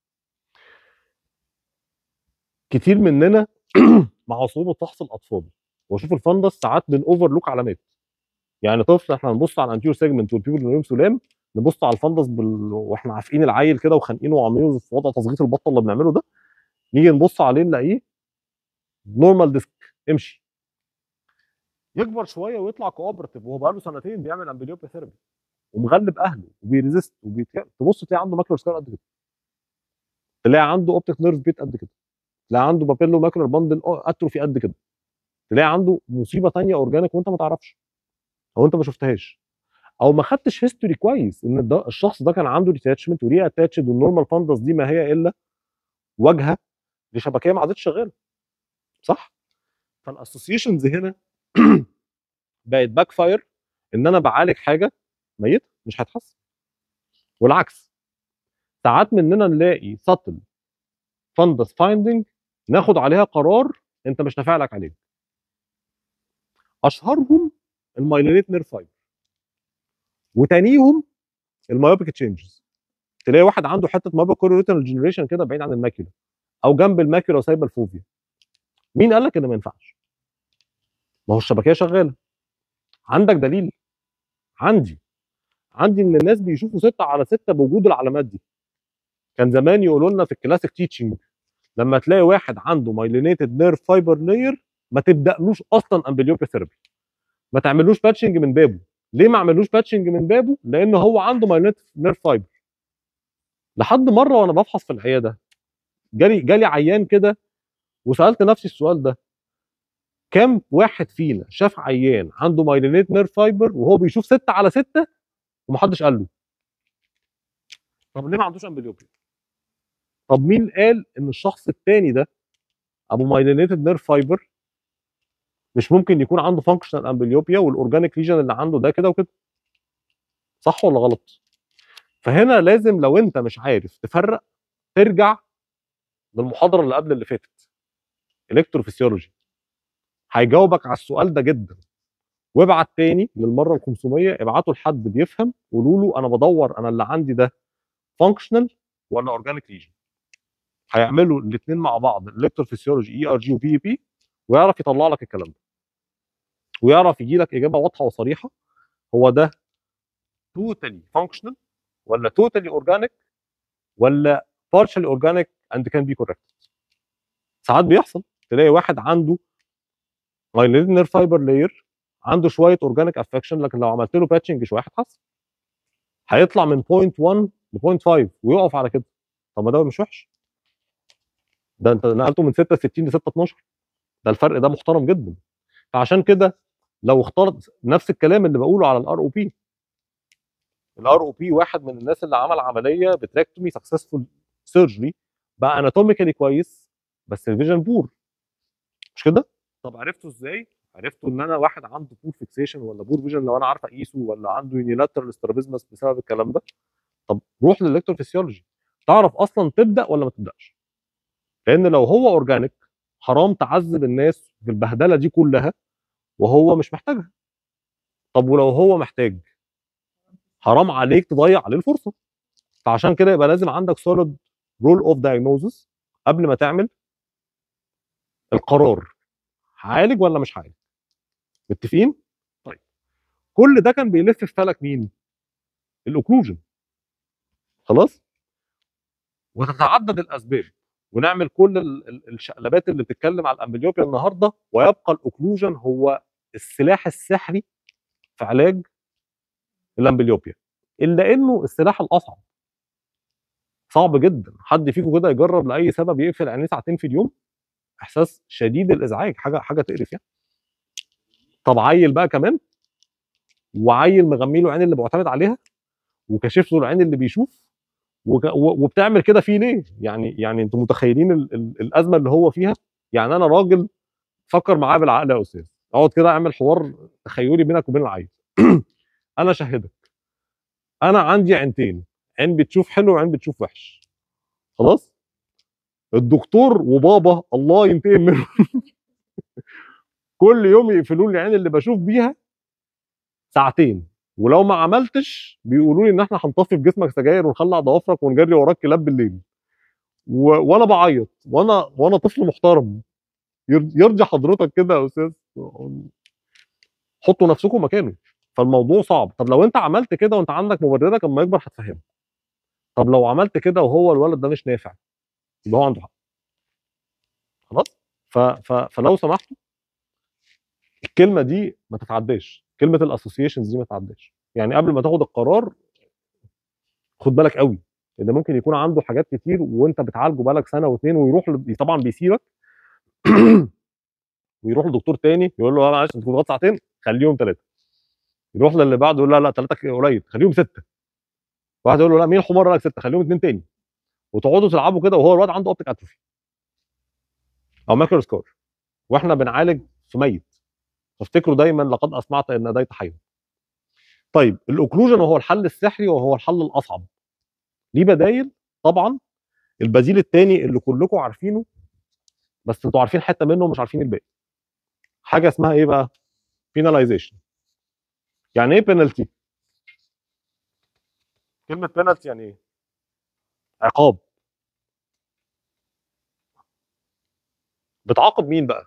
كتير مننا مع صعوبه فحص الاطفال واشوف الفندس ساعات بنوفرلوك علامات يعني طفل احنا نبص على الانتيور سيجمنت والبيبل اللي سلام نبص على الفندس بال... واحنا عافقين العيل كده وخانقينه وعاملينه في وضع تصغيط البطه اللي بنعمله ده نيجي نبص عليه نلاقيه نورمال ديسك امشي يكبر شويه ويطلع كوبرتيف وهو بقاله سنتين بيعمل امبليوبيا ثيرابي ومغلب اهله وبيريزست وبيت... تبص تلاقي عنده ماكلر سكار قد كده تلاقي عنده اوبتيك نيرف بيت قد كده تلاقي عنده بابيلو ماكلر باندل اتروفي قد كده تلاقي عنده مصيبه ثانيه اورجانيك وانت ما تعرفش او انت ما شفتهاش او ما خدتش هيستوري كويس ان ده الشخص ده كان عنده ديتاتشمنت وري اتاتشد والنورمال فاندس دي ما هي الا واجهه لشبكيه ما عادتش شغاله صح فالاسوسيشنز هنا بقت باك فاير ان انا بعالج حاجه ميته مش هتحسن والعكس ساعات مننا نلاقي سطل فاندس فايندنج ناخد عليها قرار انت مش نافع لك عليه اشهرهم المايلينيت نير فايبر وتانيهم المايوبيك تشينجز تلاقي واحد عنده حته مايوبيك كوريتال جنريشن كده بعيد عن الماكيولا او جنب الماكيولا وسايبه الفوفيا مين قال لك ان ما ينفعش ما هو الشبكيه شغاله عندك دليل عندي عندي ان الناس بيشوفوا ستة على ستة بوجود العلامات دي كان زمان يقولوا لنا في الكلاسيك تيتشنج لما تلاقي واحد عنده مايلينيتد نيرف فايبر لاير ما تبدالوش اصلا امبليوبيا ثيرابي ما تعملوش باتشنج من بابه ليه ما عملوش باتشنج من بابه لان هو عنده مايلينيتد نيرف فايبر لحد مره وانا بفحص في العياده جالي جالي عيان كده وسالت نفسي السؤال ده كم واحد فينا شاف عيان عنده مايلينيت نيرف فايبر وهو بيشوف ستة على ستة ومحدش قال له طب ليه ما عندوش امبليوبيا طب مين قال ان الشخص التاني ده ابو مايلينيتد نيرف فايبر مش ممكن يكون عنده فانكشنال امبليوبيا والاورجانيك ليجن اللي عنده ده كده وكده صح ولا غلط فهنا لازم لو انت مش عارف تفرق ترجع للمحاضره اللي قبل اللي فاتت الكتروفيسيولوجي هيجاوبك على السؤال ده جدا وابعت تاني للمره ال 500 ابعتوا لحد بيفهم قولوا له انا بدور انا اللي عندي ده فانكشنال ولا اورجانيك ليجن هيعملوا الاثنين مع بعض الكتروفيسيولوجي اي ار جي وبي بي ويعرف يطلع لك الكلام ده ويعرف يجي لك اجابه واضحه وصريحه هو ده توتالي فانكشنال ولا توتالي اورجانيك ولا partially اورجانيك اند كان بي corrected ساعات بيحصل تلاقي واحد عنده مايلينيد نير فايبر لاير عنده شويه اورجانيك افكشن لكن لو عملت له باتشنج شويه هيتحسن هيطلع من بوينت 1 ل بوينت 5 ويقف على كده طب ما ده مش وحش ده انت نقلته من 66 ل 6 12 ده الفرق ده محترم جدا فعشان كده لو اخترت نفس الكلام اللي بقوله على الار او بي الار او بي واحد من الناس اللي عمل عمليه بتراكتومي سكسسفول سيرجري بقى اناتوميكالي كويس بس الفيجن بور مش كده؟ طب عرفته ازاي؟ عرفته ان انا واحد عنده بور فيكسيشن ولا بور فيجن لو انا عارف اقيسه ولا عنده يونيلاترال سترابيزمس بسبب الكلام ده طب روح للالكتروفيسيولوجي تعرف اصلا تبدا ولا ما تبداش لان لو هو اورجانيك حرام تعذب الناس في البهدله دي كلها وهو مش محتاجها طب ولو هو محتاج حرام عليك تضيع عليه الفرصه فعشان كده يبقى لازم عندك سوليد رول اوف دايجنوزس قبل ما تعمل القرار هعالج ولا مش هعالج متفقين طيب كل ده كان بيلف في فلك مين الاوكلوجن خلاص وتتعدد الاسباب ونعمل كل ال- ال- الشقلبات اللي بتتكلم على الامبليوبيا النهارده ويبقى الاوكلوجن هو السلاح السحري في علاج الامبليوبيا الا انه السلاح الاصعب صعب جدا حد فيكم كده يجرب لاي سبب يقفل عينيه ساعتين في اليوم احساس شديد الازعاج حاجه حاجه تقرف يعني طب عيل بقى كمان وعيل مغمي له عين اللي معتمد عليها وكاشف له العين اللي بيشوف وك- و- وبتعمل كده فيه ليه؟ يعني يعني انتوا متخيلين ال ال الازمه اللي هو فيها؟ يعني انا راجل فكر معاه بالعقل يا استاذ اقعد كده اعمل حوار تخيلي بينك وبين العيل انا شاهدك انا عندي عينتين عين بتشوف حلو وعين بتشوف وحش خلاص الدكتور وبابا الله ينتقم منه كل يوم يقفلوا لي العين اللي بشوف بيها ساعتين ولو ما عملتش بيقولوا لي ان احنا هنطفي في جسمك سجاير ونخلع ضوافرك ونجري وراك كلاب بالليل و... وانا بعيط وانا وانا طفل محترم ير- يرجع حضرتك كده يا استاذ حطوا نفسكم مكانه فالموضوع صعب طب لو انت عملت كده وانت عندك مبررك اما يكبر هتفهمه طب لو عملت كده وهو الولد ده مش نافع يبقى هو عنده حق خلاص ف... ف... فلو سمحتوا الكلمه دي ما تتعداش كلمه الاسوسيشنز دي ما تتعداش يعني قبل ما تاخد القرار خد بالك قوي لان ممكن يكون عنده حاجات كتير وانت بتعالجه بقالك سنه واثنين ويروح ل... طبعا بيسيبك ويروح لدكتور تاني يقول له لا معلش انت كنت غلط ساعتين خليهم ثلاثه يروح للي بعده يقول لا لا ثلاثه قليل خليهم سته واحد يقول له لا مين الحمار قال لك سته خليهم اثنين تاني وتقعدوا تلعبوا كده وهو الواد عنده اوبتيك اتروفي او ماكلر سكار واحنا بنعالج في ميت فافتكروا دايما لقد اسمعت ان نديت حي طيب الاوكلوجن وهو الحل السحري وهو الحل الاصعب ليه بدايل طبعا البديل الثاني اللي كلكم عارفينه بس انتوا عارفين حته منه ومش عارفين الباقي حاجه اسمها ايه بقى بيناليزيشن يعني ايه بينالتي كلمه بينالتي يعني ايه عقاب بتعاقب مين بقى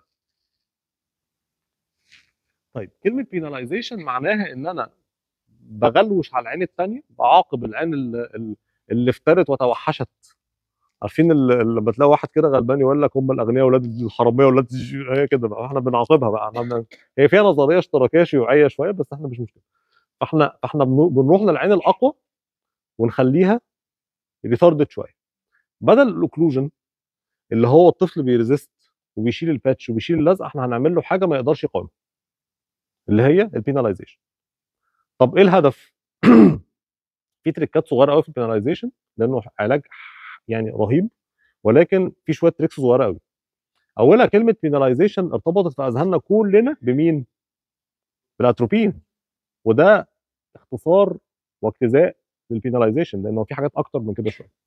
طيب كلمه بيناليزيشن معناها ان انا بغلوش على العين الثانيه بعاقب العين اللي, اللي افترت وتوحشت عارفين ال- لما تلاقي واحد كده غلبان يقول لك هم الاغنياء ولاد الحراميه ولاد الج- هي كده بقى احنا بنعاقبها بقى احنا بن- هي فيها نظريه اشتراكيه شيوعيه شويه بس احنا مش مشكله فاحنا فاحنا بن- بنروح للعين الاقوى ونخليها ريتاردد شويه بدل الاوكلوجن اللي هو الطفل بيريزست وبيشيل الباتش وبيشيل اللزق احنا هنعمل له حاجه ما يقدرش يقاوم اللي هي البيناليزيشن طب ايه الهدف في تريكات صغيره قوي في البيناليزيشن لانه علاج يعني رهيب ولكن في شويه تريكس صغيره قوي اولها كلمه بيناليزيشن ارتبطت في اذهاننا كلنا بمين بالاتروبين وده اختصار واجتزاء للبيناليزيشن لانه في حاجات اكتر من كده شويه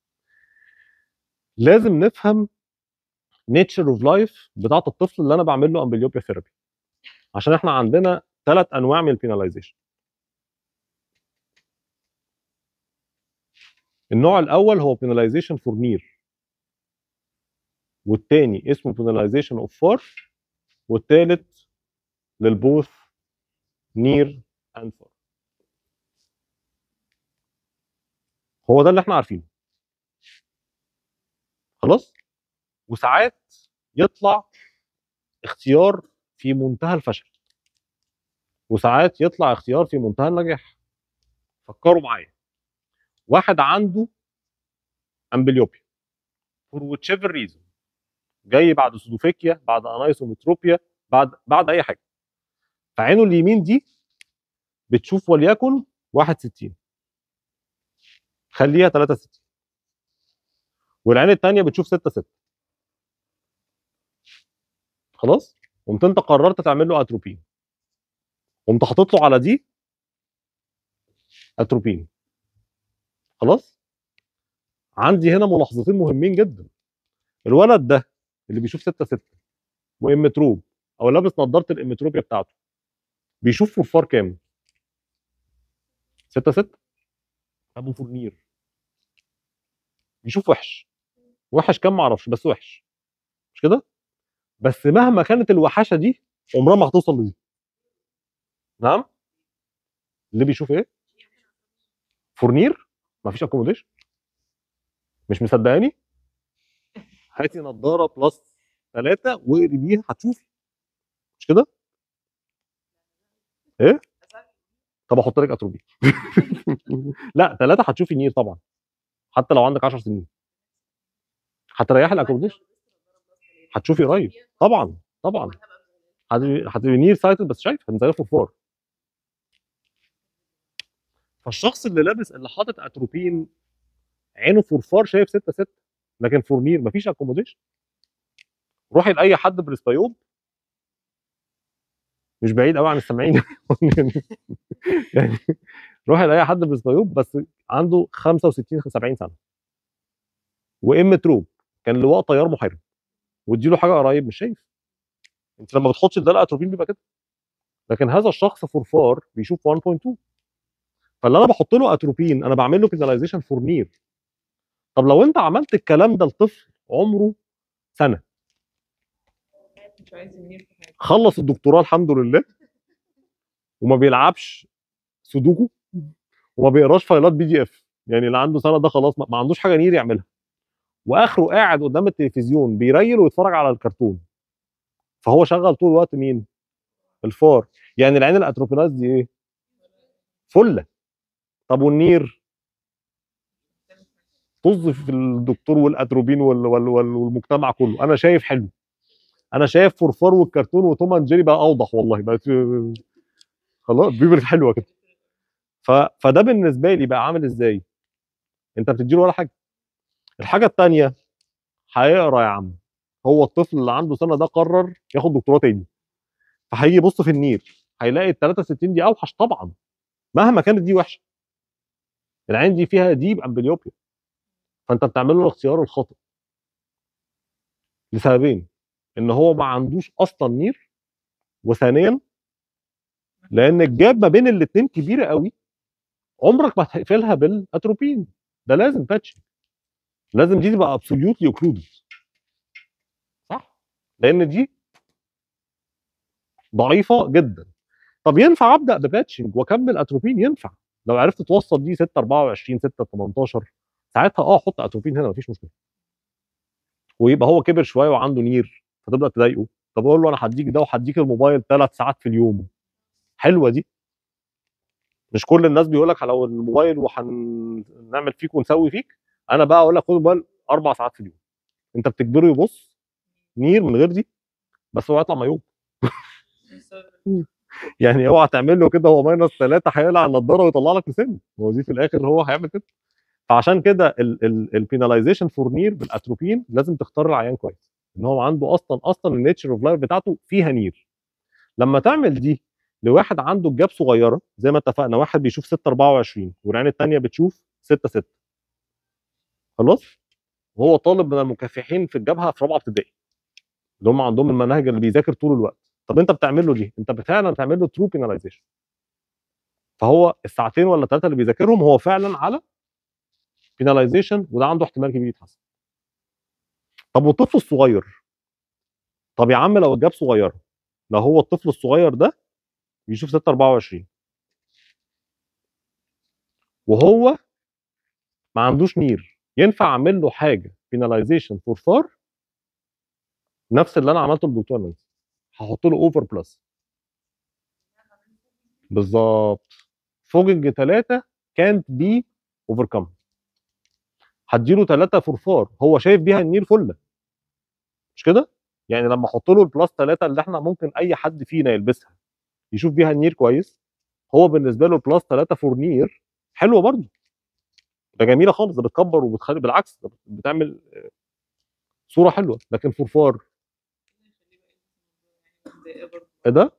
لازم نفهم نيتشر اوف لايف بتاعه الطفل اللي انا بعمل له امبليوبيا ثيرابي عشان احنا عندنا ثلاث انواع من البيناليزيشن النوع الاول هو بيناليزيشن فور نير والتاني اسمه بيناليزيشن اوف فار والتالت للبوث نير اند فار هو ده اللي احنا عارفينه خلاص وساعات يطلع اختيار في منتهى الفشل وساعات يطلع اختيار في منتهى النجاح فكروا معايا واحد عنده امبليوبيا فور ويتش ايفر ريزون جاي بعد سودوفيكيا بعد انايسومتروبيا بعد بعد اي حاجه فعينه اليمين دي بتشوف وليكن 61 خليها 63 والعين الثانيه بتشوف 6 6 خلاص قمت انت قررت تعمل له اتروبين قمت حاطط له على دي اتروبين خلاص عندي هنا ملاحظتين مهمين جدا الولد ده اللي بيشوف 6 6 وامتروب او لابس نظاره الامتروبيا بتاعته بيشوف فوفار كام 6 6 ابو فورنير بيشوف وحش وحش كام ما اعرفش بس وحش مش كده بس مهما كانت الوحشه دي عمرها ما هتوصل لدي نعم اللي بيشوف ايه فورنير مفيش اكوموديشن مش مصدقاني هاتي نضاره بلس ثلاثة واقري بيها هتشوفي مش كده؟ ايه؟ طب احط لك اتروبي لا ثلاثة هتشوفي نير طبعا حتى لو عندك 10 سنين هتريحي الاكوموديشن هتشوفي قريب طبعا طبعا هتبقي هتبقي نير سايتد بس شايف هتنزلي فوفار فالشخص اللي لابس اللي حاطط اتروبين عينه فورفار شايف 6 6 لكن فورنير مفيش اكوموديشن روحي لاي حد بريسبايوب مش بعيد قوي عن السامعين يعني روحي لاي حد بريسبايوب بس عنده 65 70 سنه وام تروب كان لواء طيار محارب واديله حاجه قريب مش شايف انت لما بتحطش ده الاتروبين بيبقى كده لكن هذا الشخص فورفار بيشوف 1.2 فاللي انا بحط له اتروبين انا بعمل له بيناليزيشن فور نير طب لو انت عملت الكلام ده لطفل عمره سنه مش عايز ينير في حاجه خلص الدكتوراه الحمد لله وما بيلعبش سودوكو وما بيقراش فايلات بي دي اف يعني اللي عنده سنه ده خلاص ما ما عندوش حاجه نير يعملها واخره قاعد قدام التلفزيون بيريل ويتفرج على الكرتون فهو شغل طول الوقت مين الفار يعني العين الاتروبيناز دي ايه فله طب والنير طز في الدكتور والاتروبين وال وال وال والمجتمع كله انا شايف حلو انا شايف فرفار والكرتون وتوم اند جيري بقى اوضح والله بقت خلاص بيبقى حلوه كده ف... فده بالنسبه لي بقى عامل ازاي انت بتديله ولا حاجه الحاجه الثانيه هيقرا يا عم هو الطفل اللي عنده سنه ده قرر ياخد دكتوراه تاني فهيجي يبص في النير هيلاقي ال 63 دي اوحش طبعا مهما كانت دي وحشه العين دي فيها ديب امبليوبيا فانت بتعمل له الاختيار الخاطئ لسببين ان هو ما عندوش اصلا نير وثانيا لان الجاب ما بين الاثنين كبيره قوي عمرك ما هتقفلها بالاتروبين ده لازم باتش لازم دي تبقى ابسوليوتلي اوكلودد صح لان دي ضعيفه جدا طب ينفع ابدا بباتشنج واكمل اتروبين ينفع لو عرفت توصل دي 6 24 6 18 ساعتها اه حط اتروبين هنا مفيش مشكله ويبقى هو كبر شويه وعنده نير فتبدا تضايقه طب اقول له انا هديك ده وهديك الموبايل ثلاث ساعات في اليوم حلوه دي مش كل الناس بيقول لك لو الموبايل وهنعمل فيك ونسوي فيك انا بقى اقول لك خد الموبايل اربع ساعات في اليوم انت بتجبره يبص نير من غير دي بس هو هيطلع مايوب يعني اوعى تعمل له كده هو ماينس ثلاثه هيقلع النضاره ويطلع لك لسن هو دي في الاخر هو هيعمل كده فعشان كده البيناليزيشن فور نير بالاتروبين لازم تختار العيان كويس ان هو عنده اصلا اصلا النيتشر اوف لايف بتاعته فيها نير لما تعمل دي لواحد عنده الجاب صغيره زي ما اتفقنا واحد بيشوف 6 24 والعين الثانيه بتشوف 6 6 خلاص وهو طالب من المكافحين في الجبهه في رابعه ابتدائي اللي هم عندهم المناهج اللي بيذاكر طول الوقت طب انت بتعمل له دي انت فعلا بتعمل له ترو بيناليزيشن فهو الساعتين ولا ثلاثه اللي بيذاكرهم هو فعلا على بيناليزيشن وده عنده احتمال كبير يتحسن طب والطفل الصغير طب يا عم لو الجاب صغيره لو هو الطفل الصغير ده بيشوف 6 24 وهو ما عندوش نير ينفع اعمل له حاجه بيناليزيشن فور فار نفس اللي انا عملته للدكتور نانسي هحط له اوفر بلس بالظبط فوجنج 3 كانت بي اوفركم هديله 3 فور فار هو شايف بيها النير فله مش كده؟ يعني لما احط له البلس 3 اللي احنا ممكن اي حد فينا يلبسها يشوف بيها النير كويس هو بالنسبه له البلس 3 فور نير حلوه برضه ده جميله خالص ده بتكبر وبتخلي بالعكس ده بتعمل صوره حلوه لكن فور فار ايه ده؟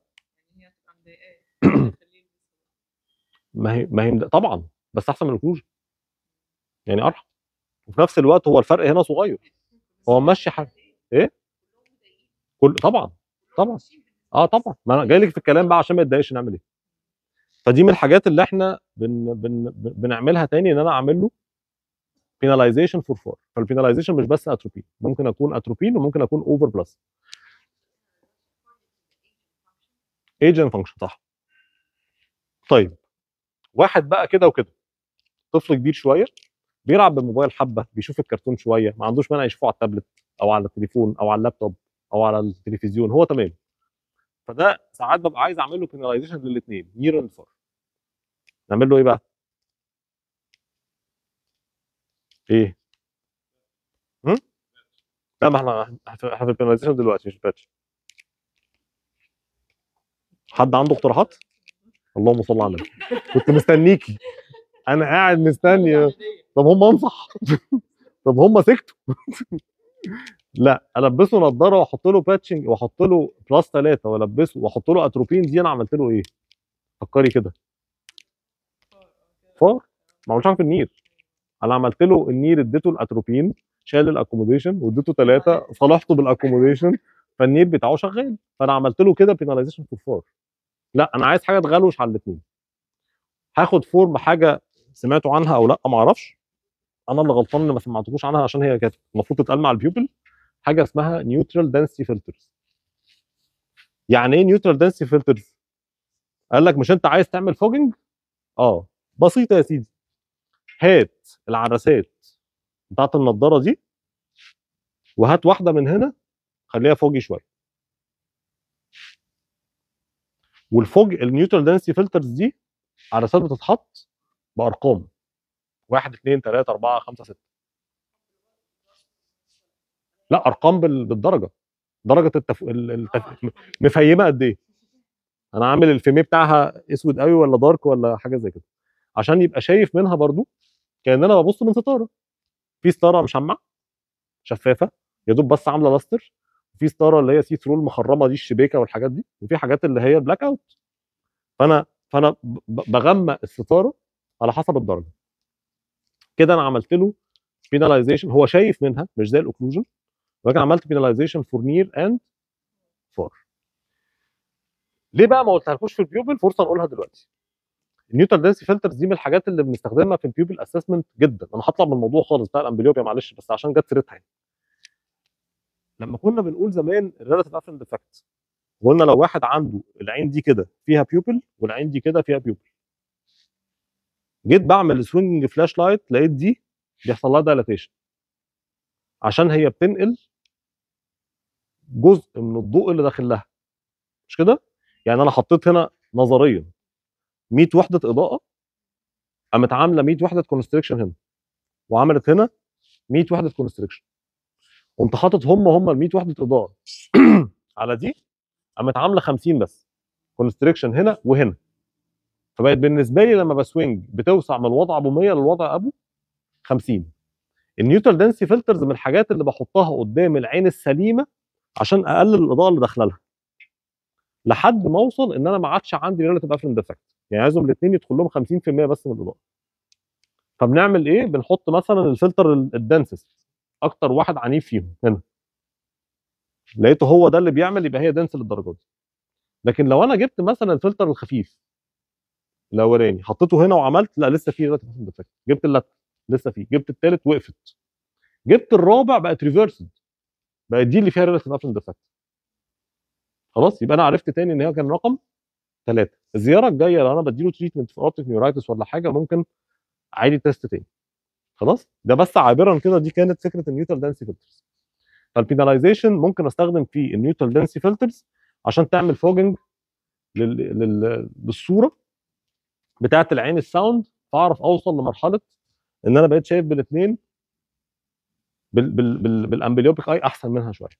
ما هي ما هي طبعا بس احسن من الكروج يعني ارحم وفي نفس الوقت هو الفرق هنا صغير هو ماشي حاجه ايه كل طبعا طبعا اه طبعا ما انا جاي لك في الكلام بقى عشان ما يتضايقش نعمل ايه فدي من الحاجات اللي احنا بن بن بنعملها تاني ان انا اعمل له بيناليزيشن فور فور فالبيناليزيشن مش بس اتروبين ممكن اكون اتروبين وممكن اكون اوفر بلس ايجنت فانكشن صح طيب واحد بقى كده وكده طفل كبير شويه بيلعب بالموبايل حبه بيشوف الكرتون شويه ما عندوش مانع يشوفه على التابلت او على التليفون او على اللابتوب او على التلفزيون هو تمام فده ساعات ببقى عايز اعمل له بيناليزيشن للاثنين نير اند فار نعمل له ايه بقى؟ ايه؟ هم؟ لا ما احنا احنا في البيناليزيشن دلوقتي مش باتش حد عنده اقتراحات؟ اللهم صل على النبي كنت مستنيكي انا قاعد مستني طب هم انصح طب هم سكتوا لا البسه نضاره واحط له باتشنج واحط له بلس 3 والبسه واحط له اتروبين دي انا عملت له ايه؟ فكري كده فار ما عملش حاجه في النير انا عملت له النير اديته الاتروبين شال الاكوموديشن واديته ثلاثه صالحته بالاكوموديشن فالنير بتاعه شغال فانا عملت له كده بيناليزيشن في الفار لا انا عايز حاجه تغلوش على الاثنين هاخد فورم حاجه سمعتوا عنها او لا ما اعرفش انا اللي غلطان اللي ما سمعتكوش عنها عشان هي كانت المفروض تتقال مع البيوبل حاجه اسمها نيوترال دنسيتي فلترز يعني ايه نيوترال دنسيتي فلترز قال لك مش انت عايز تعمل فوجنج اه بسيطه يا سيدي هات العدسات بتاعت النضاره دي وهات واحده من هنا خليها فوجي شويه والفوج النيوترال دنسيتي فلترز دي عدسات بتتحط بارقام 1 2 3 4 5 6 لا ارقام بال- بالدرجه درجه التف... ال- التف... مفيمه قد ايه انا عامل الفيميه بتاعها اسود قوي ولا دارك ولا حاجه زي كده عشان يبقى شايف منها برضو كان انا ببص من ستاره في ستاره مشمع شفافه يا دوب بس عامله لاستر وفي ستاره اللي هي سي ثرو المخرمه دي الشبيكه والحاجات دي وفي حاجات اللي هي بلاك اوت فانا فانا ب- ب- بغمق الستاره على حسب الدرجه كده انا عملت له بيناليزيشن هو شايف منها مش زي الاوكلوجن ولكن عملت بيناليزيشن فور نير اند فار ليه بقى ما قلتهالكوش في البيوبل فرصه نقولها دلوقتي النيوترال دنسي فلترز دي من الحاجات اللي بنستخدمها في البيوبل اسسمنت جدا انا هطلع من الموضوع خالص بتاع الامبليوبيا معلش بس عشان جت سيرتها يعني. لما كنا بنقول زمان الريلاتيف افرنت ديفكت قلنا لو واحد عنده العين دي كده فيها بيوبل والعين دي كده فيها بيوبل جيت بعمل سوينج فلاش لايت لقيت دي بيحصل لها دايلاتيشن عشان هي بتنقل جزء من الضوء اللي داخل لها مش كده يعني انا حطيت هنا نظريا 100 وحده اضاءه قامت عامله 100 وحده كونستريكشن هنا وعملت هنا 100 وحده كونستريكشن قمت حاطط هم هم ال 100 وحده اضاءه على دي قامت عامله 50 بس كونستريكشن هنا وهنا فبقت بالنسبه لي لما بسوينج بتوسع من الوضع ابو 100 للوضع ابو 50 النيوترال دنسي فلترز من الحاجات اللي بحطها قدام العين السليمه عشان اقلل الاضاءه اللي داخله لها لحد ما اوصل ان انا ما عادش عندي ريلاتيف افرنت ديفكت يعني عايزهم الاثنين يدخل لهم 50% بس من الاضاءه فبنعمل ايه بنحط مثلا الفلتر الدنسست اكتر واحد عنيف فيهم هنا لقيته هو ده اللي بيعمل يبقى هي دنس للدرجه دي لكن لو انا جبت مثلا الفلتر الخفيف الاولاني حطيته هنا وعملت لا لسه فيه ريلاتيف افرنت ديفكت جبت اللات لسه فيه جبت الثالث وقفت جبت الرابع بقت ريفرسد بقت دي اللي فيها ريلاتيف افرنت ديفكت خلاص يبقى انا عرفت تاني ان هي كان رقم ثلاثه الزياره الجايه لو انا بديله تريتمنت في اوبتيك نيورايتس ولا حاجه ممكن عادي تيست تاني خلاص ده بس عابرا كده دي كانت فكره النيوترال دنسي فلترز فالبيناليزيشن ممكن استخدم فيه النيوترال دنسي فلترز عشان تعمل فوجنج لل... لل... للصوره بتاعه العين الساوند فاعرف اوصل لمرحله ان انا بقيت شايف بالاثنين بال... بال... بال... بالامبليوبيك اي احسن منها شويه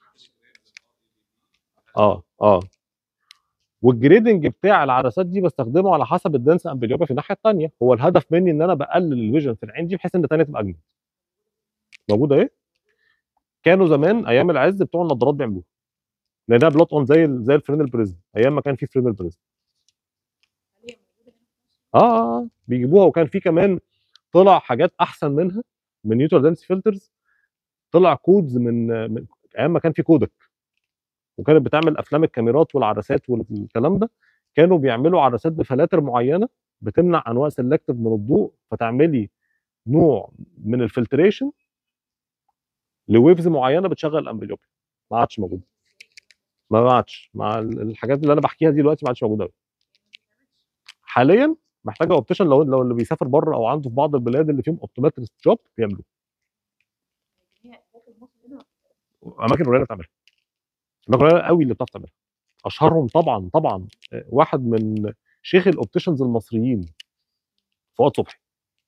اه اه والجريدنج بتاع العدسات دي بستخدمه على حسب الدنس امبليوبيا في الناحيه الثانيه هو الهدف مني ان انا بقلل الفيجن في العين دي بحيث ان الثانيه تبقى اجمل موجوده ايه كانوا زمان ايام العز بتوع النظارات بيعملوها لانها بلوت اون زي ال- زي الفرينل بريزم ايام ما كان في فرينل بريزم اه آه، آه، بيجيبوها وكان في كمان طلع حاجات احسن منها من نيوترال دنسي فلترز طلع كودز من من ايام ما كان في كودك وكانت بتعمل افلام الكاميرات والعدسات والكلام ده كانوا بيعملوا عدسات بفلاتر معينه بتمنع انواع سيلكتيف من الضوء فتعملي نوع من الفلتريشن لويفز معينه بتشغل الامبليوبيا ما عادش موجود ما عادش مع ال- الحاجات اللي انا بحكيها دي دلوقتي ما عادش موجوده أوي. حاليا محتاجه اوبتيشن لو لو اللي بيسافر بره او عنده في بعض البلاد اللي فيهم اوبتومترست جوب بيعملوه هي داخل مصر هنا اماكن قليله بتعملها اماكن قليله قوي اللي بتعرف تعملها اشهرهم طبعا طبعا آه، واحد من شيخ الاوبتيشنز المصريين فؤاد صبحي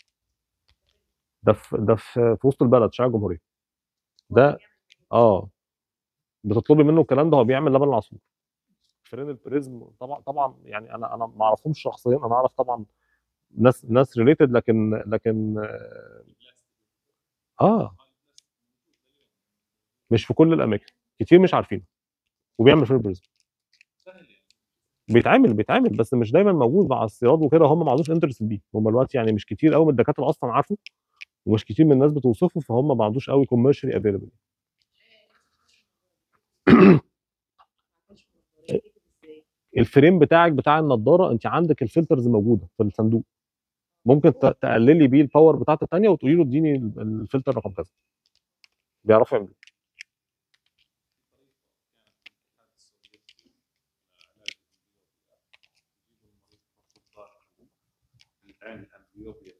ده في ده في في وسط البلد شارع الجمهوريه ده اه بتطلبي منه الكلام ده هو بيعمل لبن العصفور فرين البريزم طبعا طبعا يعني انا انا ما اعرفهمش شخصيا انا اعرف طبعا ناس ناس ريليتد لكن لكن اه آه، مش في كل الاماكن كتير مش عارفين وبيعمل فرين البريزم بيتعمل بيتعمل بس مش دايما موجود مع الصياد وكده هم ما عندوش انترست بيه هم دلوقتي يعني مش كتير قوي من الدكاتره اصلا عارفه ومش كتير من الناس بتوصفه فهم ما عندوش قوي كوميرشالي افيلبل الفريم بتاعك بتاع النضاره انت عندك الفلترز موجوده في الصندوق ممكن ت- تقللي بيه الباور بتاعت الثانيه وتقولي له اديني ال- الفلتر رقم كذا بيعرفوا يعملوا الان الامبليوبيا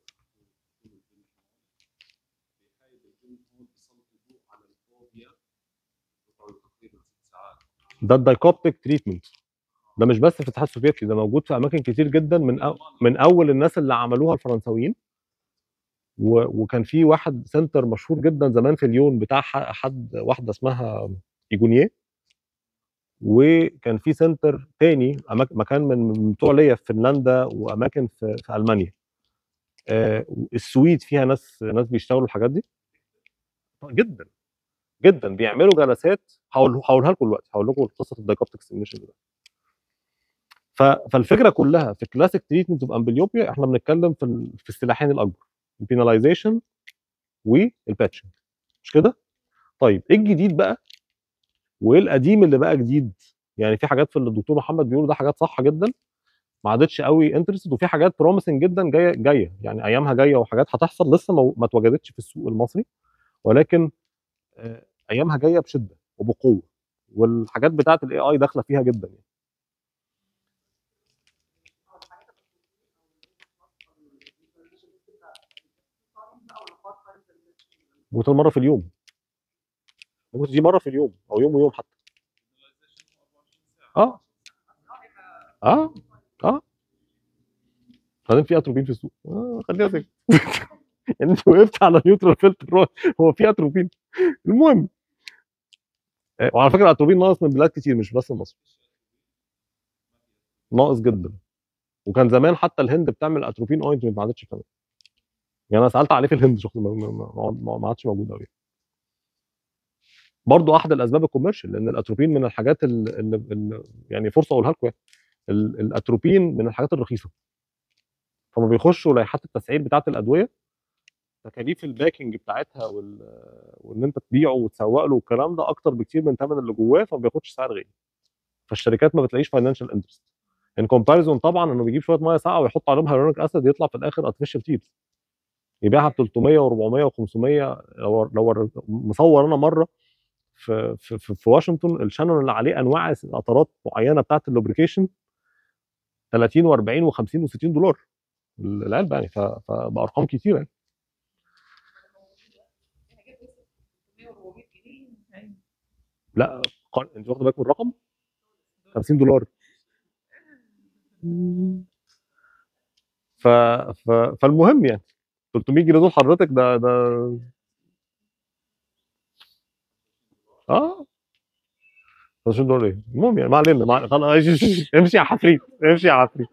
بحيث الجن هون بيسلط الضوء على الفوبيا بتقعد تقريبا ست ساعات ده الدايكوبتيك تريتمنت ده مش بس في الاتحاد السوفيتي ده موجود في اماكن كتير جدا من أو من اول الناس اللي عملوها الفرنساويين و... وكان في واحد سنتر مشهور جدا زمان في ليون بتاع ح- حد واحده اسمها ايجونيه وكان في سنتر تاني أماك... مكان من من بتوع ليا في فنلندا واماكن في, في المانيا آه السويد فيها ناس ناس بيشتغلوا الحاجات دي جدا جدا بيعملوا جلسات هقول هقولها لكم دلوقتي هقول لكم قصه الدايكوبتيك ستيميشن ده ف... فالفكره كلها في كلاسيك تريتمنت اوف امبليوبيا احنا بنتكلم في ال... في السلاحين الاكبر البيناليزيشن والباتشنج مش كده؟ طيب ايه الجديد بقى؟ وايه القديم اللي بقى جديد؟ يعني في حاجات في اللي الدكتور محمد بيقول ده حاجات صح جدا ما عادتش قوي انترستد وفي حاجات بروميسنج جدا جايه جايه يعني ايامها جايه وحاجات هتحصل لسه ما, ما اتوجدتش في السوق المصري ولكن آه، ايامها جايه بشده وبقوه والحاجات بتاعت الاي اي داخله فيها جدا يعني. ممكن مره في اليوم ممكن تجي مره في اليوم او يوم ويوم حتى اه اه اه بعدين في اتروبين في السوق آه خليها سكت يعني انت وقفت على نيوترال فلتر هو في اتروبين المهم آه، وعلى فكره الاتروبين ناقص من بلاد كتير مش بس مصر ناقص جدا وكان زمان حتى الهند بتعمل اتروبين اوينتمنت ما عادتش بتعمل يعني انا سالت عليه في الهند شخصيا ما- ما- ما ما- ما عادش موجود قوي برضو احد الاسباب الكوميرشال لان الاتروبين من الحاجات اللي, اللي يعني فرصه اقولها لكم يعني ال- الاتروبين من الحاجات الرخيصه فما بيخشوا لائحات التسعير بتاعت الادويه تكاليف الباكينج بتاعتها وال... وان انت تبيعه وتسوق له والكلام ده اكتر بكتير من ثمن اللي جواه فما بياخدش سعر غالي فالشركات ما بتلاقيش فاينانشال انترست ان كومباريزون طبعا انه بيجيب شويه ميه ساقعه ويحط عليهم هيرونيك اسيد يطلع في الاخر ارتفيشال تيبس يبيعها ب 300 و400 و500 لو لو مصور انا مره في في في, في واشنطن الشانون اللي عليه انواع قطرات معينه بتاعت اللوبريكيشن 30 و40 و50 و60 دولار العلبه يعني ف- فبارقام كتيره يعني. حاجات بس 300 و400 جنيه يعني لا قار- انت واخد بالك من الرقم 50 دولار ف... ف... فالمهم يعني 300 جنيه دول حضرتك ده ده اه 20 دولار ايه المهم يعني ما علينا ما... خلاص امشي يا حفريت امشي يا حفريت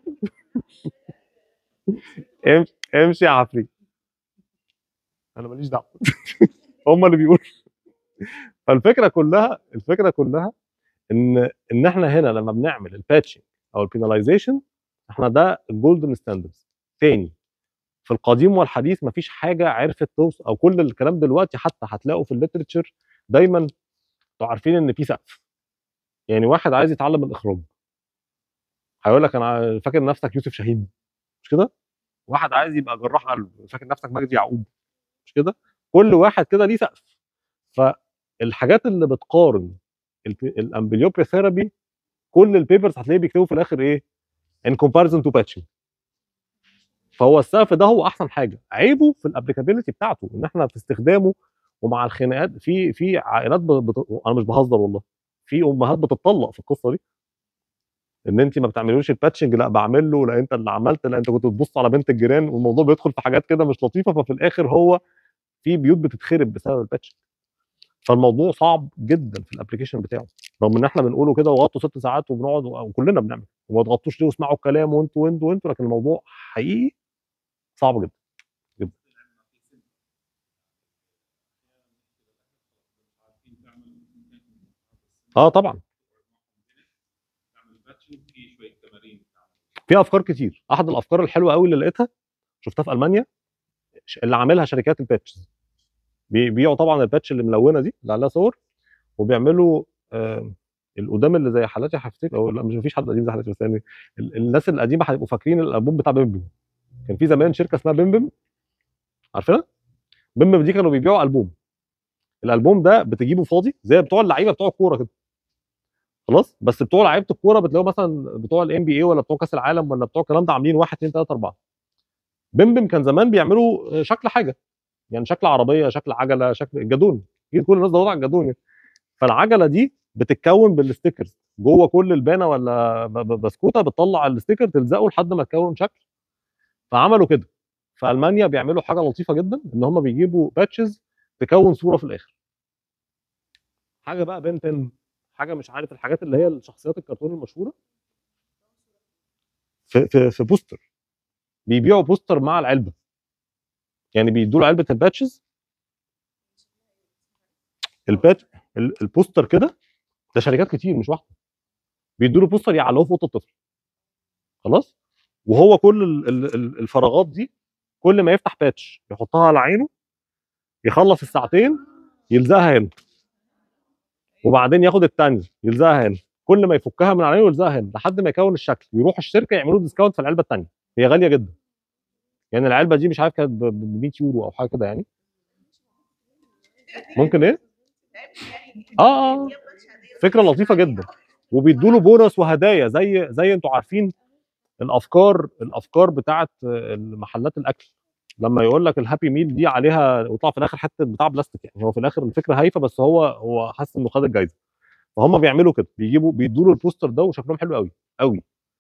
امشي امشي يا حفريت انا ماليش دعوه هم اللي بيقولوا فالفكره كلها الفكره كلها ان ان احنا هنا لما بنعمل الباتشنج او البيناليزيشن احنا ده الجولدن ستاندردز تاني في القديم والحديث مفيش حاجه عرفت توصل او كل الكلام دلوقتي حتى هتلاقوا في الليترتشر دايما انتوا عارفين ان في سقف يعني واحد عايز يتعلم الاخراج هيقول لك انا فاكر نفسك يوسف شاهين مش كده واحد عايز يبقى جراح قلب فاكر نفسك مجدي يعقوب مش كده كل واحد كده ليه سقف فالحاجات اللي بتقارن الامبليوبيا ثيرابي كل البيبرز هتلاقيه بيكتبوا في الاخر ايه in comparison to patching فهو السقف ده هو احسن حاجه عيبه في الابليكابيلتي بتاعته ان احنا في استخدامه ومع الخناقات في في عائلات ب... بت... انا مش بهزر والله في امهات بتطلق في القصه دي ان انت ما بتعملوش الباتشنج لا بعمل له لا انت اللي عملت لا انت كنت بتبص على بنت الجيران والموضوع بيدخل في حاجات كده مش لطيفه ففي الاخر هو في بيوت بتتخرب بسبب الباتشنج فالموضوع صعب جدا في الابلكيشن بتاعه رغم ان احنا بنقوله كده وغطوا ست ساعات وبنقعد وكلنا بنعمل وما تغطوش ليه واسمعوا الكلام وانتوا وانتوا وانتوا لكن الموضوع حقيقي صعب جدا اه طبعا تعمل باتشنج في شويه تمارين في افكار كتير احد الافكار الحلوه قوي اللي لقيتها شفتها في المانيا ش- اللي عاملها شركات الباتشز بيبيعوا طبعا الباتش اللي ملونه دي اللي عليها صور وبيعملوا آه القدام اللي زي حالاتي هفتكر او لا مش مفيش حد قديم زي حالاتي بس يعني ال- الناس القديمه هيبقوا فاكرين الالبوم بتاع بيمبم كان في زمان شركه اسمها بيمبم عارفينها؟ بيمبم دي كانوا بيبيعوا البوم الالبوم ده بتجيبه فاضي زي بتوع اللعيبه بتوع الكوره كده خلاص بس بتوع لعيبه الكوره بتلاقوا مثلا بتوع الام بي اي ولا بتوع كاس العالم ولا بتوع الكلام ده عاملين 1 2 3 4 بيمبم كان زمان بيعملوا شكل حاجه يعني شكل عربيه شكل عجله شكل الجدون اكيد كل الناس دورت على الجدون يعني فالعجله دي بتتكون بالستيكرز جوه كل البانه ولا ب- ب- بسكوته بتطلع الستيكر تلزقه لحد ما تكون شكل فعملوا كده في المانيا بيعملوا حاجه لطيفه جدا ان هم بيجيبوا باتشز تكون صوره في الاخر حاجه بقى بنتن حاجه مش عارف الحاجات اللي هي الشخصيات الكرتون المشهوره في في في بوستر بيبيعوا بوستر مع العلبه يعني بيدوا له علبه الباتشز الباتش ال- البوستر كده ده شركات كتير مش واحده بيدوا له بوستر يعلقوه في اوضه الطفل خلاص وهو كل ال- ال- ال- الفراغات دي كل ما يفتح باتش يحطها على عينه يخلص الساعتين يلزقها هنا وبعدين ياخد الثانيه يلزقها هنا كل ما يفكها من على عينه يلزقها هنا لحد ما يكون الشكل يروح الشركه يعملوا ديسكاونت في العلبه الثانيه هي غاليه جدا يعني العلبه دي مش عارف كانت ب 100 يورو او حاجه كده يعني ممكن ايه اه اه فكره لطيفه جدا وبيدوا له بونص وهدايا زي زي انتوا عارفين الافكار الافكار بتاعت محلات الاكل لما يقول لك الهابي ميل دي عليها ويطلع في الاخر حته بتاع بلاستيك يعني هو في الاخر الفكره هايفه بس هو هو حاسس انه خد الجايزه فهم بيعملوا كده بيجيبوا بيدوا له البوستر ده وشكلهم حلو قوي قوي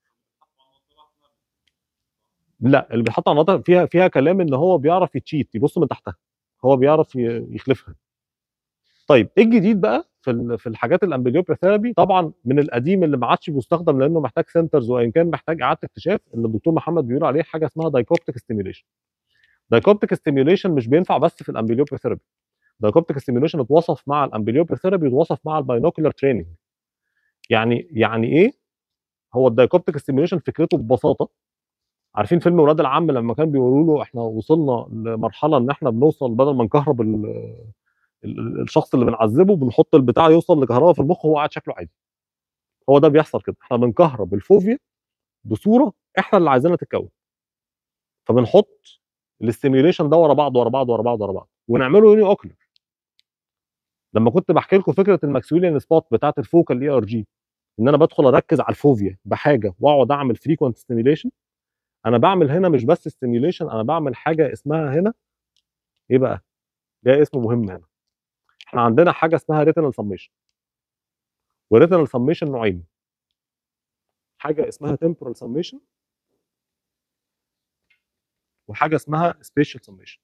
لا اللي بيتحط على النقطه فيها فيها كلام ان هو بيعرف يتشيت يبص من تحتها هو بيعرف ي- يخلفها طيب ايه الجديد بقى في ال- في الحاجات الامبليوبيا ثيرابي طبعا من القديم اللي ما عادش بيستخدم لانه محتاج سنترز وان كان محتاج اعاده اكتشاف اللي الدكتور محمد بيقول عليه حاجه اسمها دايكوبتيك ستيميوليشن دايكوبتيك ستيميوليشن مش بينفع بس في الامبليوبيا ثيرابي دايكوبتيك ستيميوليشن اتوصف مع الامبليوبيا ثيرابي اتوصف مع الباينوكولار تريننج يعني يعني ايه هو الدايكوبتيك ستيميوليشن فكرته ببساطه عارفين فيلم ولاد العم لما كان بيقولوا له احنا وصلنا لمرحله ان احنا بنوصل بدل ما نكهرب ال- ال- الشخص اللي بنعذبه بنحط البتاع يوصل لكهرباء في المخ وهو قاعد شكله عادي هو ده بيحصل كده احنا بنكهرب الفوبيا بصوره احنا اللي عايزينها تتكون فبنحط الاستيميوليشن ده ورا بعض ورا بعض ورا بعض ورا بعض ونعمله يوني اوكلر لما كنت بحكي لكم فكره الماكسويليان سبوت بتاعت الفوكال اي ار جي ان انا بدخل اركز على الفوبيا بحاجه واقعد اعمل فريكوينت ستيميوليشن انا بعمل هنا مش بس ستيميوليشن انا بعمل حاجه اسمها هنا ايه بقى ده اسم مهم هنا احنا عندنا حاجه اسمها ريتينال سميشن وريتينال سميشن نوعين حاجه اسمها تمبورال سميشن وحاجه اسمها سبيشال سميشن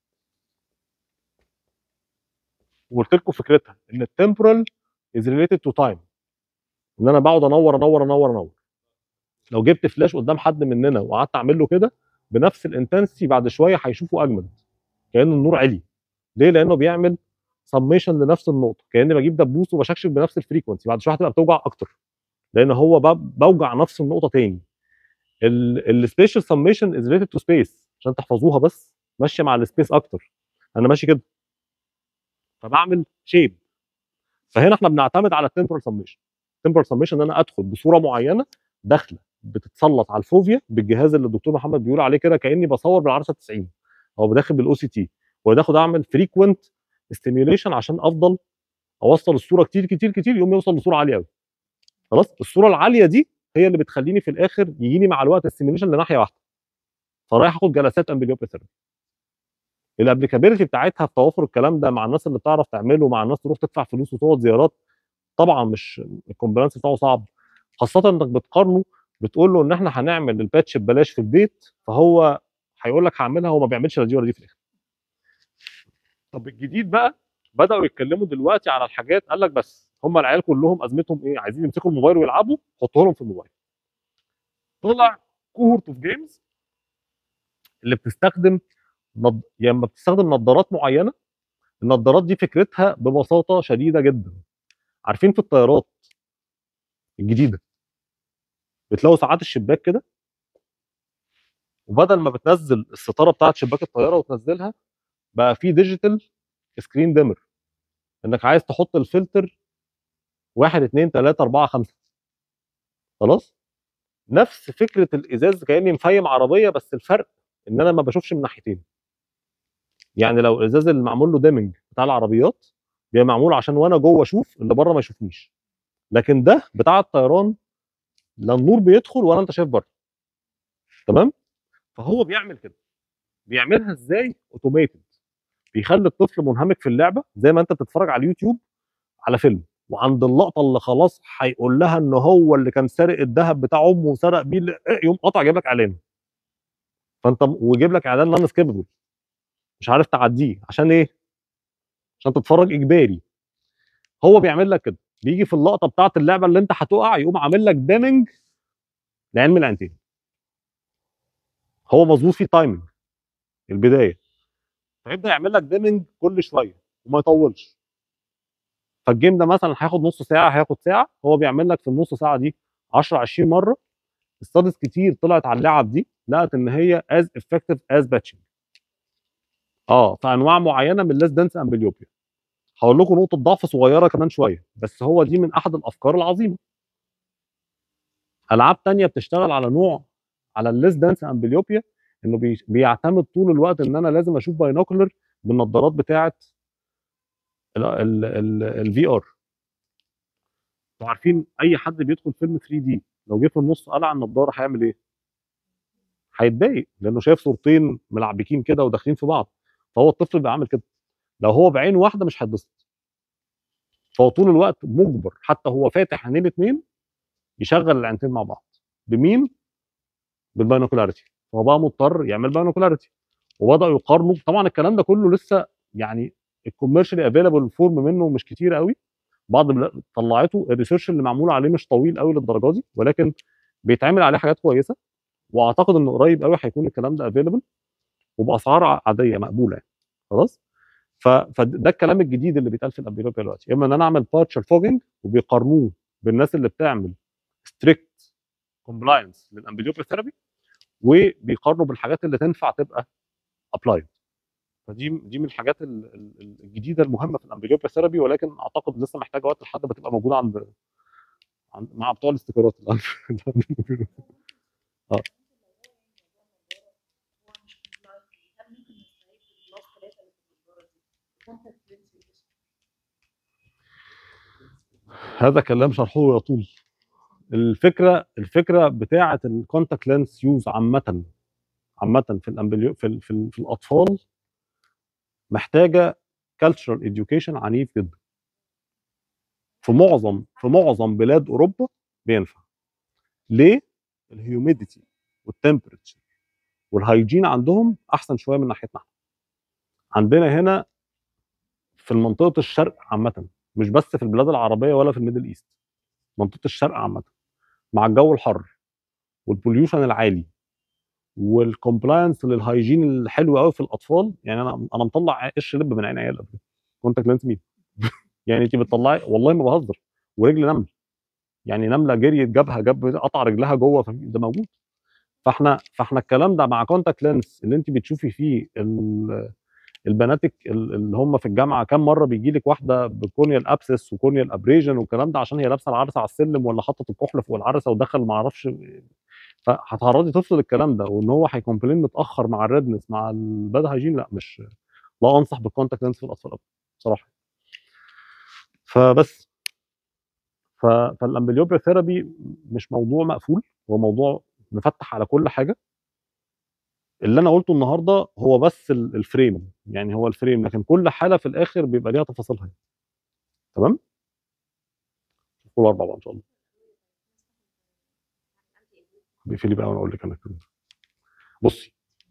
وقلت لكم فكرتها ان التمبورال از ريليتد تو تايم ان انا بقعد انور انور انور انور لو جبت فلاش قدام حد مننا وقعدت اعمل له كده بنفس الانتنسيتي بعد شويه هيشوفه اجمد كان النور عالي ليه لانه بيعمل سميشن لنفس النقطه كاني بجيب دبوس وبشكشك بنفس الفريكونسي بعد شويه هتبقى بتوجع اكتر لان هو ب- بوجع نفس النقطه تاني السبيشال سميشن از ريليتد تو سبيس عشان تحفظوها بس ماشيه مع السبيس اكتر انا ماشي كده فبعمل شيب فهنا احنا بنعتمد على التمبرال سميشن التمبرال سميشن ان انا ادخل بصوره معينه داخله بتتسلط على الفوفيا بالجهاز اللي الدكتور محمد بيقول عليه كده كاني بصور بالعرسه 90 او بداخل بالاو سي تي وداخل اعمل فريكوينت ستيميوليشن عشان افضل اوصل الصوره كتير كتير كتير يقوم يوصل لصوره عاليه قوي خلاص الصوره العاليه دي هي اللي بتخليني في الاخر يجيني مع الوقت السيميوليشن لناحيه واحده فرايح اخد جلسات امبليوبيا ثيرابي الابليكابيلتي بتاعتها في توافر الكلام ده مع الناس اللي بتعرف تعمله مع الناس تروح تدفع فلوس وتقعد زيارات طبعا مش الكومبلانس بتاعه صعب خاصه انك بتقارنه بتقول له ان احنا هنعمل الباتش ببلاش في البيت فهو هيقول لك هعملها وما بيعملش لا دي ولا دي في الاخر طب الجديد بقى بداوا يتكلموا دلوقتي على الحاجات قال لك بس هم العيال كلهم ازمتهم ايه عايزين يمسكوا الموبايل ويلعبوا حطوا لهم في الموبايل طلع كوهورت اوف جيمز اللي بتستخدم نض... يا اما بتستخدم نظارات معينه النظارات دي فكرتها ببساطه شديده جدا عارفين في الطيارات الجديده بتلاقوا ساعات الشباك كده وبدل ما بتنزل الستاره بتاعت شباك الطياره وتنزلها بقى في ديجيتال سكرين ديمر انك عايز تحط الفلتر واحد اتنين تلاته اربعه خمسه خلاص نفس فكره الازاز كاني مفيم عربيه بس الفرق ان انا ما بشوفش من ناحيتين يعني لو الازاز اللي معمول له ديمنج بتاع العربيات بيبقى معمول عشان وانا جوه اشوف اللي بره ما يشوفنيش لكن ده بتاع الطيران لا النور بيدخل ولا انت شايف بره تمام فهو بيعمل كده بيعملها ازاي اوتوميتد بيخلي الطفل منهمك في اللعبه زي ما انت بتتفرج على اليوتيوب على فيلم وعند اللقطه اللي خلاص هيقول لها ان هو اللي كان سارق الذهب بتاع امه وسرق بيه ال- يقوم قطع جايب لك اعلان فانت ويجيب لك اعلان نون سكيبل مش عارف تعديه عشان ايه؟ عشان تتفرج اجباري هو بيعمل لك كده بيجي في اللقطه بتاعه اللعبه اللي انت هتقع يقوم عامل لك ديمنج لعلم العينتين هو مظبوط فيه تايمنج البدايه فيبدا يعمل لك ديمنج كل شويه وما يطولش فالجيم ده مثلا هياخد نص ساعه هياخد ساعه هو بيعمل لك في النص ساعه دي 10 20 مره ستاديز كتير طلعت على اللعب دي لقت ان هي از افكتيف از باتشنج اه في انواع معينه من الليس دنس امبليوبيا هقول لكم نقطه ضعف صغيره كمان شويه بس هو دي من احد الافكار العظيمه العاب تانية بتشتغل على نوع على الليس دانس امبليوبيا انه بي- بيعتمد طول الوقت ان انا لازم اشوف باينوكولر بالنظارات بتاعه الفي ار انتوا عارفين اي حد بيدخل فيلم 3 دي لو جه في النص قلع النضاره هيعمل ايه؟ هيتضايق لانه شايف صورتين ملعبكين كده وداخلين في بعض فهو الطفل بيبقى عامل كده لو هو بعين واحده مش هيتبسط فهو طول الوقت مجبر حتى هو فاتح عينين الاثنين يشغل العينتين مع بعض بمين؟ بالباينوكولاريتي فهو بقى مضطر يعمل باينوكولاريتي وبداوا يقارنوا طبعا الكلام ده كله لسه يعني الكوميرشالي افيلابل فورم منه مش كتير قوي بعض البلاد طلعته الريسيرش اللي معمول عليه مش طويل قوي للدرجه دي ولكن بيتعمل عليه حاجات كويسه واعتقد انه قريب قوي هيكون الكلام ده افيلابل وباسعار عاديه مقبوله يعني خلاص ف... فده الكلام الجديد اللي بيتقال في الامبليوبيا دلوقتي اما ان انا اعمل بارشال فوجنج وبيقارنوه بالناس اللي بتعمل ستريكت كومبلاينس للامبليوبيا ثيرابي وبيقارنوا بالحاجات اللي تنفع تبقى ابلايد فدي دي من الحاجات ال- ال- الجديده المهمه في الامبليوبيا ثيرابي ولكن اعتقد لسه محتاجه وقت لحد ما تبقى موجوده عند عند- مع بتوع الاستيكرات اه هو مش كومبلاينت هل ممكن نستعيد البلاس ثلاثه اللي في النضاره دي كونتاكت لينس هذا كلام شرحه يطول الفكره الفكره بتاعه الكونتاكت لينس يوز عامه عامه في الامبليو في ال في, ال في الاطفال محتاجه كالتشرال اديوكيشن عنيف جدا في معظم في معظم بلاد اوروبا بينفع ليه الهيوميديتي والتمبريتشر والهيجين عندهم احسن شويه من ناحيتنا احنا عندنا هنا في منطقه الشرق عامه مش بس في البلاد العربيه ولا في الميدل ايست منطقه الشرق عامه مع الجو الحر والبوليوشن العالي والكومبلاينس للهيجين الحلو قوي في الاطفال يعني انا انا مطلع قش لب من عين عيال قبل كده كونتاكت لينس مين يعني انت بتطلعي والله ما بهزر ورجل نمل يعني نمله جريت جابها جاب قطع رجلها جوه ففي- ده موجود فاحنا فاحنا الكلام ده مع كونتاكت لينس اللي انت بتشوفي فيه ال- البناتك ال- اللي هم في الجامعه كام مره بيجي لك واحده بكونيال ابسس وكونيال ابريجن والكلام ده عشان هي لابسه العرسه على السلم ولا حطت الكحل فوق العرسه ودخل ما اعرفش فهتعرضي طفل للكلام ده وان هو هيكومبلين متاخر مع الريدنس مع الباد هايجين لا مش لا انصح بالكونتاكت لينس في الاطفال ابدا بصراحه فبس ف... فالامبليوبيا ثيرابي مش موضوع مقفول هو موضوع مفتح على كل حاجه اللي انا قلته النهارده هو بس ال- الفريم يعني هو الفريم لكن كل حاله في الاخر بيبقى ليها تفاصيلها تمام كل اربعه بقى ان شاء الله بيقفلي بقى وانا اقول لك انا كده بصي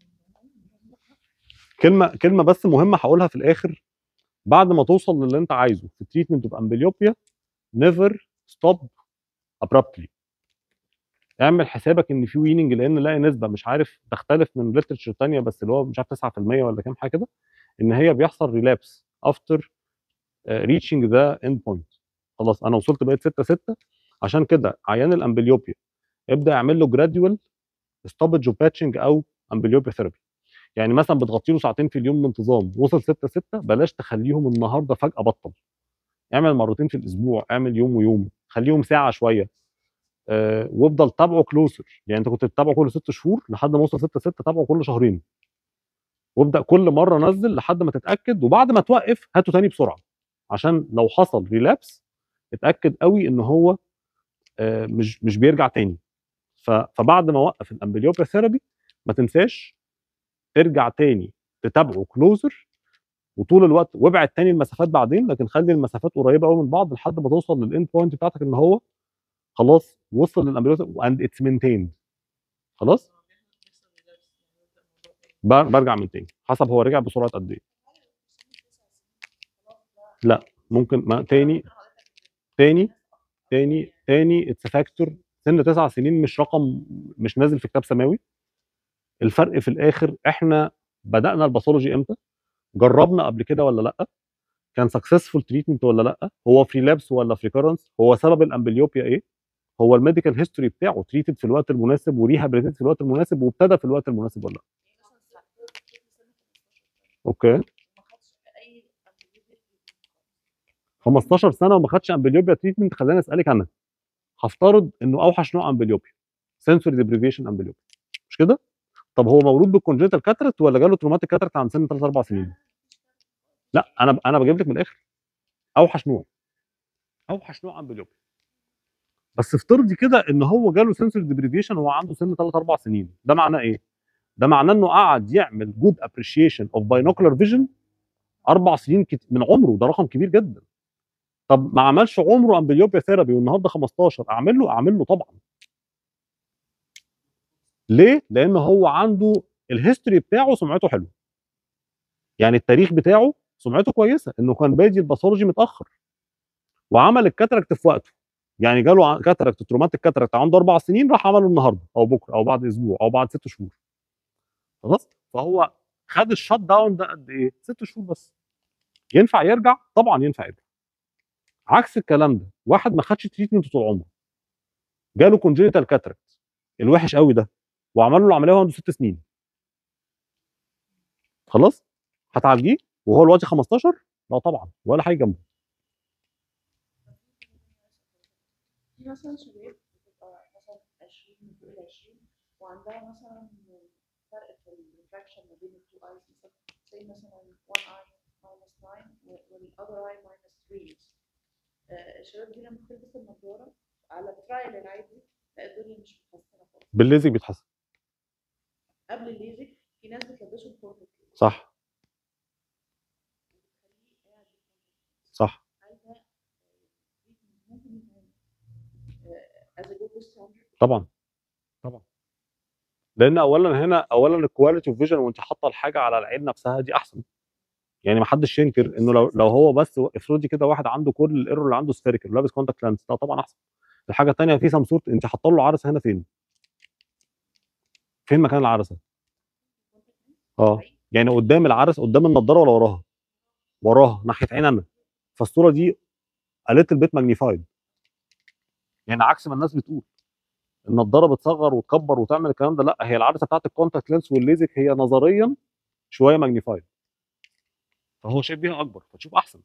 كلمه كلمه بس مهمه هقولها في الاخر بعد ما توصل للي انت عايزه في التريتمنت اوف امبليوبيا نيفر ستوب ابرابتلي اعمل حسابك ان في ويننج لان لاقي نسبه مش عارف تختلف من ليترشر تانية بس اللي هو مش عارف 9% ولا كام حاجه كده ان هي بيحصل ريلابس افتر ريتشنج ذا اند بوينت خلاص انا وصلت بقيت 6 6 عشان كده عيان الامبليوبيا ابدا اعمل له جراديوال ستوبج اوف باتشنج او امبليوبيا ثيرابي يعني مثلا بتغطي له ساعتين في اليوم بانتظام وصل 6 6 بلاش تخليهم النهارده فجاه بطل اعمل مرتين في الاسبوع اعمل يوم ويوم خليهم ساعه شويه أه وافضل تابعه كلوزر يعني انت كنت بتتابعه كل ست شهور لحد ما وصل 6 6 تابعه كل شهرين وابدا كل مره نزل لحد ما تتاكد وبعد ما توقف هاته تاني بسرعه عشان لو حصل ريلابس اتاكد قوي ان هو آه، مش مش بيرجع تاني ف- فبعد ما وقف الامبليوبيا ثيرابي ما تنساش ارجع تاني تتابعه كلوزر وطول الوقت وابعد تاني المسافات بعدين لكن خلي المسافات قريبه قوي من بعض لحد ما توصل للاند بوينت بتاعتك ان هو خلاص وصل للامبليوبيا اند اتس مينتيند خلاص بر- برجع من تاني حسب هو رجع بسرعه قد ايه لا ممكن ما تاني تاني تاني تاني اتس فاكتور سن تسع سنين مش رقم مش نازل في كتاب سماوي الفرق في الاخر احنا بدانا الباثولوجي امتى جربنا قبل كده ولا لا كان سكسسفول تريتمنت ولا لا هو في لابس ولا في ريكورنس هو سبب الامبليوبيا ايه هو الميديكال هيستوري بتاعه تريتد في الوقت المناسب وريهابيليتد في الوقت المناسب وابتدى في الوقت المناسب ولا لا اوكي ما خدش اي أنتيبيوتيك 15 سنه وما خدش امبليوبيا تريتمنت خليني اسالك عنها هفترض انه اوحش نوع امبليوبيا سنسوري ديبريفيشن امبليوبيا مش كده طب هو مولود بالكونجنتال كاترت ولا جاله تروماتيك كاترت عند سن 3 4 سنين لا انا انا بجيب لك من الاخر اوحش نوع اوحش نوع امبليوبيا بس افترضي كده ان هو جاله سنسوري ديبريفيشن وهو عنده سن 3 4 سنين ده معناه ايه ده معناه انه قعد يعمل جود ابريشيشن اوف باينوكولار فيجن اربع سنين كت- من عمره ده رقم كبير جدا طب ما عملش عمره امبليوبيا ثيرابي والنهارده 15 اعمل له اعمل له طبعا ليه لان هو عنده الهيستوري بتاعه سمعته حلوه يعني التاريخ بتاعه سمعته كويسه انه كان بادي الباثولوجي متاخر وعمل الكاتراكت في وقته يعني جاله ع- كاتراكت تروماتيك كاتراكت عنده اربع سنين راح عمله النهارده او بكره او بعد اسبوع او بعد ست شهور خلاص فهو خد الشات داون ده قد ايه؟ ست شهور بس ينفع يرجع؟ طبعا ينفع يرجع عكس الكلام ده واحد ما خدش تريتمنت طول عمره جاله كونجينيتال كاتراكت الوحش قوي ده وعمل له العمليه وهو عنده ست سنين خلاص هتعالجيه وهو دلوقتي 15 لا طبعا ولا حاجه جنبه في مثلا شباب بتبقى مثلا 20 من فوق ال 20 وعندها مثلا فرق في الريفراكشن ما بين التو ايز مثلا زي مثلا one eye minus 9 والاذر اي minus 3 آه، الشباب دي لما بتلبس النضاره على الترايل العادي لا الدنيا مش متحسنه خالص بالليزك بيتحسن قبل الليزك في ناس بتلبسه بفورمه صح بتخليه قاعد صح عايزه آه، ممكن يتعمل از ا جود ستاندرد طبعا طبعا لان اولا هنا اولا الكواليتي اوف فيجن وانت حاطه الحاجه على العين نفسها دي احسن يعني ما حدش ينكر انه لو لو هو بس افرضي كده واحد عنده كل الايرور اللي عنده سفيريكال ولابس كونتاكت لانس ده طبعا احسن الحاجه الثانيه في سمسور انت حاطه له عرسه هنا فين؟ فين مكان العرسه؟ اه يعني قدام العرس قدام النضاره ولا وراها؟ وراها ناحيه عين انا فالصوره دي قالت البيت ماجنيفايد يعني عكس ما الناس بتقول النضاره بتصغر وتكبر وتعمل الكلام ده لا هي العدسه بتاعت الكونتاكت لينس والليزك هي نظريا شويه ماجنيفايد فهو شايف بيها اكبر فتشوف احسن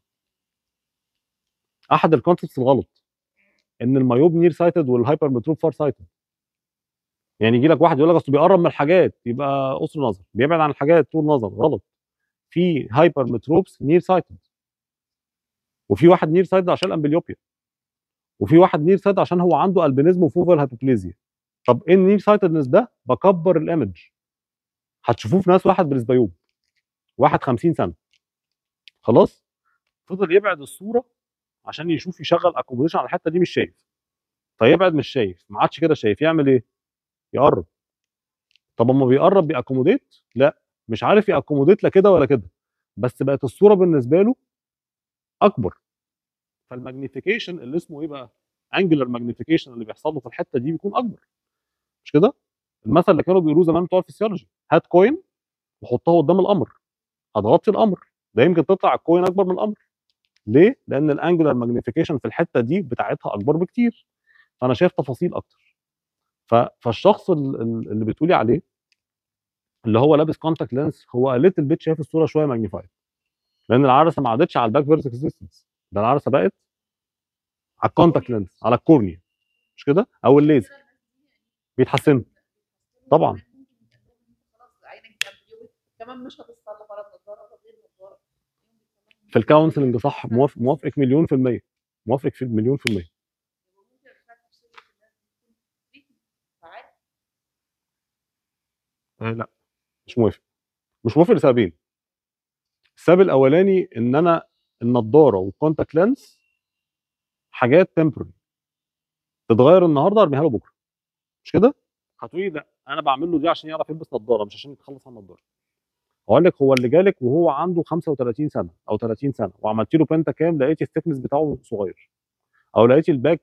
احد الكونسبتس الغلط ان المايوب نير سايتد والهايبر متروب فار سايتد يعني يجي لك واحد يقول لك اصل بيقرب من الحاجات يبقى قصر نظر بيبعد عن الحاجات طول نظر غلط في هايبر متروبس نير سايتد وفي واحد نير سايتد عشان الامبليوبيا وفي واحد نير سايتد عشان هو عنده البينيزم وفوفال هايبوبليزيا طب ايه النير سايتدنس ده بكبر الايمج هتشوفوه في ناس واحد بريسبيوب واحد 50 سنه خلاص فضل يبعد الصوره عشان يشوف يشغل اكوموديشن على الحته دي مش شايف فيبعد مش شايف ما عادش كده شايف يعمل ايه يقرب طب اما بيقرب بيأكوموديت لا مش عارف يأكوموديت لا كده ولا كده بس بقت الصوره بالنسبه له اكبر فالماجنيفيكيشن اللي اسمه ايه بقى انجلر ماجنيفيكيشن اللي بيحصل له في الحته دي بيكون اكبر مش كده المثل اللي كانوا بيقولوه زمان بتوع الفسيولوجي هات كوين وحطها قدام القمر هتغطي القمر ده يمكن تطلع الكوين اكبر من القمر ليه لان الانجلر ماجنيفيكيشن في الحته دي بتاعتها اكبر بكتير فانا شايف تفاصيل اكتر ف- فالشخص ال- ال- اللي بتقولي عليه اللي هو لابس كونتاكت لينس هو قلت البيت شايف الصوره شويه ماجنيفايد لان العدسه ما عادتش على الباك فيرتكس ديستنس ده العدسه بقت على الكونتاكت لينس على الكورنيا مش كده او الليزر بيتحسنوا طبعا خلاص عينك أمبليوبيك. كمان مش هتصلح ولا بنضاره ولا غير نضاره في الكونسلنج صح موافق موافقك مليون في الميه موافقك في مليون في الميه وممكن الفرق في سن الناس دي يكون فعال آه لا مش موافق مش موافق لسببين السبب الاولاني ان انا النضاره والكونتاكت لينس حاجات تمبرري تتغير النهارده ارميها له بكره مش كده؟ هتقولي لا انا بعمل له دي عشان يعرف يلبس نضاره مش عشان يتخلص عن النضاره هقول لك هو اللي جالك وهو عنده 35 سنه او 30 سنه وعملت له بنتا كام لقيتي الثيكنس بتاعه صغير او لقيتي الباك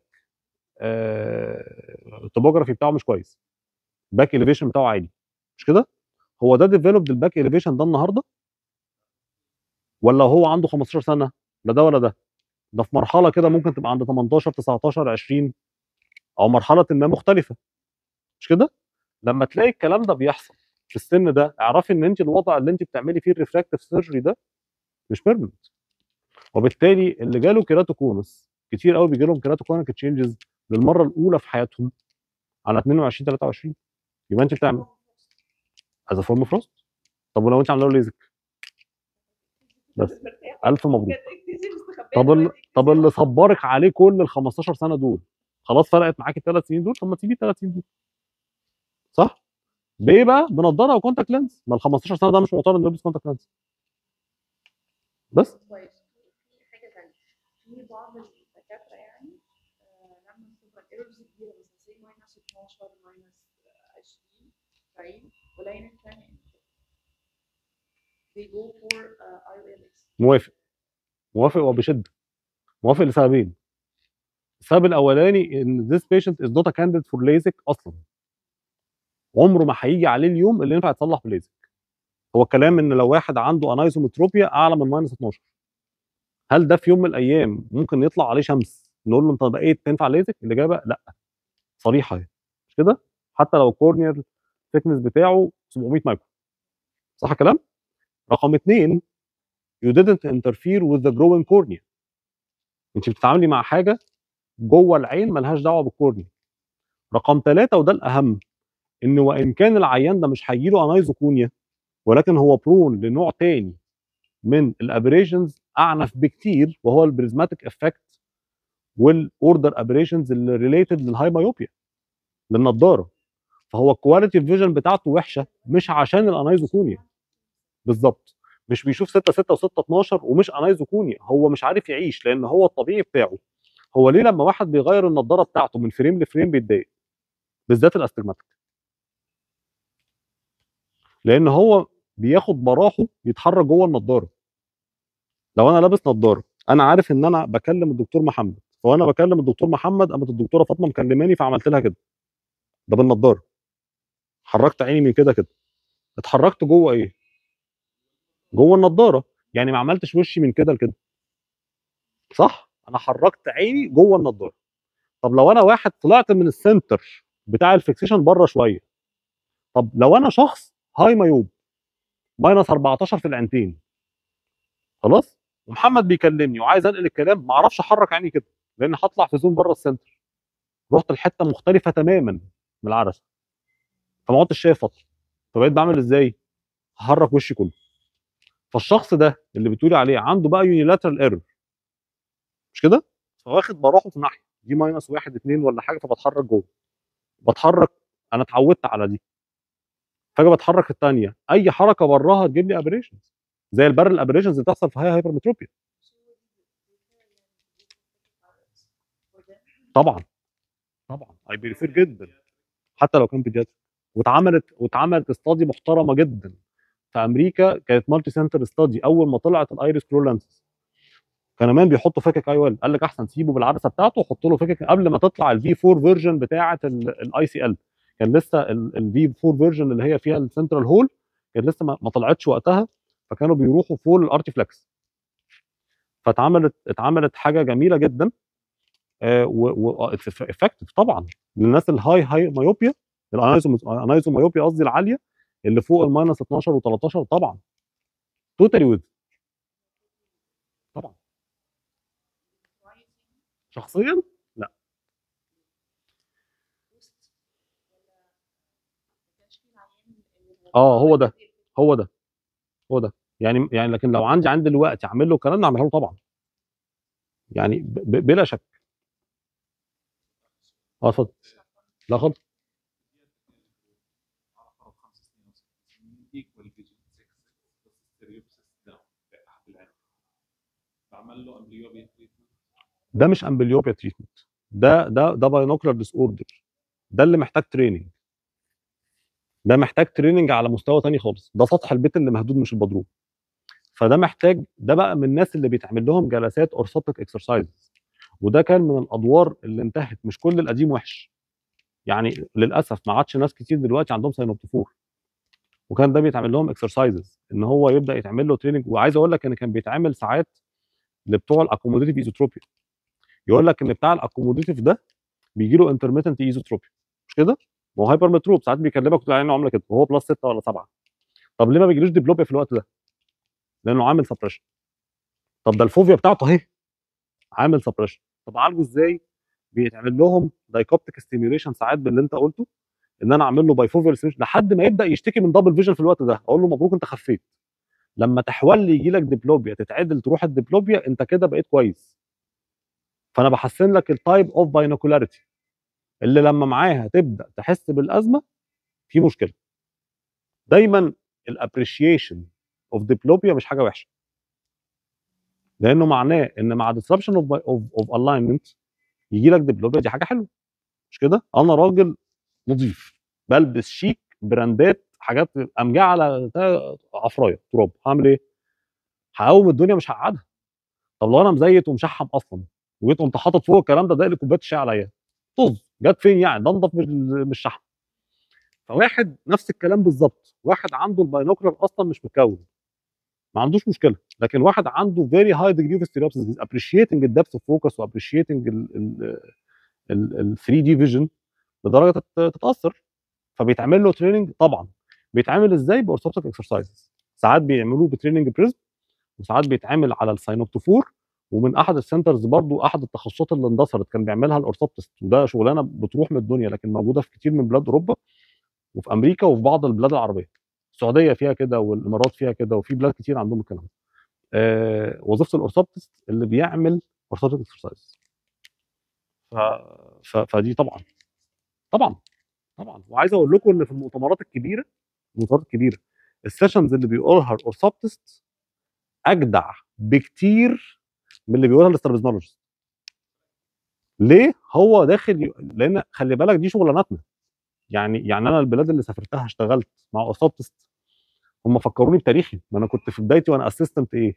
آه التوبوجرافي بتاعه مش كويس باك اليفيشن بتاعه عالي مش كده؟ هو ده ديفلوبد الباك اليفيشن ده النهارده ولا هو عنده 15 سنه لا ده ولا ده ده في مرحله كده ممكن تبقى عند 18 19 20 او مرحله ما مختلفه مش كده لما تلاقي الكلام ده بيحصل في السن ده اعرفي ان انت الوضع اللي انت بتعملي فيه الريفراكتيف سيرجري ده مش بيرمننت وبالتالي اللي جاله كيراتوكونس كتير قوي بيجي لهم كيراتوكونيك تشينجز للمره الاولى في حياتهم على 22 23 يبقى انت بتعمل از فورم فروست طب ولو انت عامله له ليزك بس الف مبروك طب ال- طب اللي صبرك عليه كل ال 15 سنه دول خلاص فرقت معاك الثلاث سنين دول طب ما تسيبيه الثلاث سنين دول صح؟ بايه بقى؟ بنضاره وكونتاكت لينز ما ال 15 سنه ده مش معترض انه يلبس كونتاكت لينز بس كويس في حاجه ثانيه في بعض الدكاتره يعني آه، لما بتبقى الايرورز كبيره مثلا زي ماينس 12 ماينس 20 40 والعين الثانيه they go for uh, IOLX موافق موافق وبشده موافق لسببين السبب الاولاني ان this patient is not a candidate for LASIK اصلا عمره ما هيجي عليه اليوم اللي ينفع يتصلح بليزك هو الكلام ان لو واحد عنده انايزومتروبيا اعلى من ماينس 12 هل ده في يوم من الايام ممكن يطلع عليه شمس نقول له انت بقيت تنفع ليزك الاجابه لا صريحه اهي مش كده حتى لو الكورنيال ثيكنس بتاعه 700 مايكرو صح الكلام رقم اثنين you didn't interfere with the growing cornea انت بتتعاملي مع حاجه جوه العين ملهاش دعوه بالكورنيا رقم ثلاثة وده الاهم ان وان كان العيان ده مش هيجيله انايزوكونيا ولكن هو برون لنوع تاني من الابريشنز اعنف بكتير وهو البريزماتيك افكت والاوردر ابريشنز اللي ريليتد للهايمايوبيا للنضاره فهو الكواليتي فيجن بتاعته وحشه مش عشان الانايزوكونيا بالظبط مش بيشوف 6 6 و6 12 ومش انايزوكونيا هو مش عارف يعيش لان هو الطبيعي بتاعه هو ليه لما واحد بيغير النضاره بتاعته من فريم لفريم بيتضايق بالذات الاستجماتيك لان هو بياخد براحه يتحرك جوه النضاره لو انا لابس نضاره انا عارف ان انا بكلم الدكتور محمد فانا بكلم الدكتور محمد قامت الدكتوره فاطمه مكلماني فعملت لها كده ده بالنضاره حركت عيني من كده كده اتحركت جوه ايه جوه النضاره يعني ما عملتش وشي من كده لكده صح انا حركت عيني جوه النضاره طب لو انا واحد طلعت من السنتر بتاع الفيكسيشن بره شويه طب لو انا شخص هاي مايوب ماينس 14 في العينتين خلاص ومحمد بيكلمني وعايز انقل الكلام ما اعرفش احرك عيني كده لان هطلع في زون بره السنتر رحت لحته مختلفه تماما من العدسه فما عدتش شايف فتره فبقيت بعمل ازاي؟ هحرك وشي كله فالشخص ده اللي بتقولي عليه عنده بقى يونيلاترال ايرور مش كده؟ فواخد بروحه في ناحيه دي ماينس واحد اتنين ولا حاجه فبتحرك جوه بتحرك انا اتعودت على دي فاجي بتحرك الثانيه اي حركه براها تجيب لي ابريشنز زي البر الابريشنز اللي بتحصل في هاي هايبرمتروبيا طبعا طبعا اي بريفير جدا حتى لو كان بيدياتريك واتعملت واتعملت استادي محترمه جدا في امريكا كانت مالتي سنتر استادي اول ما طلعت الايريس كرو لانسز كان كمان بيحطوا فكك اي ويل قال لك احسن سيبه بالعدسه بتاعته وحط له فكك قبل ما تطلع الفي 4 فيرجن بتاعه الاي سي ال كان لسه الفي 4 فيرجن اللي هي فيها السنترال هول كانت لسه ما ما طلعتش وقتها فكانوا بيروحوا فول الارتي فلكس فاتعملت اتعملت حاجه جميله جدا وافكتيف طبعا للناس الهاي هاي مايوبيا الانايزو مايوبيا قصدي العاليه اللي فوق الماينس 12 و13 طبعا توتالي ويز طبعا شخصيا لا اه هو ده هو ده هو ده يعني يعني لكن لو عندي عندي دلوقتي اعمل له الكلام ده اعمله له طبعا يعني ب- ب- بلا شك اه اتفضل لا خالص على فرض خمس سنين او ست سنين ايكوال فيجن 6 بس ستيريوبسيس داون في احد العين بعمل له امبليوبيا تريتمنت ده مش امبليوبيا تريتمنت ده ده ده باينوكلر ديس اوردر ده اللي محتاج تريننج ده محتاج تريننج على مستوى تاني خالص ده سطح البيت اللي مهدود مش البدروم فده محتاج ده بقى من الناس اللي بيتعمل لهم جلسات اورثوبيك اكسرسايز وده كان من الادوار اللي انتهت مش كل القديم وحش يعني للاسف ما عادش ناس كتير دلوقتي عندهم ساينوبتوفور وكان ده بيتعمل لهم اكسرسايزز ان هو يبدا يتعمل له تريننج وعايز اقول لك ان كان بيتعمل ساعات لبتوع الاكوموديتيف ايزوتروبيا يقول لك ان بتاع الاكوموديتيف ده بيجي له انترميتنت ايزوتروبيا مش كده؟ ما هو هايبر متروب ساعات بيكلمك تقول عينه عامله كده وهو بلس 6 ولا 7 طب ليه ما بيجيلوش ديبلوبيا في الوقت ده؟ لانه عامل سبريشن طب ده الفوبيا بتاعته اهي عامل سبريشن طب عالجه ازاي؟ بيتعمل لهم دايكوبتيك ستيميوليشن ساعات باللي انت قلته ان انا اعمل له بايفوفيال ستيميوليشن لحد ما يبدا يشتكي من دبل فيجن في الوقت ده اقول له مبروك انت خفيت لما تحول يجي لك ديبلوبيا تتعدل تروح الديبلوبيا انت كده بقيت كويس فانا بحسن لك التايب اوف باينوكولاريتي اللي لما معاها تبدا تحس بالازمه في مشكله دايما الابريشيشن اوف ديبلوبيا مش حاجه وحشه لانه معناه ان مع disruption اوف اوف الاينمنت يجي لك ديبلوبيا دي حاجه حلوه مش كده انا راجل نظيف بلبس شيك براندات حاجات قام جاي على تا- عفرايه تراب هعمل ايه؟ هقوم الدنيا مش هقعدها طب لو انا مزيت ومشحم اصلا وجيت قمت حاطط فوق الكلام ده ده اللي كوبايه الشاي عليا طز جت فين يعني ده انضف من من الشحم فواحد نفس الكلام بالظبط واحد عنده الباينوكلر اصلا مش متكون ما عندوش مشكله لكن واحد عنده فيري هاي ديجري اوف ستيريوبسيس ابريشيتنج الدبث اوف فوكس وابريشيتنج ال 3 دي فيجن لدرجه تت- تتاثر فبيتعمل له تريننج طبعا بيتعمل ازاي باورثوبتيك اكسرسايزز ساعات بيعملوه بتريننج بريزم وساعات بيتعمل على الساينوبتوفور ومن احد السنترز برضو احد التخصصات اللي اندثرت كان بيعملها الاورثوبتست وده شغلانه بتروح من الدنيا لكن موجوده في كتير من بلاد اوروبا وفي امريكا وفي بعض البلاد العربيه السعوديه فيها كده والامارات فيها كده وفي بلاد كتير عندهم الكلام ده آه وظيفه الاورثوبتست اللي بيعمل اورثوبتيك اكسرسايز ف... ف... فدي طبعا طبعا طبعا وعايز اقول لكم ان في المؤتمرات الكبيره المؤتمرات الكبيره السيشنز اللي بيقولها الاورثوبتست اجدع بكتير من اللي بيقولها الاسترابيزمولوجيست ليه هو داخل ي... لان خلي بالك دي شغلانتنا يعني يعني انا البلاد اللي سافرتها اشتغلت مع اورثوبتست هم فكروني بتاريخي ما انا كنت في بدايتي وانا اسيستنت ايه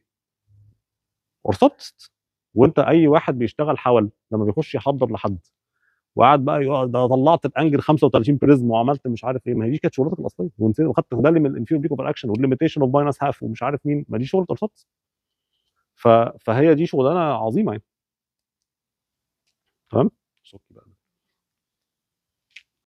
اورثوبتست وانت اي واحد بيشتغل حول لما بيخش يحضر لحد وقعد بقى يقعد ده طلعت الانجل 35 بريزم وعملت مش عارف ايه ما هي دي كانت شغلتك الاصليه ونسيت وخدت بالي من الانفيريور بيك اوفر اكشن والليميتيشن اوف ماينس هاف ومش عارف مين ما دي شغله ارصاد ف... فهي دي شغلانه عظيمه يعني تمام شكرا بقى